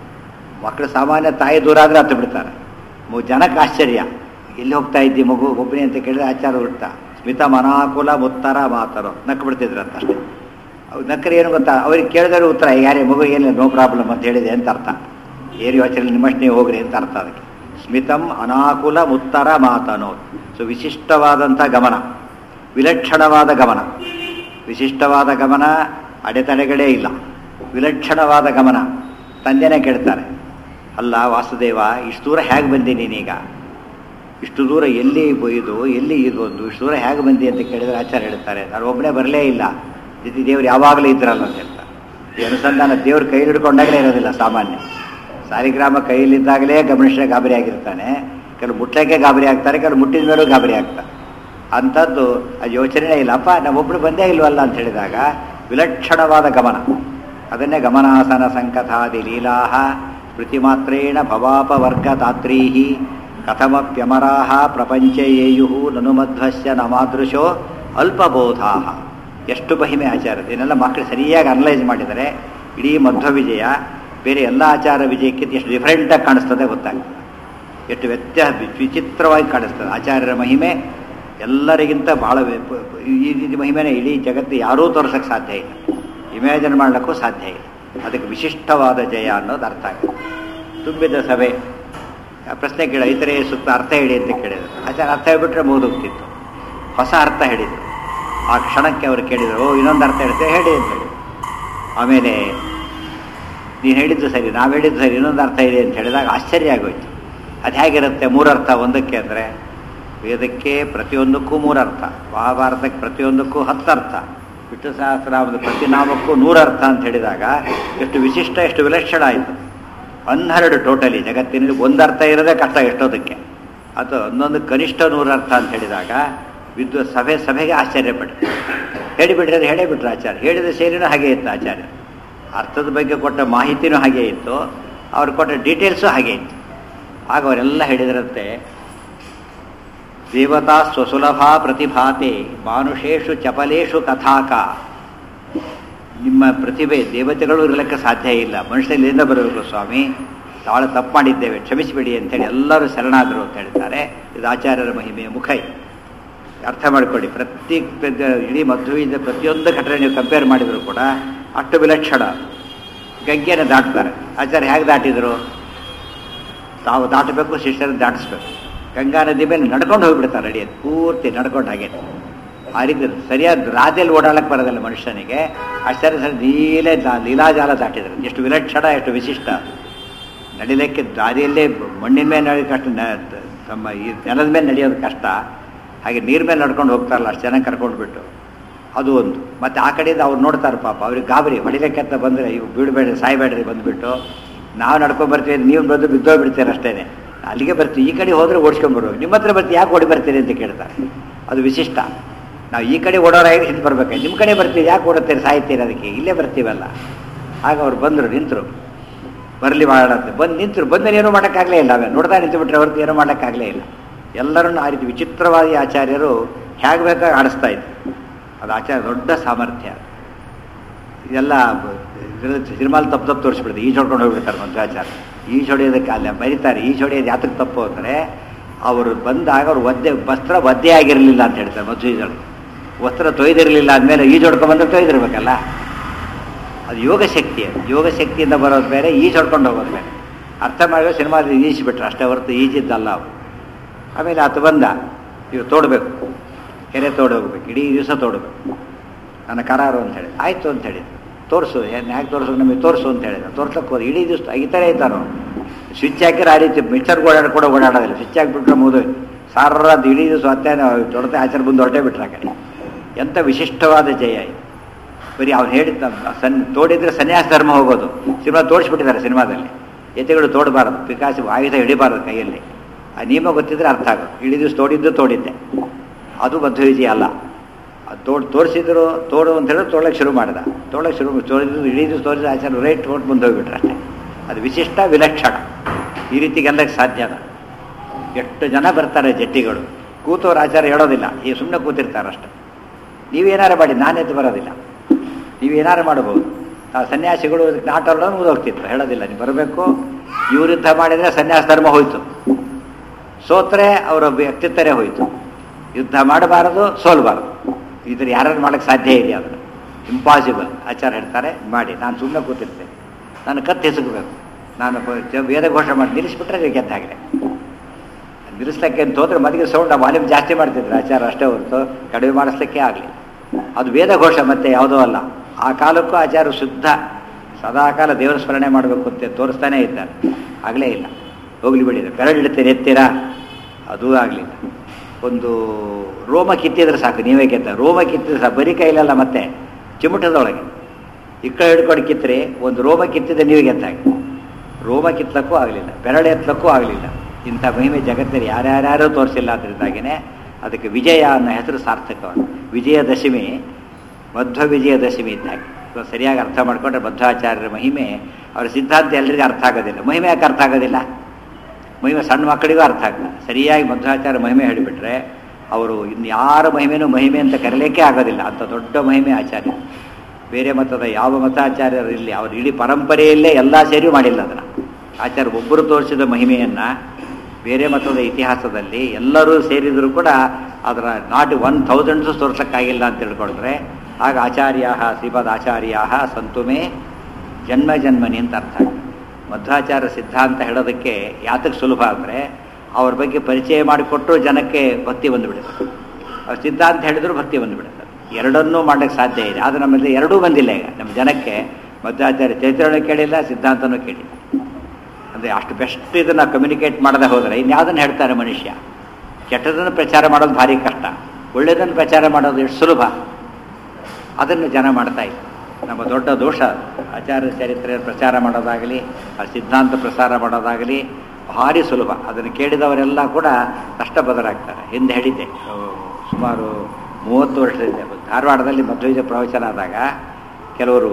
ಮಕ್ಕಳು ಸಾಮಾನ್ಯ ತಾಯಿ ದೂರ ಆದರೆ ಹತ್ತು ಬಿಡ್ತಾರೆ ಜನಕ್ಕೆ ಆಶ್ಚರ್ಯ ಎಲ್ಲಿ ಹೋಗ್ತಾ ಇದ್ದಿ ಮಗು ಒಬ್ಬನೇ ಅಂತ ಕೇಳಿದ್ರೆ ಆಚಾರ ಹುಡ್ತಾ ಸ್ಮಿತ ಮನಾಕುಲ ಮುತ್ತರ ಮಾತರು ನಕ್ಕು ಬಿಡ್ತಿದ್ರು ಅಂತ ಅಷ್ಟೇ ಅವ್ರು ನಕ್ಕರೆ ಏನು ಗೊತ್ತಾ ಅವ್ರಿಗೆ ಕೇಳಿದ್ರೆ ಉತ್ತರ ಯಾರೇ ಮಗು ಏನಿಲ್ಲ ನೋ ಪ್ರಾಬ್ಲಮ್ ಅಂತ ಹೇಳಿದೆ ಅಂತ ಅರ್ಥ ಏರಿ ಯೋಚನೆ ನಿಮ್ಮಷ್ಟು ನೀವು ಹೋಗ್ರಿ ಅಂತ ಅರ್ಥ ಅದಕ್ಕೆ ಸ್ಮಿತಂ ಅನಾಕುಲ ಮುತ್ತರ ಮಾತನೋದು ಸೊ ವಿಶಿಷ್ಟವಾದಂಥ ಗಮನ ವಿಲಕ್ಷಣವಾದ ಗಮನ ವಿಶಿಷ್ಟವಾದ ಗಮನ ಅಡೆತಡೆಗಳೇ ಇಲ್ಲ ವಿಲಕ್ಷಣವಾದ ಗಮನ ತಂದೆನೇ ಕೇಳ್ತಾರೆ ಅಲ್ಲ ವಾಸುದೇವ ಇಷ್ಟು ದೂರ ಹೇಗೆ ಬಂದಿ ನೀನೀಗ ಇಷ್ಟು ದೂರ ಎಲ್ಲಿ ಇದು ಎಲ್ಲಿ ಇದು ಒಂದು ಇಷ್ಟು ದೂರ ಹೇಗೆ ಬಂದಿ ಅಂತ ಕೇಳಿದ್ರೆ ಆಚಾರ್ಯ ಹೇಳ್ತಾರೆ ನಾನು ಒಬ್ಬನೇ ಬರಲೇ ಇಲ್ಲ ಜೊತೆ ದೇವ್ರು ಯಾವಾಗಲೂ ಇದ್ರಲ್ಲ ಅಂತ ಹೇಳ್ತಾರೆ ಈ ಅನುಸಂಧಾನ ದೇವ್ರ ಕೈ ಹಿಡ್ಕೊಂಡಾಗಲೇ ಇರೋದಿಲ್ಲ ಸಾಮಾನ್ಯ ಸಾಲಿಗ್ರಾಮ ಕೈಯಲ್ಲಿದ್ದಾಗಲೇ ಗಮನಿಸ ಗಾಬರಿ ಆಗಿರ್ತಾನೆ ಕೆಲವು ಮುಟ್ಟಕ್ಕೆ ಗಾಬರಿ ಆಗ್ತಾರೆ ಕೆಲವು ಮುಟ್ಟಿದ ಮೇಲೂ ಗಾಬರಿ ಆಗ್ತಾರೆ ಅಂಥದ್ದು ಅದು ಯೋಚನೆ ಇಲ್ಲ ಅಪ್ಪ ನಾವೊಬ್ಬಳು ಬಂದೇ ಇಲ್ವಲ್ಲ ಅಂತ ಹೇಳಿದಾಗ ವಿಲಕ್ಷಣವಾದ ಗಮನ ಅದನ್ನೇ ಗಮನಾಸನ ಸಂಕಥಾದಿ ಲೀಲಾಹ ಸ್ಮೃತಿಮಾತ್ರೇಣ ಭವಾಪವರ್ಗ ತಾತ್ರೀಹಿ ಕಥಮಪ್ಯಮರಾಹ ಪ್ರಪಂಚ ಯೇಯು ನನು ಮಧ್ವಸ್ಯ ನಮಾದೃಶೋ ಅಲ್ಪಬೋಧಾ ಎಷ್ಟು ಮಹಿಮೆ ಆಚಾರ ಇದನ್ನೆಲ್ಲ ಮಕ್ಕಳು ಸರಿಯಾಗಿ ಅನಲೈಸ್ ಮಾಡಿದರೆ ಇಡೀ ಮಧ್ವ ವಿಜಯ ಬೇರೆ ಎಲ್ಲ ಆಚಾರ ವಿಜಯಕ್ಕಿಂತ ಎಷ್ಟು ಡಿಫ್ರೆಂಟಾಗಿ ಕಾಣಿಸ್ತದೆ ಗೊತ್ತಾಗ್ತದೆ ಎಷ್ಟು ವ್ಯತ್ಯಾಸ ವಿಚಿತ್ರವಾಗಿ ಕಾಣಿಸ್ತದೆ ಆಚಾರ್ಯರ ಮಹಿಮೆ ಎಲ್ಲರಿಗಿಂತ ಭಾಳ ಈ ರೀತಿ ಮಹಿಮೆನೇ ಇಡೀ ಜಗತ್ತು ಯಾರೂ ತೋರ್ಸೋಕ್ಕೆ ಸಾಧ್ಯ ಇಲ್ಲ ಇಮ್ಯಾಜಿನ್ ಮಾಡಲಿಕ್ಕೂ ಸಾಧ್ಯ ಇಲ್ಲ ಅದಕ್ಕೆ ವಿಶಿಷ್ಟವಾದ ಜಯ ಅನ್ನೋದು ಅರ್ಥ ಆಗುತ್ತೆ ತುಂಬಿದ ಸಭೆ ಪ್ರಶ್ನೆ ಕೇಳ ಇತರೆ ಸುತ್ತ ಅರ್ಥ ಹೇಳಿ ಅಂತ ಕೇಳಿದರು ಆಚಾರ ಅರ್ಥ ಹೇಳ್ಬಿಟ್ರೆ ಮುಗಿದೋಗ್ತಿತ್ತು ಹೊಸ ಅರ್ಥ ಹೇಳಿದರು ಆ ಕ್ಷಣಕ್ಕೆ ಅವರು ಕೇಳಿದರು ಓ ಇನ್ನೊಂದು ಅರ್ಥ ಹೇಳ್ತೇವೆ ಹೇಳಿ ಅಂತ ಹೇಳಿ ಆಮೇಲೆ ನೀನು ಹೇಳಿದ್ದು ಸರಿ ನಾವು ಹೇಳಿದ್ದು ಸರಿ ಇನ್ನೊಂದು ಅರ್ಥ ಇದೆ ಅಂತ ಹೇಳಿದಾಗ ಆಶ್ಚರ್ಯ ಆಗೋಯ್ತು ಅದು ಹೇಗಿರುತ್ತೆ ಮೂರರ್ಥ ಒಂದಕ್ಕೆ ಅಂದರೆ ವೇದಕ್ಕೆ ಪ್ರತಿಯೊಂದಕ್ಕೂ ಮೂರರ್ಥ ಮಹಾಭಾರತಕ್ಕೆ ಪ್ರತಿಯೊಂದಕ್ಕೂ ಹತ್ತು ಅರ್ಥ ವಿಷ್ಣು ಸಹಸ್ರನಾಮದ ಪ್ರತಿನಾಮಕ್ಕೂ ನೂರ ಅರ್ಥ ಅಂತ ಹೇಳಿದಾಗ ಎಷ್ಟು ವಿಶಿಷ್ಟ ಎಷ್ಟು ವಿಲಕ್ಷಣ ಆಯಿತು ಹನ್ನೆರಡು ಟೋಟಲಿ ಜಗತ್ತಿನಲ್ಲಿ ಒಂದು ಅರ್ಥ ಇರೋದೇ ಕಷ್ಟ ಎಷ್ಟೋದಕ್ಕೆ ಅಥವಾ ಒಂದೊಂದು ಕನಿಷ್ಠ ನೂರ ಅರ್ಥ ಅಂತ ಹೇಳಿದಾಗ ವಿದ್ವ ಸಭೆ ಸಭೆಗೆ ಆಶ್ಚರ್ಯಪಟ್ಟು ಹೇಳಿಬಿಟ್ರೆ ಹೇಳೇ ಬಿಟ್ರು ಆಚಾರ್ಯ ಹೇಳಿದ ಶೈಲಿನೂ ಹಾಗೆ ಇತ್ತು ಆಚಾರ್ಯ ಅರ್ಥದ ಬಗ್ಗೆ ಕೊಟ್ಟ ಮಾಹಿತಿನೂ ಹಾಗೆ ಇತ್ತು ಅವ್ರು ಕೊಟ್ಟ ಡೀಟೇಲ್ಸು ಹಾಗೆ ಇತ್ತು ಆಗ ಅವರೆಲ್ಲ ಹೇಳಿದ್ರಂತೆ ದೇವತಾ ಸ್ವಸುಲಭ ಪ್ರತಿಭಾತೆ ಮಾನುಷೇಷು ಚಪಲೇಶು ಕಥಾಕ ನಿಮ್ಮ ಪ್ರತಿಭೆ ದೇವತೆಗಳು ಇರಲಿಕ್ಕೆ ಸಾಧ್ಯ ಇಲ್ಲ ಮನುಷ್ಯನಿಂದ ಬರಬೇಕು ಸ್ವಾಮಿ ತಾಳ ತಪ್ಪು ಮಾಡಿದ್ದೇವೆ ಕ್ಷಮಿಸಿಬಿಡಿ ಅಂತೇಳಿ ಎಲ್ಲರೂ ಶರಣಾದರು ಅಂತ ಹೇಳ್ತಾರೆ ಇದು ಆಚಾರ್ಯರ ಮಹಿಮೆಯ ಮುಖ ಇದು. ಅರ್ಥ ಮಾಡಿಕೊಳ್ಳಿ ಪ್ರತಿ ಪ್ರತಿ- ಇಡೀ ಮಧ್ವಿಯಿಂದ ಪ್ರತಿಯೊಂದು ಘಟನೆ ನೀವು ಕಂಪೇರ್ ಮಾಡಿದ್ರು ಕೂಡ ಅಷ್ಟು ವಿಲಕ್ಷಣ ಗಂಗೆಯನ್ನು ದಾಟ್ತಾರೆ ಆಚಾರ್ಯ ಹೇಗೆ ದಾಟಿದರು ತಾವು ದಾಟಬೇಕು ಶಿಷ್ಯರನ್ನು ದಾಟಿಸ್ಬೇಕು ಗಂಗಾ ನದಿ ಮೇಲೆ ನಡ್ಕೊಂಡು ಹೋಗ್ಬಿಡ್ತಾರೆ ಅಡಿಯಲ್ಲಿ ಪೂರ್ತಿ ನಡ್ಕೊಂಡು ಹಾಗೆ ಆ ರೀತಿ ಸರಿಯಾದ ರಾಜಲ್ಲಿ ಓಡಾಡಕ್ಕೆ ಬರೋದಿಲ್ಲ ಮನುಷ್ಯನಿಗೆ ಆಶ್ಚರ್ಯ ಸರಿ ನೀಲೇ ದಾ- ಲೀಲಾಜಾಲ ದಾಟಿದ್ರು ಎಷ್ಟು ವಿಲಕ್ಷಣ ಎಷ್ಟು ವಿಶಿಷ್ಟ ನಡಿಲಿಕ್ಕೆ ದಾರಿಯಲ್ಲೇ ಮಣ್ಣಿನ ಮೇಲೆ ನಡೆಯೋದು ಕಷ್ಟ ನ- ತಮ್ಮ ಈ ನೆಲದ ಮೇಲೆ ನಡೆಯೋದು ಕಷ್ಟ ಹಾಗೆ ನೀರ್ ಮೇಲೆ ನಡ್ಕೊಂಡು ಹೋಗ್ತಾರಲ್ಲ ಅಷ್ಟು ಚೆನ್ನಾಗಿ ಕರ್ಕೊಂಡು ಬಿಟ್ಟು ಅದು ಒಂದು ಮತ್ತೆ ಆ ಕಡೆಯಿಂದ ಅವ್ರು ನೋಡ್ತಾರೆ ಪಾಪ ಅವ್ರಿಗೆ ಗಾಬರಿ ಹೊಡಿಲಿಕ್ಕೆ ಅಂತ ಬಂದರೆ ಇವು ಬೀಳಬೇಡ್ರಿ ಸಾಯ್ಬೇಡ್ರಿ ಬಂದುಬಿಟ್ಟು ನಾವು ನಡ್ಕೊಂಡು ಬರ್ತೀವಿ ನೀವು ಬಂದು ಬಿದ್ದೋಗ್ಬಿಡ್ತೀರ ಅಷ್ಟೇ ಅಲ್ಲಿಗೆ ಬರ್ತೀವಿ ಈ ಕಡೆ ಹೋದರೆ ಓಡಿಸ್ಕೊಂಡ್ಬರ್ಬೇಕು ನಿಮ್ಮ ಹತ್ರ ಬರ್ತೀವಿ ಯಾಕೆ ಓಡಿ ಬರ್ತೀರಿ ಅಂತ ಕೇಳ್ತಾರೆ ಅದು ವಿಶಿಷ್ಟ ನಾವು ಈ ಕಡೆ ಓಡೋರಾಗಿ ಹಿಂದೆ ಬರ್ಬೇಕು ನಿಮ್ಮ ಕಡೆ ಬರ್ತೀವಿ ಯಾಕೆ ಓಡುತ್ತೀರಿ ಸಾಯ್ತೀರಿ ಅದಕ್ಕೆ ಇಲ್ಲೇ ಬರ್ತೀವಲ್ಲ ಆಗ ಅವ್ರು ಬಂದರು ನಿಂತರು ಬರಲಿ ಮಾಡೋಣ ಅಂತ ಬಂದು ನಿಂತರು ಬಂದರೆ ಏನೂ ಮಾಡೋಕ್ಕಾಗಲೇ ಇಲ್ಲ ಅವೇ ನೋಡ್ತಾ ನಿಂತು ಬಿಟ್ರೆ ಹೊರತು ಏನೂ ಮಾಡೋಕ್ಕಾಗಲೇ ಇಲ್ಲ ಎಲ್ಲರನ್ನು ಆ ರೀತಿ ವಿಚಿತ್ರವಾದಿ ಆಚಾರ್ಯರು ಹೇಗೆ ಬೇಕಾಗಿ ಆಡಿಸ್ತಾ ಇದ್ರು ಅದು ಆಚಾರ್ಯ ದೊಡ್ಡ ಸಾಮರ್ಥ್ಯ ಇದೆಲ್ಲ ಸಿನಿಮಾಲ್ ತಪ್ಪು ತಪ್ಪು ತೋರಿಸ್ಬಿಡ್ತಾರೆ ಈಜು ಹೊಡ್ಕೊಂಡು ಹೋಗ್ಬಿಡ್ತಾರೆ ಮಧ್ವಾಚಾರ್ಯ ಈಜು ಹೊಡೆಯೋದಕ್ಕೆ ಅಲ್ಲ ಬರೀತಾರೆ ಈಜು ಹೊಡೆಯೋದು ಯಾತಕ್ಕೆ ತಪ್ಪು ಅಂದರೆ ಅವರು ಬಂದಾಗ ಅವ್ರು ಒದ್ದೆ ವಸ್ತ್ರ ಒದ್ದೆ ಆಗಿರಲಿಲ್ಲ ಅಂತ ಹೇಳ್ತಾರೆ ಮಧ್ವೀಜರು ವಸ್ತ್ರ ತೊಯ್ದಿರಲಿಲ್ಲ ಅಂದಮೇಲೆ ಈಜು ಹೊಡ್ಕೊಂಡು ಬಂದ್ರೆ ತೊಯ್ದಿರ್ಬೇಕಲ್ಲ ಅದು ಯೋಗ ಶಕ್ತಿ ಅದು ಯೋಗ ಶಕ್ತಿಯಿಂದ ಬರೋದು ಬೇರೆ ಈಜು ಹೊಡ್ಕೊಂಡು ಹೋಗೋದು ಬೇರೆ ಅರ್ಥ ಮಾಡಿದ್ರೆ ಸಿನಿಮಾದಲ್ಲಿ ಈಜಿಬಿಟ್ರು ಅಷ್ಟೇ ಹೊರತು ಈಜಿದ್ದಲ್ಲ ಅವು ಆಮೇಲೆ ಆತ ಬಂದ ಇವು ತೋಡಬೇಕು ಕೆರೆ ತೋಡು ಹೋಗ್ಬೇಕು ಇಡೀ ದಿವಸ ತೋಡಬೇಕು ನನ್ನ ಕರಾರು ಅಂತ ಹೇಳಿದ ಆಯಿತು ಅಂತ ಹೇಳಿದ್ರು ತೋರಿಸು ಏನು ಯಾಕೆ ತೋರಿಸು ನಮಗೆ ತೋರಿಸು ಅಂತ ಹೇಳಿದ ತೋರ್ಸಕ್ಕೆ ಹೋದ ಇಡೀ ದಿವಸ ಈ ಥರ ಇದ್ದಾನು ಸ್ವಿಚ್ ಹಾಕಿದ್ರೆ ಆ ರೀತಿ ಮಿಕ್ಸರ್ ಓಡಾಡ ಕೂಡ ಓಡಾಡೋದಿಲ್ಲ ಸ್ವಿಚ್ ಹಾಕಿಬಿಟ್ರೆ ಮುಗಿದು ಸಾರದ ಇಡೀ ದಿವಸ ಮತ್ತೆ ದೊಡ್ಡ ಆಚಾರ ಬಂದು ಹೊರಟೇ ಬಿಟ್ರೆ ಆ ಕಡೆ ಎಂಥ ವಿಶಿಷ್ಟವಾದ ಜಯ ಇದು ಬರೀ ಅವ್ನು ಹೇಳಿದ್ದ ಸನ್ ತೋಡಿದ್ರೆ ಸನ್ಯಾಸ ಧರ್ಮ ಹೋಗೋದು ಸಿನಿಮಾ ತೋರಿಸ್ಬಿಟ್ಟಿದ್ದಾರೆ ಸಿನಿಮಾದಲ್ಲಿ ಎತೆಗಳು ತೋಡಬಾರದು ಪಿಕಾಸಿ ಆಯುಧ ಹಿಡಿಬಾರದು ಕೈಯಲ್ಲಿ ಆ ನಿಯಮ ಗೊತ್ತಿದ್ರೆ ಅರ್ಥ ಆಗೋದು ಇಡೀ ದಿವಸ ತೋಡಿದ್ದು ತೋಡಿದ್ದೆ ಅದು ಮಧ್ವವಿಜಯ ಅಲ್ಲ ಅದು ತೋಡ್ ತೋರಿಸಿದ್ರು ತೋಡು ಅಂತ ಹೇಳಿದ್ರೆ ತೋಳಕ್ಕೆ ಶುರು ಮಾಡಿದ ತೋಳಕ್ಕೆ ಶುರು ತೋರಿದ್ದು ಇಡೀ ದಿವಸ ತೋರಿಸಿದ ಆಚಾರ ರೈಟ್ ತೋಟ್ ಮುಂದೆ ಹೋಗ್ಬಿಟ್ರೆ ಅಷ್ಟೇ ಅದು ವಿಶಿಷ್ಟ ವಿಲಕ್ಷಣ ಈ ರೀತಿಗೆಲ್ಲಕ್ಕೆ ಸಾಧ್ಯನ ಎಷ್ಟು ಜನ ಬರ್ತಾರೆ ಜಟ್ಟಿಗಳು ಕೂತವ್ರು ಆಚಾರ ಹೇಳೋದಿಲ್ಲ ಈ ಸುಮ್ಮನೆ ಕೂತಿರ್ತಾರೆ ಅಷ್ಟೇ ನೀವೇನಾರು ಮಾಡಿ ನಾನೆದ್ದು ಬರೋದಿಲ್ಲ ನೀವೇನಾರು ಮಾಡಬಹುದು ಆ ಸನ್ಯಾಸಿಗಳು ನಾಟ ಹೋಗ್ತಿತ್ತು ಹೇಳೋದಿಲ್ಲ ನೀವು ಬರಬೇಕು ಇವ್ರ ಯುದ್ಧ ಮಾಡಿದರೆ ಸನ್ಯಾಸ ಧರ್ಮ ಹೋಯ್ತು ಸೋತ್ರೆ ಅವರ ವ್ಯಕ್ತಿತ್ವರೇ ಹೋಯ್ತು ಯುದ್ಧ ಮಾಡಬಾರದು ಸೋಲ್ಬಾರದು ಇದ್ರ ಯಾರು ಮಾಡಕ್ಕೆ ಸಾಧ್ಯ ಇದೆ ಅದನ್ನು ಇಂಪಾಸಿಬಲ್ ಆಚಾರ ಹೇಳ್ತಾರೆ ಮಾಡಿ ನಾನು ಸುಮ್ಮನೆ ಕೂತಿರ್ತೇನೆ ನಾನು ಕತ್ತು ಹೆಸಗಬೇಕು ನಾನು ಪ- ವೇದ ಘೋಷಣೆ ಮಾಡಿ ನಿಲ್ಲಿಸ್ಬಿಟ್ರೆ ಗೆದ್ದಾಗಲೇ ನಿಲ್ಲಿಸ್ಲಿಕ್ಕೆ ಅಂತ ಹೋದ್ರೆ ಮದಿಗೆ ಸೌಂಡ್ ವಾಲ್ಯೂಮ್ ಜಾಸ್ತಿ ಮಾಡ್ತಿದ್ರು ಆಚಾರ ಅಷ್ಟೇ ಹೊರತು ಕಡಿಮೆ ಮಾಡಿಸ್ಲಿಕ್ಕೆ ಆಗಲಿ ಅದು ವೇದ ಘೋಷ ಮತ್ತೆ ಯಾವುದೋ ಅಲ್ಲ ಆ ಕಾಲಕ್ಕೂ ಆಚಾರ ಶುದ್ಧ ಸದಾಕಾಲ ದೇವರ ಸ್ಮರಣೆ ಮಾಡಬೇಕು ಅಂತ ತೋರಿಸ್ತಾನೇ ಇದ್ದಾರೆ ಆಗಲೇ ಇಲ್ಲ ಹೋಗ್ಲಿ ಬಿಡಿದ್ರು ಬೆರಳಿಡ್ತೀರಿ ಎತ್ತೀರಾ ಅದೂ ಆಗಲಿಲ್ಲ ಒಂದು ರೋಮ ಕಿತ್ತಿದ್ರೆ ಸಾಕು ನೀವೇ ಗೆದ್ದ ರೋಮ ಕಿತ್ತಿದ್ರೆ ಸಾಕು ಬರೀ ಕೈಲಲ್ಲ ಮತ್ತೆ ಚಿಮುಟದೊಳಗೆ ಇಕ್ಕ ಹಿಡ್ಕೊಂಡು ಕಿತ್ತರೆ ಒಂದು ರೋಮ ಕಿತ್ತಿದ್ರೆ ನೀವು ಗೆದ್ದಾಗಿ ರೋಮ ಕಿತ್ತಲಕ್ಕೂ ಆಗಲಿಲ್ಲ ಬೆರಳು ಎತ್ತಲಕ್ಕೂ ಆಗಲಿಲ್ಲ ಇಂಥ ಮಹಿಮೆ ಜಗತ್ತಲ್ಲಿ ಯಾರ್ಯಾರ್ಯಾರೂ ತೋರಿಸಿಲ್ಲ ಅದರಿಂದಾಗಿನೇ ಅದಕ್ಕೆ ವಿಜಯ ಅನ್ನೋ ಹೆಸರು ಸಾರ್ಥಕವಾದ ವಿಜಯದಶಮಿ ಮಧ್ವ ವಿಜಯದಶಮಿ ಇದ್ದಾಗೆ ಇವಾಗ ಸರಿಯಾಗಿ ಅರ್ಥ ಮಾಡ್ಕೊಂಡ್ರೆ ಮಧ್ವಾಚಾರ್ಯರ ಮಹಿಮೆ ಅವರ ಸಿದ್ಧಾಂತ ಎಲ್ಲರಿಗೂ ಅರ್ಥ ಆಗೋದಿಲ್ಲ ಮಹಿಮೆ ಯಾಕೆ ಅರ್ಥ ಆಗೋದಿಲ್ಲ ಮಹಿಮೆ ಸಣ್ಣ ಮಕ್ಕಳಿಗೂ ಅರ್ಥ ಆಗ್ತದೆ ಸರಿಯಾಗಿ ಮಧ್ವಾಚಾರ್ಯ ಮಹಿಮೆ ಹೇಳಿಬಿಟ್ರೆ ಅವರು ಇನ್ನು ಯಾರ ಮಹಿಮೆನೂ ಮಹಿಮೆ ಅಂತ ಕರೀಲಿಕ್ಕೆ ಆಗೋದಿಲ್ಲ ಅಂಥ ದೊಡ್ಡ ಮಹಿಮೆ ಆಚಾರ್ಯ ಬೇರೆ ಮತದ ಯಾವ ಮತಾಚಾರ್ಯರು ಇಲ್ಲಿ ಅವ್ರ ಇಡೀ ಪರಂಪರೆಯಲ್ಲೇ ಎಲ್ಲ ಸೇರಿ ಮಾಡಿಲ್ಲ ಅದನ್ನು ಆಚಾರ್ಯ ಒಬ್ಬರು ತೋರಿಸಿದ ಮಹಿಮೆಯನ್ನು ಬೇರೆ ಮತದ ಇತಿಹಾಸದಲ್ಲಿ ಎಲ್ಲರೂ ಸೇರಿದರೂ ಕೂಡ ಅದರ ನಾಟ್ ಒನ್ ಥೌಸಂಡ್ಸು ತೋರ್ಸೋಕ್ಕಾಗಿಲ್ಲ ಅಂತ ತಿಳ್ಕೊಂಡ್ರೆ ಆಗ ಆಚಾರ್ಯ ಶ್ರೀಪಾದ ಆಚಾರ್ಯ ಸಂತುಮೇ ಜನ್ಮ ಜನ್ಮನಿ ಅಂತ ಅರ್ಥ ಆಗ್ತದೆ ಮಧ್ವಾಚಾರ್ಯ ಸಿದ್ಧಾಂತ ಹೇಳೋದಕ್ಕೆ ಯಾತಕ್ಕೆ ಸುಲಭ ಅಂದರೆ ಅವ್ರ ಬಗ್ಗೆ ಪರಿಚಯ ಮಾಡಿಕೊಟ್ಟರು ಜನಕ್ಕೆ ಭಕ್ತಿ ಬಂದುಬಿಡುತ್ತೆ ಅವ್ರ ಸಿದ್ಧಾಂತ ಹೇಳಿದ್ರು ಭಕ್ತಿ ಬಂದುಬಿಡುತ್ತೆ ಎರಡನ್ನೂ ಮಾಡೋಕ್ಕೆ ಸಾಧ್ಯ ಇದೆ ಆದರೆ ನಮ್ಮಲ್ಲಿ ಎರಡೂ ಬಂದಿಲ್ಲ ಈಗ ನಮ್ಮ ಜನಕ್ಕೆ ಮಧ್ವಾಚಾರ್ಯ ಚೈತ್ರನೂ ಕೇಳಿಲ್ಲ ಸಿದ್ಧಾಂತನೂ ಕೇಳಿಲ್ಲ ಅಂದರೆ ಅಷ್ಟು ಬೆಸ್ಟ್ ಇದನ್ನು ಕಮ್ಯುನಿಕೇಟ್ ಮಾಡದೆ ಹೋದರೆ ಇನ್ಯಾವುದನ್ನು ಹೇಳ್ತಾರೆ ಮನುಷ್ಯ ಕೆಟ್ಟದನ್ನು ಪ್ರಚಾರ ಮಾಡೋದು ಭಾರಿ ಕಷ್ಟ ಒಳ್ಳೆಯದನ್ನು ಪ್ರಚಾರ ಮಾಡೋದು ಎಷ್ಟು ಸುಲಭ ಅದನ್ನು ಜನ ಮಾಡ್ತಾ ಇದ್ರು ನಮ್ಮ ದೊಡ್ಡ ದೋಷ ಅದು. ಆಚಾರ್ಯ ಚರಿತ್ರೆ ಪ್ರಚಾರ ಮಾಡೋದಾಗಲಿ ಆ ಸಿದ್ಧಾಂತ ಪ್ರಸಾರ ಮಾಡೋದಾಗಲಿ ಭಾರಿ ಸುಲಭ ಅದನ್ನು ಕೇಳಿದವರೆಲ್ಲ ಕೂಡ ನಷ್ಟಬದರಾಗ್ತಾರೆ ಹಿಂದೆ ಹೇಳಿದ್ದೆ ಆ, ಸುಮಾರು ಮೂವತ್ತು ವರ್ಷದಿಂದ ಧಾರವಾಡದಲ್ಲಿ ಮಧ್ವೈಜ ಪ್ರವಚನ ಆದಾಗ ಕೆಲವರು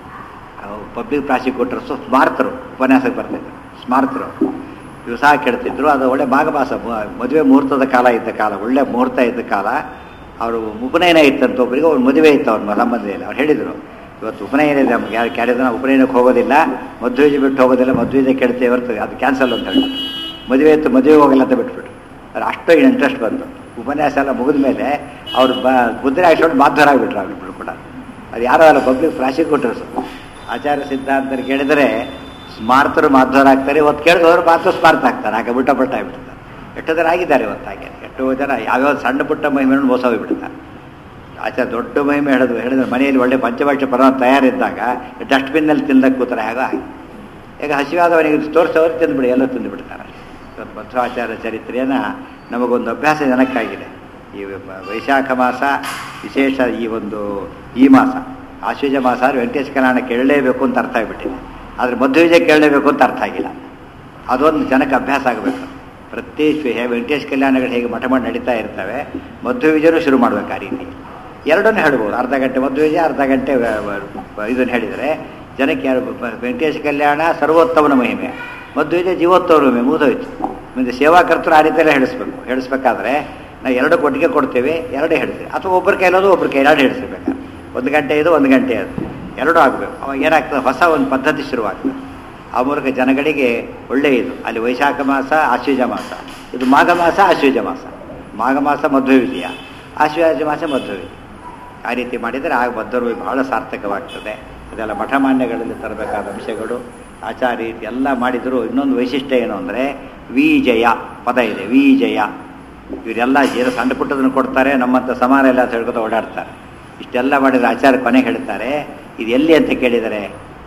ಪಬ್ಲಿಕ್ ಪ್ರಾಸಿಕ್ಯೂಟರ್ಸು ಸ್ಮಾರ್ತರು ಉಪನ್ಯಾಸಕ್ಕೆ ಬರ್ತಿದ್ರು ಸ್ಮಾರ್ತರು ದಿವಸ ಕೆಡ್ತಿದ್ರು ಅದು ಒಳ್ಳೆ ಮಾಘಮಾಸ ಮದುವೆ ಮುಹೂರ್ತದ ಕಾಲ ಇದ್ದ ಕಾಲ ಒಳ್ಳೆ ಮುಹೂರ್ತ ಇದ್ದ ಕಾಲ ಅವರು ಉಪನಯನ ಇತ್ತಂತ ಒಬ್ಬರಿಗೆ ಅವ್ರು ಮದುವೆ ಇತ್ತು ಅವ್ರ ಸಂಬಂಧದಲ್ಲಿ ಅವ್ರು ಹೇಳಿದರು ಇವತ್ತು ಉಪನಯನ ಇದೆ ನಮ್ಗೆ ಯಾರು ಕ್ಯಾರಿದ ಉಪನಯನಕ್ಕೆ ಹೋಗೋದಿಲ್ಲ ಮದುವೆ ಬಿಟ್ಟು ಹೋಗೋದಿಲ್ಲ ಮದುವೆ ಕೆಡ್ತೇವೆ ಹೊರತು ಅದು ಕ್ಯಾನ್ಸಲ್ ಅಂತ ಹೇಳ್ಬಿಟ್ಟು ಮದುವೆ ಇತ್ತು ಮದುವೆ ಹೋಗಲ್ಲ ಅಂತ ಬಿಟ್ಬಿಟ್ಟು ಅದು ಅಷ್ಟು ಇಂಟ್ರೆಸ್ಟ್ ಬಂತು ಉಪನ್ಯಾಸ ಎಲ್ಲ ಮುಗಿದ ಮೇಲೆ ಅವ್ರು ಬ ಮುದ್ರೆ ಹಾಕ್ಸ್ಕೊಂಡು ಮಾಧ್ವರಾಗ್ಬಿಟ್ರು ಅವ್ರಿಬ್ರು ಕೂಡ ಅದು ಯಾರೋ ಅಲ್ಲ ಪಬ್ಲಿಕ್ ಪ್ರಾಸಿಕ್ಯೂಟರ್ಸ್ ಆಚಾರ್ಯ ಸಿದ್ಧಾಂತರು ಕೇಳಿದರೆ ಸ್ಮಾರ್ತರು ಮಾಧ್ವರಾಗ್ತಾರೆ ಇವತ್ತು ಕೇಳಿದವರು ಮಾತ್ರ ಸ್ಮಾರ್ತ ಆಗ್ತಾರೆ ಹಾಗೆ ಬಿಟ್ಟ ಪಟ್ಟ ಆಗ್ಬಿಡ್ತಾರೆ ಎಷ್ಟೋ ಜನ ಆಗಿದ್ದಾರೆ ಇವತ್ತು ಹಾಗೆ ಎಷ್ಟೋ ಜನ ಯಾವ್ಯಾವ ಸಣ್ಣ ಪುಟ್ಟ ಮಹಿಮೆಯನ್ನು ಮೋಸ ಹೋಗ್ಬಿಡ್ತಾರೆ ಆಚಾರ ದೊಡ್ಡ ಮಹಿಮೆ ಹೇಳಿದ್ರು ಹೇಳಿದ್ರೆ ಮನೆಯಲ್ಲಿ ಒಳ್ಳೆ ಪಂಚಭಾಷೆ ಪರ ತಯಾರಿದ್ದಾಗ ಡಸ್ಟ್ಬಿನ್ನಲ್ಲಿ ತಿಂದಕ್ಕೆ ಕೂತಾರೆ ಆಗ ಹಾಗೆ ಈಗ ಹಸಿವಾದವನಿಗೆ ತೋರಿಸೋರು ತಿಂದುಬಿಡಿ ಎಲ್ಲ ತಿಂದುಬಿಡ್ತಾರೆ ಇವತ್ತು ಮಧ್ವಾಚಾರ್ಯ ಚರಿತ್ರೆಯನ್ನು ನಮಗೊಂದು ಅಭ್ಯಾಸ ಜನಕ್ಕಾಗಿದೆ ಈ ವ- ವೈಶಾಖ ಮಾಸ ವಿಶೇಷ ಈ ಒಂದು ಈ ಮಾಸ ಆಶ್ವಜ ಮಾಸ ಆದರೆ ವೆಂಕಟೇಶ ಕಲ್ಯಾಣ ಕೇಳಲೇಬೇಕು ಅಂತ ಅರ್ಥ ಆಗಿಬಿಟ್ಟಿದೆ ಆದರೆ ಮಧ್ವವಿಜಯ ಕೇಳಲೇಬೇಕು ಅಂತ ಅರ್ಥ ಆಗಿಲ್ಲ ಅದೊಂದು ಜನಕ್ಕೆ ಅಭ್ಯಾಸ ಆಗಬೇಕು ಪ್ರತಿ ಶ್ವ- ಹೇ- ವೆಂಕಟೇಶ ಕಲ್ಯಾಣಗಳು ಹೇಗೆ ಮಠ ಮಾಡಿ ನಡೀತಾ ಇರ್ತವೆ ಮಧ್ವವಿಜಯನೂ ಶುರು ಮಾಡ್ಬೇಕು ಆ ರೀತಿ ಎರಡನ್ನೂ ಹೇಳ್ಬೋದು ಅರ್ಧ ಗಂಟೆ ಮಧ್ವವಿಜಯ ಅರ್ಧ ಗಂಟೆ ವ- ವ- ಇದನ್ನು ಹೇಳಿದರೆ ಜನಕ್ಕೆ ಯಾರು ಬ- ವೆಂಕಟೇಶ ಕಲ್ಯಾಣ ಸರ್ವೋತ್ತಮನ ಮಹಿಮೆ ಮಧ್ವವಿಜಯ ಜೀವೋತ್ತಮನ ಮಹಿಮೆ ಮುಗಿದೋಯ್ತು ಮುಂದೆ ಸೇವಾಕರ್ತರು ಆ ರೀತಿಯಲ್ಲೇ ಹೇಳಿಸ್ಬೇಕು ಹೇಳಿಸ್ಬೇಕಾದ್ರೆ ನಾವು ಎರಡು ಕೊಟ್ಟಿಗೆ ಕೊಡ್ತೇವೆ ಎರಡೇ ಹೇಳ್ತೀವಿ ಅಥವಾ ಒಬ್ಬರ ಕೈಲೋದು ಒಬ್ಬರ ಕೈ ಎರಡು ಹೇಳಿಸ್ಬೇಕಾದ್ರೆ ಒಂದು ಗಂಟೆ ಇದು ಒಂದು ಗಂಟೆ ಅದು ಎರಡೂ ಆಗಬೇಕು ಅವಾಗ ಏನಾಗ್ತದೆ ಹೊಸ ಒಂದು ಪದ್ಧತಿ ಶುರುವಾಗ್ತದೆ ಆ ಮೂಲಕ ಜನಗಳಿಗೆ ಒಳ್ಳೆಯದು ಅಲ್ಲಿ ವೈಶಾಖ ಮಾಸ ಆಶ್ವಜ ಮಾಸ ಇದು ಮಾಘ ಮಾಸ ಆಶ್ವಜ ಮಾಸ ಮಾಘ ಮಾಸ ಮಧ್ವ ವಿಜಯ ಆಶ್ವಜ ಮಾಸ ಮಧ್ವ ವಿಜಯ ಆ ರೀತಿ ಮಾಡಿದರೆ ಆಗ ಮಧ್ವರು ಬಹಳ ಸಾರ್ಥಕವಾಗ್ತದೆ ಅದೆಲ್ಲ ಮಠ ಮಾನ್ಯಗಳಲ್ಲಿ ತರಬೇಕಾದ ಅಂಶಗಳು ಆಚಾರ್ಯ ರೀತಿ ಎಲ್ಲ ಮಾಡಿದರೂ ಇನ್ನೊಂದು ವೈಶಿಷ್ಟ್ಯ ಏನು ಅಂದರೆ ವಿಜಯ ಪದ ಇದೆ ವಿಜಯ ಇವರೆಲ್ಲ ಏನೋ ಸಣ್ಣ ಪುಟ್ಟದನ್ನು ಕೊಡ್ತಾರೆ ನಮ್ಮಂಥ ಸಮಾನ ಎಲ್ಲ ಅಂತ ಹೇಳ್ಕೊತ ಓಡಾಡ್ತಾರೆ ಇಷ್ಟೆಲ್ಲ ಮಾಡಿದರೆ ಆಚಾರ್ಯ ಕೊನೆಗೆ ಹೇಳ್ತಾರೆ ಇದು ಎಲ್ಲಿ ಅಂತ ಕೇಳಿದರೆ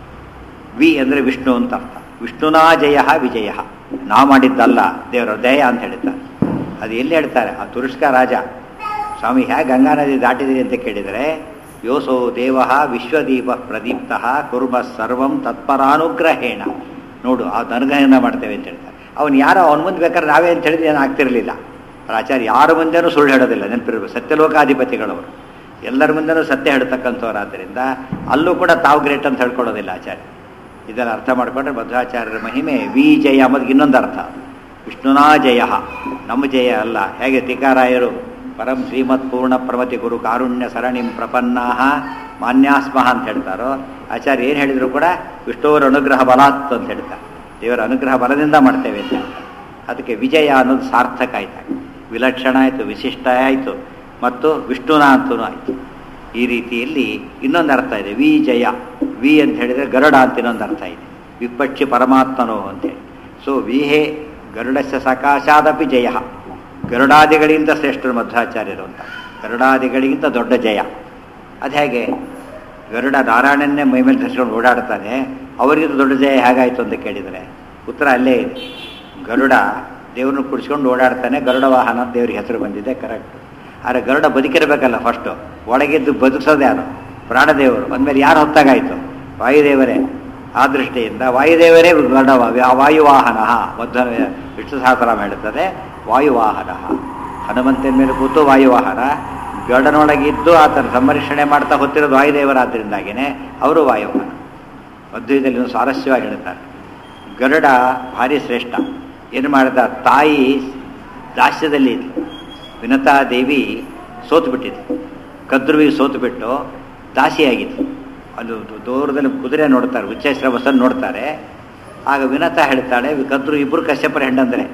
ವಿ ಅಂದರೆ ವಿಷ್ಣು ಅಂತ ಅರ್ಥ ವಿಷ್ಣುನಾ ಜಯ ವಿಜಯ ನಾ ಮಾಡಿದ್ದಲ್ಲ ದೇವರ ದಯ ಅಂತ ಹೇಳ್ತಾರೆ ಅದು ಎಲ್ಲಿ ಹೇಳ್ತಾರೆ ಆ ತುರುಷ್ಕ ರಾಜ ಸ್ವಾಮಿ ಹೇಗೆ ಗಂಗಾ ನದಿ ದಾಟಿದಿರಿ ಅಂತ ಕೇಳಿದರೆ ಯೋಸೋ ದೇವ ವಿಶ್ವದೀಪ ಪ್ರದೀಪ್ತ ಕುರ್ಮ ಸರ್ವಂ ತತ್ಪರಾನುಗ್ರಹೇಣ ನೋಡು ಆ ಅನುಗ್ರಹನ ಮಾಡ್ತೇವೆ ಅಂತ ಹೇಳ್ತಾರೆ ಅವನು ಯಾರೋ ಅವನ ಮುಂದೆ ಬೇಕಾದ್ರೆ ನಾವೇ ಅಂತ ಹೇಳಿದ್ರೆ ಏನು ಆಗ್ತಿರಲಿಲ್ಲ ಆಚಾರ್ಯ ಯಾರ ಮುಂದೆನೂ ಸುಳ್ಳು ಹೇಳೋದಿಲ್ಲ ನೆನಪಿರ್ಬೇಕು ಸತ್ಯಲೋಕಾಧಿಪತಿಗಳವರು ಎಲ್ಲರ ಮುಂದೆನೂ ಸತ್ಯ ಹೇಳ್ತಕ್ಕಂಥವರಾದ್ದರಿಂದ ಅಲ್ಲೂ ಕೂಡ ತಾವು ಗ್ರೇಟ್ ಅಂತ ಹೇಳ್ಕೊಳ್ಳೋದಿಲ್ಲ ಆಚಾರ್ಯ ಇದೆಲ್ಲ ಅರ್ಥ ಮಾಡಿಕೊಂಡ್ರೆ ಮಧ್ವಾಚಾರ್ಯರ ಮಹಿಮೆ ವಿ ಜಯ ಅನ್ನೋದಕ್ಕೆ ಇನ್ನೊಂದು ಅರ್ಥ ವಿಷ್ಣುನಾ ಜಯ ನಮ್ಮ ಜಯ ಅಲ್ಲ ಹೇಗೆ ಟೀಕಾರಾಯರು ಪರಂ ಶ್ರೀಮತ್ ಪೂರ್ಣ ಪ್ರಮತಿ ಗುರು ಕಾರುಣ್ಯ ಸರಣಿಂ ಪ್ರಪನ್ನಾಹ ಮಾನ್ಯಾಸ್ಮಃ ಅಂತ ಹೇಳ್ತಾರೋ ಆಚಾರ್ಯ ಏನು ಹೇಳಿದ್ರು ಕೂಡ ವಿಷ್ಣುವರ ಅನುಗ್ರಹ ಬಲಾತ್ ಅಂತ ಹೇಳ್ತಾರೆ ದೇವರ ಅನುಗ್ರಹ ಬಲದಿಂದ ಮಾಡ್ತೇವೆ ಅಂತ ಹೇಳ್ತಾರೆ ಅದಕ್ಕೆ ವಿಜಯ ಅನ್ನೋದು ಸಾರ್ಥಕ ಆಯ್ತು ವಿಲಕ್ಷಣ ಆಯಿತು ವಿಶಿಷ್ಟ ಆಯಿತು ಮತ್ತು ವಿಷ್ಣುನ ಅಂತೂ ಆಯಿತು ಈ ರೀತಿಯಲ್ಲಿ ಇನ್ನೊಂದು ಅರ್ಥ ಇದೆ ವಿ ಜಯ ವಿ ಅಂತ ಹೇಳಿದರೆ ಗರುಡ ಅಂತ ಇನ್ನೊಂದು ಅರ್ಥ ಇದೆ ವಿಪಕ್ಷಿ ಪರಮಾತ್ಮನೋ ಅಂತೇಳಿ ಸೊ ವಿಹೇ ಗರುಡಸ್ಯ ಸಕಾಶಾದಪಿ ಜಯ ಗರುಡಾದಿಗಳಿಗಿಂತ ಶ್ರೇಷ್ಠರು ಮಧ್ವಾಚಾರ್ಯರು ಅಂತ ಗರುಡಾದಿಗಳಿಗಿಂತ ದೊಡ್ಡ ಜಯ ಅದು ಹೇಗೆ ಗರುಡ ನಾರಾಯಣನ್ನೇ ಮೈ ಮೇಲೆ ಧರಿಸ್ಕೊಂಡು ಓಡಾಡ್ತಾನೆ ಅವರಿಗಿಂತ ದೊಡ್ಡ ಜಯ ಹೇಗಾಯಿತು ಅಂತ ಕೇಳಿದರೆ ಉತ್ತರ ಅಲ್ಲೇ ಇದೆ ಗರುಡ ದೇವ್ರನ್ನ ಕುಡಿಸ್ಕೊಂಡು ಓಡಾಡ್ತಾನೆ ಗರುಡ ವಾಹನ ಅಂತ ದೇವ್ರಿಗೆ ಹೆಸರು ಬಂದಿದೆ ಕರೆಕ್ಟ್ ಆದರೆ ಗರುಡ ಬದುಕಿರಬೇಕಲ್ಲ ಫಸ್ಟು ಒಳಗಿದ್ದು ಬದುಕಿಸೋದು ಯಾರು ಪ್ರಾಣದೇವರು ಅಂದಮೇಲೆ ಯಾರು ಹೊತ್ತಾಗಾಯಿತು ವಾಯುದೇವರೇ ಆ ದೃಷ್ಟಿಯಿಂದ ವಾಯುದೇವರೇ ಗರುಡ ವಾ- ವಾಯುವಾಹನ ಮಧ್ವ ವಿಷ್ಣು ಸಹಸ್ರಾಮ ಹೇಳುತ್ತದೆ ವಾಯುವಾಹನ ಹನುಮಂತನ ಮೇಲೆ ಕೂತು ವಾಯುವಾಹನ ಗರುಡನೊಳಗಿದ್ದು ಆತನ ಸಂರಕ್ಷಣೆ ಮಾಡ್ತಾ ಹೊತ್ತಿರೋದು ವಾಯುದೇವರಾದ್ದರಿಂದಾಗಿಯೇ ಅವರು ವಾಯುವಾಹನ ಮಧ್ವದಲ್ಲಿ ಒಂದು ಸ್ವಾರಸ್ಯವಾಗಿ ಹೇಳ್ತಾರೆ ಗರುಡ ಭಾರಿ ಶ್ರೇಷ್ಠ ಏನು ಮಾಡಿದ ತಾಯಿ ದಾಸ್ಯದಲ್ಲಿ ಇದ್ಲು ವಿನತಾದೇವಿ ಸೋತು ಬಿಟ್ಟಿದ್ಲು ಕದ್ರುವಿಗೆ ಸೋತು ಬಿಟ್ಟು ದಾಸಿಯಾಗಿದ್ಲು ಅದು ದೂರದಲ್ಲಿ ಕುದುರೆ ನೋಡ್ತಾರೆ ಉಚ್ಚಶ್ರವಸನ್ನು ನೋಡ್ತಾರೆ ಆಗ ವಿನತ ಹೇಳ್ತಾಳೆ ಕದ್ರು ಇಬ್ಬರು ಕಶ್ಯಪರ ಹೆಂಡಂದರೆ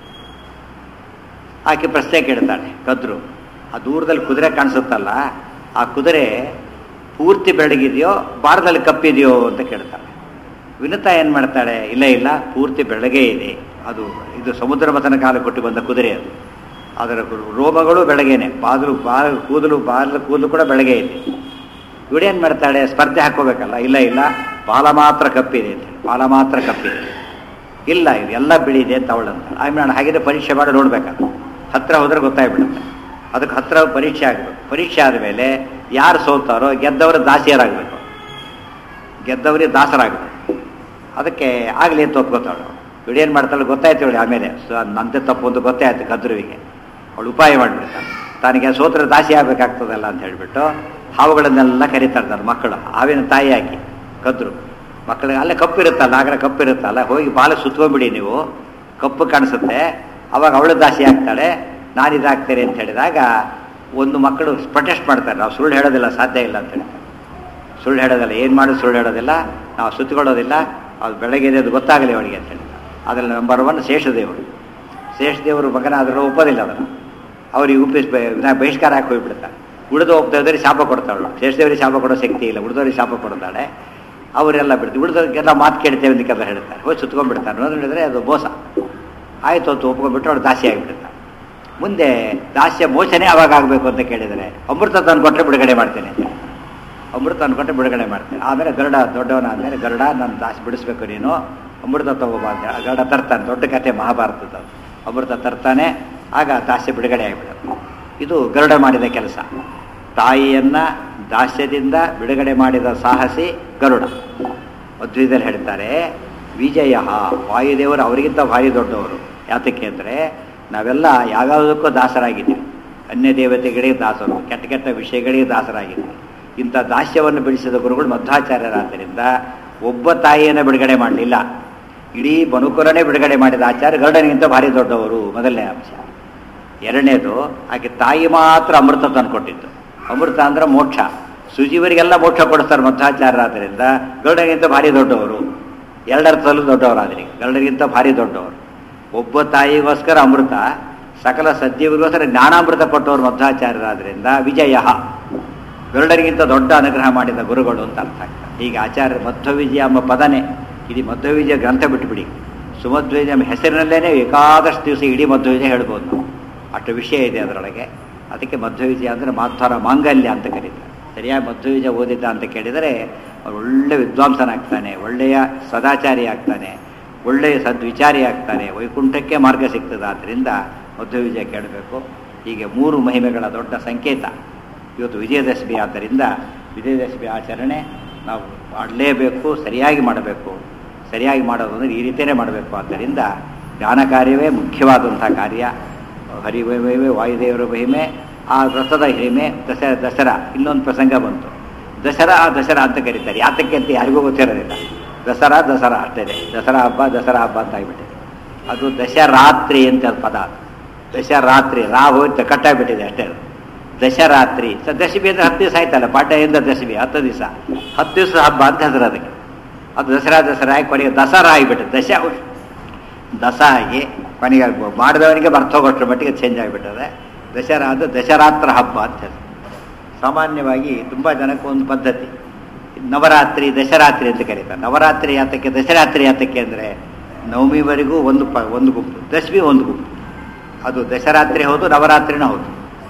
ಆಕೆ ಪ್ರಶ್ನೆ ಕೇಳ್ತಾಳೆ ಕದ್ರು ಆ ದೂರದಲ್ಲಿ ಕುದುರೆ ಕಾಣಿಸುತ್ತಲ್ಲ ಆ ಕುದುರೆ ಪೂರ್ತಿ ಬೆಳಗಿದೆಯೋ ಬಾರದಲ್ಲಿ ಕಪ್ಪಿದೆಯೋ ಅಂತ ಕೇಳ್ತಾಳೆ ವಿನತ ಏನು ಮಾಡ್ತಾಳೆ ಇಲ್ಲ ಇಲ್ಲ ಪೂರ್ತಿ ಬೆಳಗ್ಗೆ ಇದೆ ಅದು ಇದು ಸಮುದ್ರ ಮಥನ ಕಾಲ ಕೊಟ್ಟು ಬಂದ ಕುದುರೆ ಅದು ಅದರ ರೋಮಗಳು ಬೆಳಗ್ಗೆನೆ ಬಾಗಿಲು ಬಾಲ ಕೂದಲು ಬಾಲ ಕೂದಲು ಕೂಡ ಬೆಳಗ್ಗೆ ಇದೆ ಇವಳೇನು ಮಾಡ್ತಾಳೆ ಸ್ಪರ್ಧೆ ಹಾಕೋಬೇಕಲ್ಲ ಇಲ್ಲ ಇಲ್ಲ ಬಾಲ ಮಾತ್ರ ಕಪ್ಪಿದೆ ಅಂತ ಹೇಳಿ ಬಾಲ ಮಾತ್ರ ಕಪ್ಪಿದೆ ಇಲ್ಲ ಇದು ಎಲ್ಲ ಬಿಳಿದೆ ಅಂತ ಅವಳಂತ ಆಮೇಲೆ ನಾನು ಹಾಗಿದ್ರೆ ಪರೀಕ್ಷೆ ಮಾಡಿ ನೋಡ್ಬೇಕಲ್ಲ ಹತ್ರ ಹೋದ್ರೆ ಗೊತ್ತಾಗ್ಬಿಡುತ್ತೆ ಅದಕ್ಕೆ ಹತ್ರ ಪರೀಕ್ಷೆ ಆಗಬೇಕು ಪರೀಕ್ಷೆ ಆದಮೇಲೆ ಯಾರು ಸೋಲ್ತಾರೋ ಗೆದ್ದವರು ದಾಸಿಯರಾಗಬೇಕು ಗೆದ್ದವರಿಗೆ ದಾಸರಾಗಬೇಕು ಅದಕ್ಕೆ ಆಗಲಿ ಅಂತ ಒಪ್ಕೋತಾಳು ಇವಳು ಏನು ಮಾಡ್ತಾಳೆ ಗೊತ್ತಾಯ್ತು ಇವಳು ಆಮೇಲೆ ಸೊ ನಂದೆ ತಪ್ಪು ಅಂತ ಗೊತ್ತೇ ಆಯ್ತು ಕದ್ರುವಿಗೆ ಅವಳು ಉಪಾಯ ಮಾಡಿಬಿಡ್ತಾಳೆ ತನಗೆ ಸೋತ್ರ ದಾಸಿ ಆಗಬೇಕಾಗ್ತದಲ್ಲ ಅಂತ ಹೇಳಿಬಿಟ್ಟು ಹಾವುಗಳನ್ನೆಲ್ಲ ಕರೀತಾ ಇರ್ತಾರೆ ಮಕ್ಕಳು ಹಾವಿನ ತಾಯಿ ಹಾಕಿ ಕದ್ರು ಮಕ್ಕಳಿಗೆ ಅಲ್ಲೇ ಕಪ್ಪಿರುತ್ತಲ್ಲ ಆಗಲೇ ಕಪ್ಪಿರುತ್ತಲ್ಲ ಹೋಗಿ ಬಾಲ ಸುತ್ಕೊಂಡ್ಬಿಡಿ ನೀವು ಕಪ್ಪು ಕಾಣಿಸುತ್ತೆ ಅವಾಗ ಅವಳು ದಾಸಿ ಆಗ್ತಾಳೆ ನಾನು ಇದಾಗ್ತೇನೆ ಅಂತ ಹೇಳಿದಾಗ ಒಂದು ಮಕ್ಕಳು ಪ್ರೊಟೆಸ್ಟ್ ಮಾಡ್ತಾರೆ ನಾವು ಸುಳ್ಳು ಹೇಳೋದಿಲ್ಲ ಸಾಧ್ಯ ಇಲ್ಲ ಅಂತ ಹೇಳ್ತಾರೆ ಸುಳ್ಳು ಹೇಳೋದಿಲ್ಲ ಏನು ಮಾಡೋದು ಸುಳ್ಳು ಹೇಳೋದಿಲ್ಲ ನಾವು ಸುತ್ತಕೊಳ್ಳೋದಿಲ್ಲ ಅದು ಬೆಳಗ್ಗೆ ಅದು ಗೊತ್ತಾಗಲಿ ಅವಳಿಗೆ ಅಂತ ಹೇಳಿ ಅದರಲ್ಲಿ ನಂಬರ್ ಒನ್ ಶೇಷದೇವರು ಶೇಷದೇವರು ಮಗನಾದರೂ ಒಪ್ಪೋದಿಲ್ಲ ಅದನ್ನು ಅವ್ರಿಗೆ ಉಪ್ಪಿಸ್ ಬಹಿಷ್ಕಾರ ಹಾಕಿ ಹೋಗ್ಬಿಡ್ತಾರೆ ಉಳಿದು ಒಪ್ಪದಿದ್ರೆ ಶಾಪ ಕೊಡ್ತಾಳು ಶೇಷದೇವರಿಗೆ ಶಾಪ ಕೊಡೋ ಶಕ್ತಿ ಇಲ್ಲ ಉಳಿದವ್ರಿಗೆ ಶಾಪ ಕೊಡ್ತಾಳೆ ಅವರೆಲ್ಲ ಬಿಡ್ತೀವಿ ಉಳಿದವ್ರಿಗೆಲ್ಲ ಮಾತು ಕೇಳ್ತೇವೆ ಅಂತ ಕೆಲಸ ಹೇಳ್ತಾರೆ ಹೋಗಿ ಸುತ್ಕೊಂಡ್ಬಿಡ್ತಾರೆ ಅನ್ನೋದು ಹೇಳಿದ್ರೆ ಅದು ಮೋಸ ಆಯಿತು ಅಂತ ಒಪ್ಕೊಂಡ್ಬಿಟ್ಟು ಅವ್ರು ದಾಸಿ ಆಗಿಬಿಡ್ತಾರೆ ಮುಂದೆ ದಾಸ್ಯ ಮೋಚನೆ ಅವಾಗ ಆಗಬೇಕು ಅಂತ ಕೇಳಿದರೆ ಅಮೃತ ತಂದು ಕೊಟ್ಟರೆ ಬಿಡುಗಡೆ ಮಾಡ್ತೇನೆ ಅಂತ ಹೇಳಿ. ಅಮೃತ ಅಂದ್ಕೊಟ್ಟು ಬಿಡುಗಡೆ ಮಾಡ್ತೇನೆ ಆಮೇಲೆ ಗರುಡ ದೊಡ್ಡವನಾದ್ಮೇಲೆ ಗರುಡ ನನ್ನ ದಾಸಿ ಬಿಡಿಸ್ಬೇಕು ನೀನು ಅಮೃತ ತಗೋಬಾ ಅಂತ ಹೇಳಿ. ಗರುಡ ತರ್ತಾನೆ ದೊಡ್ಡ ಕಥೆ ಮಹಾಭಾರತದ ಅಮೃತ ತರ್ತಾನೆ ಆಗ ದಾಸ್ಯ ಬಿಡುಗಡೆ ಆಗಿಬಿಡುತ್ತೆ ಇದು ಗರುಡ ಮಾಡಿದ ಕೆಲಸ ತಾಯಿಯನ್ನ ದಾಸ್ಯದಿಂದ ಬಿಡುಗಡೆ ಮಾಡಿದ ಸಾಹಸಿ ಗರುಡ ಮಧ್ವಿದಲ್ಲಿ ಹೇಳ್ತಾರೆ ವಿಜಯ ವಾಯುದೇವರು ಅವರಿಗಿಂತ ಭಾರಿ ದೊಡ್ಡವರು ಯಾತಕ್ಕೆ ಅಂದರೆ ನಾವೆಲ್ಲ ಯಾವ್ಯಾವುದಕ್ಕೂ ದಾಸರಾಗಿದ್ದೀವಿ ಅನ್ಯ ದೇವತೆಗಳಿಗೆ ದಾಸರು ಕೆಟ್ಟ ಕೆಟ್ಟ ವಿಷಯಗಳಿಗೆ ದಾಸರಾಗಿದ್ದೀವಿ ಇಂಥ ದಾಸ್ಯವನ್ನು ಬಿಡಿಸಿದ ಗುರುಗಳು ಮಧ್ವಾಚಾರ್ಯರಾದ್ದರಿಂದ ಒಬ್ಬ ತಾಯಿಯನ್ನು ಬಿಡುಗಡೆ ಮಾಡಲಿಲ್ಲ ಇಡೀ ಮನುಕುರನೇ ಬಿಡುಗಡೆ ಮಾಡಿದ ಆಚಾರ್ಯ ಗರುಡನಿಗಿಂತ ಭಾರಿ ದೊಡ್ಡವರು ಮೊದಲನೇ ಅಂಶ ಎರಡನೇದು ಆಕೆ ತಾಯಿ ಮಾತ್ರ ಅಮೃತ ತಂದುಕೊಟ್ಟಿದ್ದು ಅಮೃತ ಅಂದ್ರೆ ಮೋಕ್ಷ ಸುಜೀವರಿಗೆಲ್ಲ ಮೋಕ್ಷ ಕೊಡಿಸ್ತಾರೆ ಮಧ್ವಾಚಾರ್ಯರಾದ್ದರಿಂದ ಗರುಡನಿಗಿಂತ ಭಾರಿ ದೊಡ್ಡವರು ಎರಡರ್ಥದಲ್ಲೂ ದೊಡ್ಡವರಾದ್ರಿ ಗರುಡನಿಗಿಂತ ಭಾರಿ ದೊಡ್ಡವರು ಒಬ್ಬ ತಾಯಿಗೋಸ್ಕರ ಅಮೃತ ಸಕಲ ಸಜ್ಜೀವರಿಗೋಸ್ಕರ ಜ್ಞಾನಾಮೃತ ಕೊಟ್ಟವರು ಮಧ್ವಾಚಾರ್ಯರಾದ್ರಿಂದ ವಿಜಯ ಗರುಡರಿಗಿಂತ ದೊಡ್ಡ ಅನುಗ್ರಹ ಮಾಡಿದ ಗುರುಗಳು ಅಂತ ಅರ್ಥ ಆಗ್ತದೆ ಹೀಗೆ ಆಚಾರ್ಯ ಮಧ್ವವಿಜಯ ಎಂಬ ಪದನೇ ಇದು ಮಧ್ವವಿಜಯ ಗ್ರಂಥ ಬಿಟ್ಟುಬಿಡಿ ಸುಮಧ್ವವಿಜಯ ಎಂಬ ಹೆಸರಿನಲ್ಲೇನೆ ಬೇಕಾದಷ್ಟು ದಿವಸ ಇಡೀ ಮಧ್ವವಿಜಯ ಹೇಳ್ಬೋದು ನಾವು ಅಷ್ಟು ವಿಷಯ ಇದೆ ಅದರೊಳಗೆ ಅದಕ್ಕೆ ಮಧ್ವವಿಜಯ ಅಂದರೆ ಮಾಧ್ವರ ಮಾಂಗಲ್ಯ ಅಂತ ಕರೀತಾರೆ ಸರಿಯಾಗಿ ಮಧ್ವವಿಜಯ ಓದಿದ್ದ ಅಂತ ಕೇಳಿದರೆ ಅವ್ರು ಒಳ್ಳೆ ವಿದ್ವಾಂಸನಾಗ್ತಾನೆ ಒಳ್ಳೆಯ ಸದಾಚಾರಿ ಆಗ್ತಾನೆ ಒಳ್ಳೆಯ ಸದ್ವಿಚಾರಿ ಆಗ್ತಾನೆ ವೈಕುಂಠಕ್ಕೆ ಮಾರ್ಗ ಸಿಗ್ತದೆ ಆದ್ದರಿಂದ ಮಧ್ವವಿಜಯ ಕೇಳಬೇಕು ಹೀಗೆ ಮೂರು ಮಹಿಮೆಗಳ ದೊಡ್ಡ ಸಂಕೇತ ಇವತ್ತು ವಿಜಯದಶಮಿ ಆದ್ದರಿಂದ ವಿಜಯದಶಮಿ ಆಚರಣೆ ನಾವು ಮಾಡಲೇಬೇಕು ಸರಿಯಾಗಿ ಮಾಡಬೇಕು ಸರಿಯಾಗಿ ಮಾಡೋದು ಅಂದರೆ ಈ ರೀತಿಯೇ ಮಾಡಬೇಕು ಆದ್ದರಿಂದ ಜ್ಞಾನ ಕಾರ್ಯವೇ ಮುಖ್ಯವಾದಂಥ ಕಾರ್ಯ ಹರಿ ಮಹಿಮೆ ವಾಯುದೇವರ ಮಹಿಮೆ ಆ ವ್ರತದ ಹಿರಿಮೆ ದಸರಾ ದಸರಾ ಇನ್ನೊಂದು ಪ್ರಸಂಗ ಬಂತು ದಸರಾ ದಸರಾ ಅಂತ ಕರೀತಾರೆ ಯಾತಕ್ಕೆ ಅಂತ ಯಾರಿಗೂ ಗೊತ್ತಿರೋದಿಲ್ಲ ದಸರಾ ದಸರಾ ಅಷ್ಟೇ ದಸರಾ ಹಬ್ಬ ದಸರಾ ಹಬ್ಬ ಅಂತ ಆಗಿಬಿಟ್ಟಿದೆ ಅದು ದಶರಾತ್ರಿ ಅಂತ ಅದು ಪದ ದಶರಾತ್ರಿ ರಾ ಹೋಯ್ತು ಕಟ್ಟಾಗ್ಬಿಟ್ಟಿದೆ ಅಷ್ಟೇ ಅದು ದಶರಾತ್ರಿ ಸ ದಶಮಿ ಅಂದರೆ ಹತ್ತು ದಿವಸ ಆಯ್ತಲ್ಲ ಪಾಠದಿಂದ ದಶಮಿ ಹತ್ತು ದಿವಸ ಹತ್ತು ದಿವಸ ಹಬ್ಬ ಅಂತ ಹೆಸರು ಅದಕ್ಕೆ ಅದು ದಸರಾ ದಸರಾ ಆಗಿ ಕೊನೆಗೆ ದಸರಾ ಆಗಿಬಿಟ್ಟು ದಶ ದಸ ಆಗಿ ಕೊನೆಗೆ ಮಾಡಿದವನಿಗೆ ಬರ್ತೋಗೋಷ್ಟ್ರ ಮಟ್ಟಿಗೆ ಚೇಂಜ್ ಆಗಿಬಿಟ್ಟದೆ ದಸರಾ ಅದು ದಶರಾತ್ರ ಹಬ್ಬ ಅಂತ ಹೆಸರು ಸಾಮಾನ್ಯವಾಗಿ ತುಂಬ ಜನಕ್ಕೆ ಒಂದು ಪದ್ಧತಿ ನವರಾತ್ರಿ ದಶರಾತ್ರಿ ಅಂತ ಕರೀತಾರೆ ನವರಾತ್ರಿ ಯಾತಕ್ಕೆ ದಶರಾತ್ರಿ ಯಾತಕ್ಕೆ ಅಂದರೆ ನವಮಿವರೆಗೂ ಒಂದು ಪ ಒಂದು ಗುಂಪು ದಶಮಿ ಒಂದು ಗುಂಪು ಅದು ದಶರಾತ್ರಿ ಹೌದು ನವರಾತ್ರಿನೂ ಹೌದು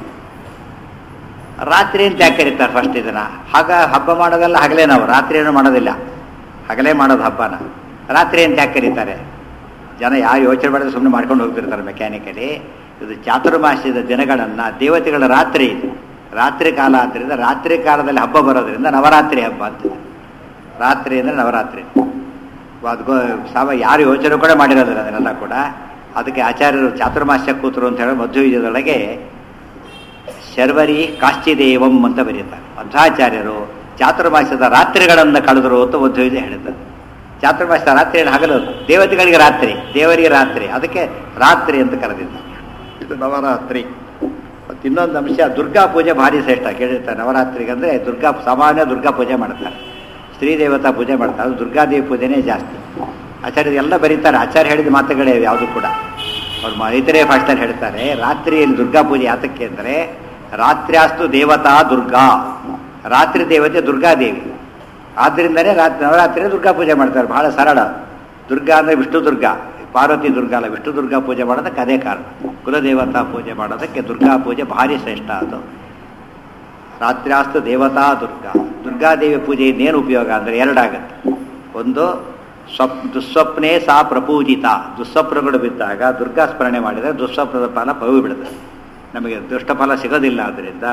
ರಾತ್ರಿ ಅಂತ ಯಾಕೆ ಕರೀತಾರೆ ಫಸ್ಟ್ ಇದನ್ನ ಹಾಗ ಹಬ್ಬ ಮಾಡೋದೆಲ್ಲ ಹಗಲೇ ನಾವು ರಾತ್ರಿ ಏನು ಮಾಡೋದಿಲ್ಲ ಹಗಲೇ ಮಾಡೋದು ಹಬ್ಬನ ರಾತ್ರಿ ಅಂತ ಯಾಕೆ ಕರೀತಾರೆ ಜನ ಯಾರು ಯೋಚನೆ ಮಾಡಿದ್ರೆ ಸುಮ್ಮನೆ ಮಾಡ್ಕೊಂಡು ಹೋಗ್ತಿರ್ತಾರೆ ಮೆಕ್ಯಾನಿಕಲಿ ಇದು ಚಾತುರ್ಮಾಸ್ಯದ ದಿನಗಳನ್ನು ದೇವತೆಗಳ ರಾತ್ರಿ ಇದು ರಾತ್ರಿ ಕಾಲ ಆದ್ದರಿಂದ ರಾತ್ರಿ ಕಾಲದಲ್ಲಿ ಹಬ್ಬ ಬರೋದ್ರಿಂದ ನವರಾತ್ರಿ ಹಬ್ಬ ಅಂತಿದೆ ರಾತ್ರಿ ಅಂದರೆ ನವರಾತ್ರಿ ಅದು ಗೋ ಸಾವ ಯಾರು ಯೋಚನೆ ಕೂಡ ಮಾಡಿರೋದಿಲ್ಲ ಅದನ್ನೆಲ್ಲ ಕೂಡ ಅದಕ್ಕೆ ಆಚಾರ್ಯರು ಚಾತುರ್ಮಾಸ್ಯ ಕೂತರು ಅಂತ ಹೇಳಿ ಮಧ್ವಯುಜದೊಳಗೆ ಶರ್ವರಿ ಕಾಶ್ಚಿದೇವಂ ಅಂತ ಬರೀತಾರೆ ಮಧ್ವಾಚಾರ್ಯರು ಚಾತುರ್ಮಾಸ್ಯದ ರಾತ್ರಿಗಳನ್ನು ಕಳೆದರು ಅಂತ ಮಧ್ವಯುಜ ಹೇಳಿದ್ದಾರೆ ಚಾತುರ್ಮಾಸ್ಯದ ರಾತ್ರಿಯನ್ನು ಹಗಲದು ದೇವತೆಗಳಿಗೆ ರಾತ್ರಿ ದೇವರಿಗೆ ರಾತ್ರಿ ಅದಕ್ಕೆ ರಾತ್ರಿ ಅಂತ ಕರೆದಿದ್ದಾರೆ ಇದು ನವರಾತ್ರಿ ಮತ್ತು ಇನ್ನೊಂದು ಅಂಶ ದುರ್ಗಾ ಪೂಜೆ ಭಾರಿ ಶ್ರೇಷ್ಠ ಕೇಳಿರ್ತಾರೆ ನವರಾತ್ರಿಗೆ ಅಂದರೆ ದುರ್ಗಾ ಸಾಮಾನ್ಯ ದುರ್ಗಾ ಪೂಜೆ ಮಾಡ್ತಾರೆ ಸ್ತ್ರೀ ದೇವತಾ ಪೂಜೆ ಮಾಡ್ತಾರೆ ಅದು ದುರ್ಗಾದೇವಿ ಪೂಜೆನೇ ಜಾಸ್ತಿ ಆಚಾರ್ಯರು ಎಲ್ಲ ಬರೀತಾರೆ ಆಚಾರ್ಯ ಹೇಳಿದ ಮಾತುಗಳೇ ಯಾವುದು ಕೂಡ ಅವ್ರು ಮ- ಇತರೆ ಭಾಷೆಯಲ್ಲಿ ಹೇಳ್ತಾರೆ ರಾತ್ರಿಯಲ್ಲಿ ದುರ್ಗಾ ಪೂಜೆ ಯಾತಕ್ಕೆ ಅಂದರೆ ರಾತ್ರ್ಯಾಸ್ತು ದೇವತಾ ದುರ್ಗಾ ರಾತ್ರಿ ದೇವತೆ ದುರ್ಗಾದೇವಿ ಆದ್ದರಿಂದನೇ ರಾತ್ರಿ ನವರಾತ್ರಿ ದುರ್ಗಾ ಪೂಜೆ ಮಾಡ್ತಾರೆ ಬಹಳ ಸರಳ ದುರ್ಗಾ ಅಂದರೆ ವಿಷ್ಣು ದುರ್ಗಾ ಪಾರ್ವತಿ ದುರ್ಗಾ ಅಲ್ಲ ವಿಷ್ಣು ದುರ್ಗಾ ಪೂಜೆ ಮಾಡೋದಕ್ಕೆ ಅದೇ ಕಾರಣ ಕುಲದೇವತಾ ಪೂಜೆ ಮಾಡೋದಕ್ಕೆ ದುರ್ಗಾ ಪೂಜೆ ಭಾರಿ ಶ್ರೇಷ್ಠ ಅದು ರಾತ್ರ್ಯಾಸ್ತು ದೇವತಾ ದುರ್ಗಾ ದುರ್ಗಾದೇವಿ ಪೂಜೆ ಇನ್ನೇನು ಉಪಯೋಗ ಅಂದರೆ ಎರಡಾಗತ್ತೆ ಒಂದು ಸ್ವಪ್ ದುಸ್ವಪ್ನೇ ಸಾ ಪ್ರಪೂಜಿತ ದುಸ್ವಪ್ನಗಳು ಬಿದ್ದಾಗ ದುರ್ಗಾ ಸ್ಮರಣೆ ಮಾಡಿದರೆ ದುಸ್ವಪ್ನದ ಫಲ ಪವಿ ಬಿಡುತ್ತದೆ ನಮಗೆ ದುಷ್ಟ ಫಲ ಸಿಗೋದಿಲ್ಲ ಆದ್ದರಿಂದ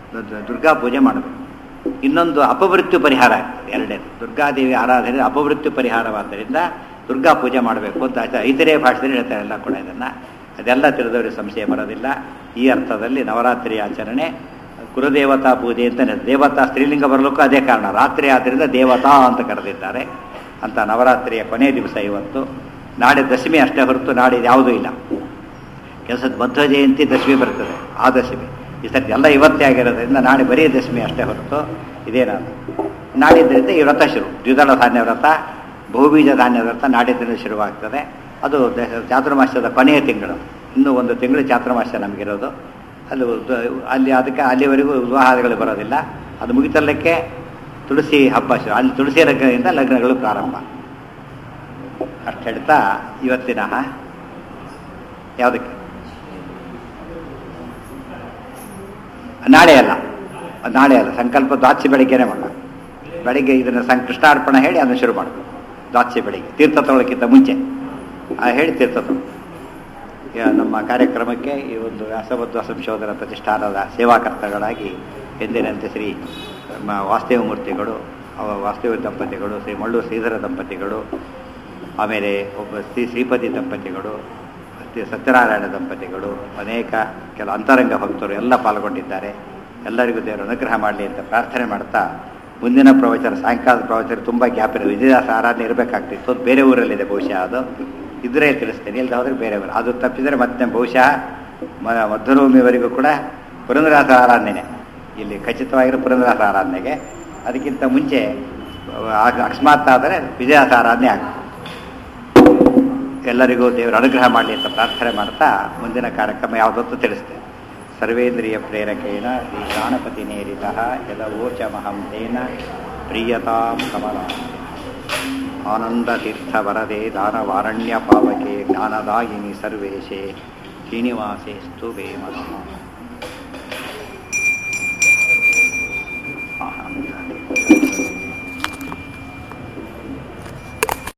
ದು- ದುರ್ಗಾ ಪೂಜೆ ಮಾಡಬೇಕು ಇನ್ನೊಂದು ಅಪಮೃತ್ಯು ಪರಿಹಾರ ಆಗ್ತದೆ ಎರಡೇ ದುರ್ಗಾದೇವಿ ಆರಾಧನೆ ಅಪಮೃತ್ಯು ಪರಿಹಾರವಾದ್ದರಿಂದ ದುರ್ಗಾ ಪೂಜೆ ಮಾಡಬೇಕು ಅಂತ ಆಚಾರ ಇತರೆ ಭಾಷೆಯಲ್ಲಿ ಹೇಳ್ತಾರೆ ಎಲ್ಲ ಕೂಡ ಇದನ್ನು ಅದೆಲ್ಲ ತಿಳಿದವರಿಗೆ ಸಂಶಯ ಬರೋದಿಲ್ಲ ಈ ಅರ್ಥದಲ್ಲಿ ನವರಾತ್ರಿ ಆಚರಣೆ ಕುಲದೇವತಾ ಪೂಜೆ ಅಂತ ದೇವತಾ ಸ್ತ್ರೀಲಿಂಗ ಬರಲಿಕ್ಕೂ ಅದೇ ಕಾರಣ ರಾತ್ರಿ ಆದ್ದರಿಂದ ದೇವತಾ ಅಂತ ಕರೆದಿದ್ದಾರೆ ಅಂತ ನವರಾತ್ರಿಯ ಕೊನೆಯ ದಿವಸ ಇವತ್ತು ನಾಳೆ ದಶಮಿ ಅಷ್ಟೇ ಹೊರತು ನಾಳೆ ಯಾವುದೂ ಇಲ್ಲ ಕೆಲಸದ ಮಧ್ವ ಜಯಂತಿ ದಶಮಿ ಬರ್ತದೆ ಆ ದಶಮಿ ಈ ಸರ್ತಿ ಎಲ್ಲ ಇವತ್ತೇ ಆಗಿರೋದ್ರಿಂದ ನಾಳೆ ಬರೀ ದಶಮಿ ಅಷ್ಟೇ ಹೊರತು ಇದೇನಲ್ಲ ನಾಡಿದ್ದರಿಂದ ಈ ವ್ರತ ಶುರು ದ್ವಿದಳ ಧಾನ್ಯ ವ್ರತ ಬಹುಬೀಜ ಧಾನ್ಯ ವ್ರತ ನಾಡಿದ್ದರಿಂದ ಶುರುವಾಗ್ತದೆ ಅದು ದ- ಚಾತುರ್ಮಾಸ್ಯದ ಕೊನೆಯ ತಿಂಗಳು ಇನ್ನೂ ಒಂದು ತಿಂಗಳು ಚಾತುರ್ಮಾಸ್ಯ ನಮಗಿರೋದು ಅಲ್ಲಿ ಉದ್- ಅಲ್ಲಿ ಅದಕ್ಕೆ ಅಲ್ಲಿವರೆಗೂ ವಿವಾಹಗಳು ಬರೋದಿಲ್ಲ ಅದು ಮುಗಿತಲ್ಲಕ್ಕೆ ತುಳಸಿ ಹಬ್ಬ ಶುರು ಅಲ್ಲಿ ತುಳಸಿ ಲಗ್ನದಿಂದ ಲಗ್ನಗಳು ಪ್ರಾರಂಭ ಅಷ್ಟು ಹೇಳ್ತಾ ಇವತ್ತಿನ ಯಾವುದಕ್ಕೆ ನಾಳೆ ಅಲ್ಲ ನಾಳೆ ಅಲ್ಲ ಸಂಕಲ್ಪ ದ್ವಾಚಿ ಬೆಳಿಗ್ಗೆನೆ ಮಾಡೋಣ ಬೆಳಿಗ್ಗೆ ಇದನ್ನು ಸಂ ಕೃಷ್ಣಾರ್ಪಣ ಹೇಳಿ ಅದನ್ನು ಶುರು ಮಾಡಬೇಕು ದ್ವಾಚಿ ಬೆಳಿಗ್ಗೆ ತೀರ್ಥ ತೊಗೊಳಕ್ಕಿಂತ ಮುಂಚೆ ಆ ಹೇಳಿ ತೀರ್ಥ ತೊಗೊಳ್ಳಿ. ಈಗ ನಮ್ಮ ಕಾರ್ಯಕ್ರಮಕ್ಕೆ ಈ ಒಂದು ವ್ಯಾಸಬದ್ಧ ಸಂಶೋಧನಾ ಪ್ರತಿಷ್ಠಾನದ ಸೇವಾಕರ್ತಗಳಾಗಿ ಎಂದಿನಂತೆ ಶ್ರೀ ನಮ್ಮ ವಾಸ್ತವ ಮೂರ್ತಿಗಳು ಅವ ವಾಸ್ತವ ದಂಪತಿಗಳು ಶ್ರೀ ಮಳ್ಳು ಶ್ರೀಧರ ದಂಪತಿಗಳು ಆಮೇಲೆ ಒಬ್ಬ ಶ್ರೀ ಶ್ರೀಪತಿ ದಂಪತಿಗಳು ಮತ್ತೆ ಸತ್ಯನಾರಾಯಣ ದಂಪತಿಗಳು ಅನೇಕ ಕೆಲ ಅಂತರಂಗ ಭಕ್ತರು ಎಲ್ಲ ಪಾಲ್ಗೊಂಡಿದ್ದಾರೆ ಎಲ್ಲರಿಗೂ ದೇವರು ಅನುಗ್ರಹ ಮಾಡಲಿ ಅಂತ ಪ್ರಾರ್ಥನೆ ಮಾಡ್ತಾ ಮುಂದಿನ ಪ್ರವಚನ ಸಾಯಂಕಾಲದ ಪ್ರವಚನ ತುಂಬ ಗ್ಯಾಪ್ ಇರೋದು ವಿಜಯದಾಸ ಆರಾಧನೆ ಇರಬೇಕಾಗ್ತಿತ್ತು ಅದು ಬೇರೆ ಊರಲ್ಲಿದೆ ಬಹುಶಃ ಅದು ಇದ್ರೆ ತಿಳಿಸ್ತೇನೆ ಇಲ್ಲದೆ ಹೋದ್ರೆ ಬೇರೆ ಊರು ಅದು ತಪ್ಪಿದರೆ ಮತ್ತೆ ಬಹುಶಃ ಮ ಮಧ್ಯಭೂಮಿವರೆಗೂ ಕೂಡ ಪುರಂದರಾಸ ಆರಾಧನೆ ಇಲ್ಲಿ ಖಚಿತವಾಗಿರೋ ಪುರಂದರಾಸ ಆರಾಧನೆಗೆ ಅದಕ್ಕಿಂತ ಮುಂಚೆ ಆ- ಅಕಸ್ಮಾತ್ ಆದರೆ ವಿಜಯದಾಸ ಆರಾಧನೆ ಆಗ್ತದೆ ಎಲ್ಲರಿಗೂ ದೇವರ ಅನುಗ್ರಹ ಮಾಡಲಿ ಅಂತ ಪ್ರಾರ್ಥನೆ ಮಾಡ್ತಾ ಮುಂದಿನ ಕಾರ್ಯಕ್ರಮ ಯಾವುದಂತ ತಿಳಿಸ್ತೇನೆ ಸರ್ವೇಂದ್ರಿಯ ಪ್ರೇರಕೇಣ ಶ್ರೀ ಗಣಪತಿ ನೇರಿತ ಯದವೋಚ ಮಹಂತೇನ ಪ್ರಿಯತಾಂ ಕಮಲ ಆನಂದತೀರ್ಥ ವರದೆ ದಾನವಾರಣ್ಯ ಪಾವಕೆ ಜ್ಞಾನದಾಯಿನಿ ಸರ್ವೇಶೇ ಶ್ರೀನಿವಾಸೇಸ್ತು ಬೇಮನಃ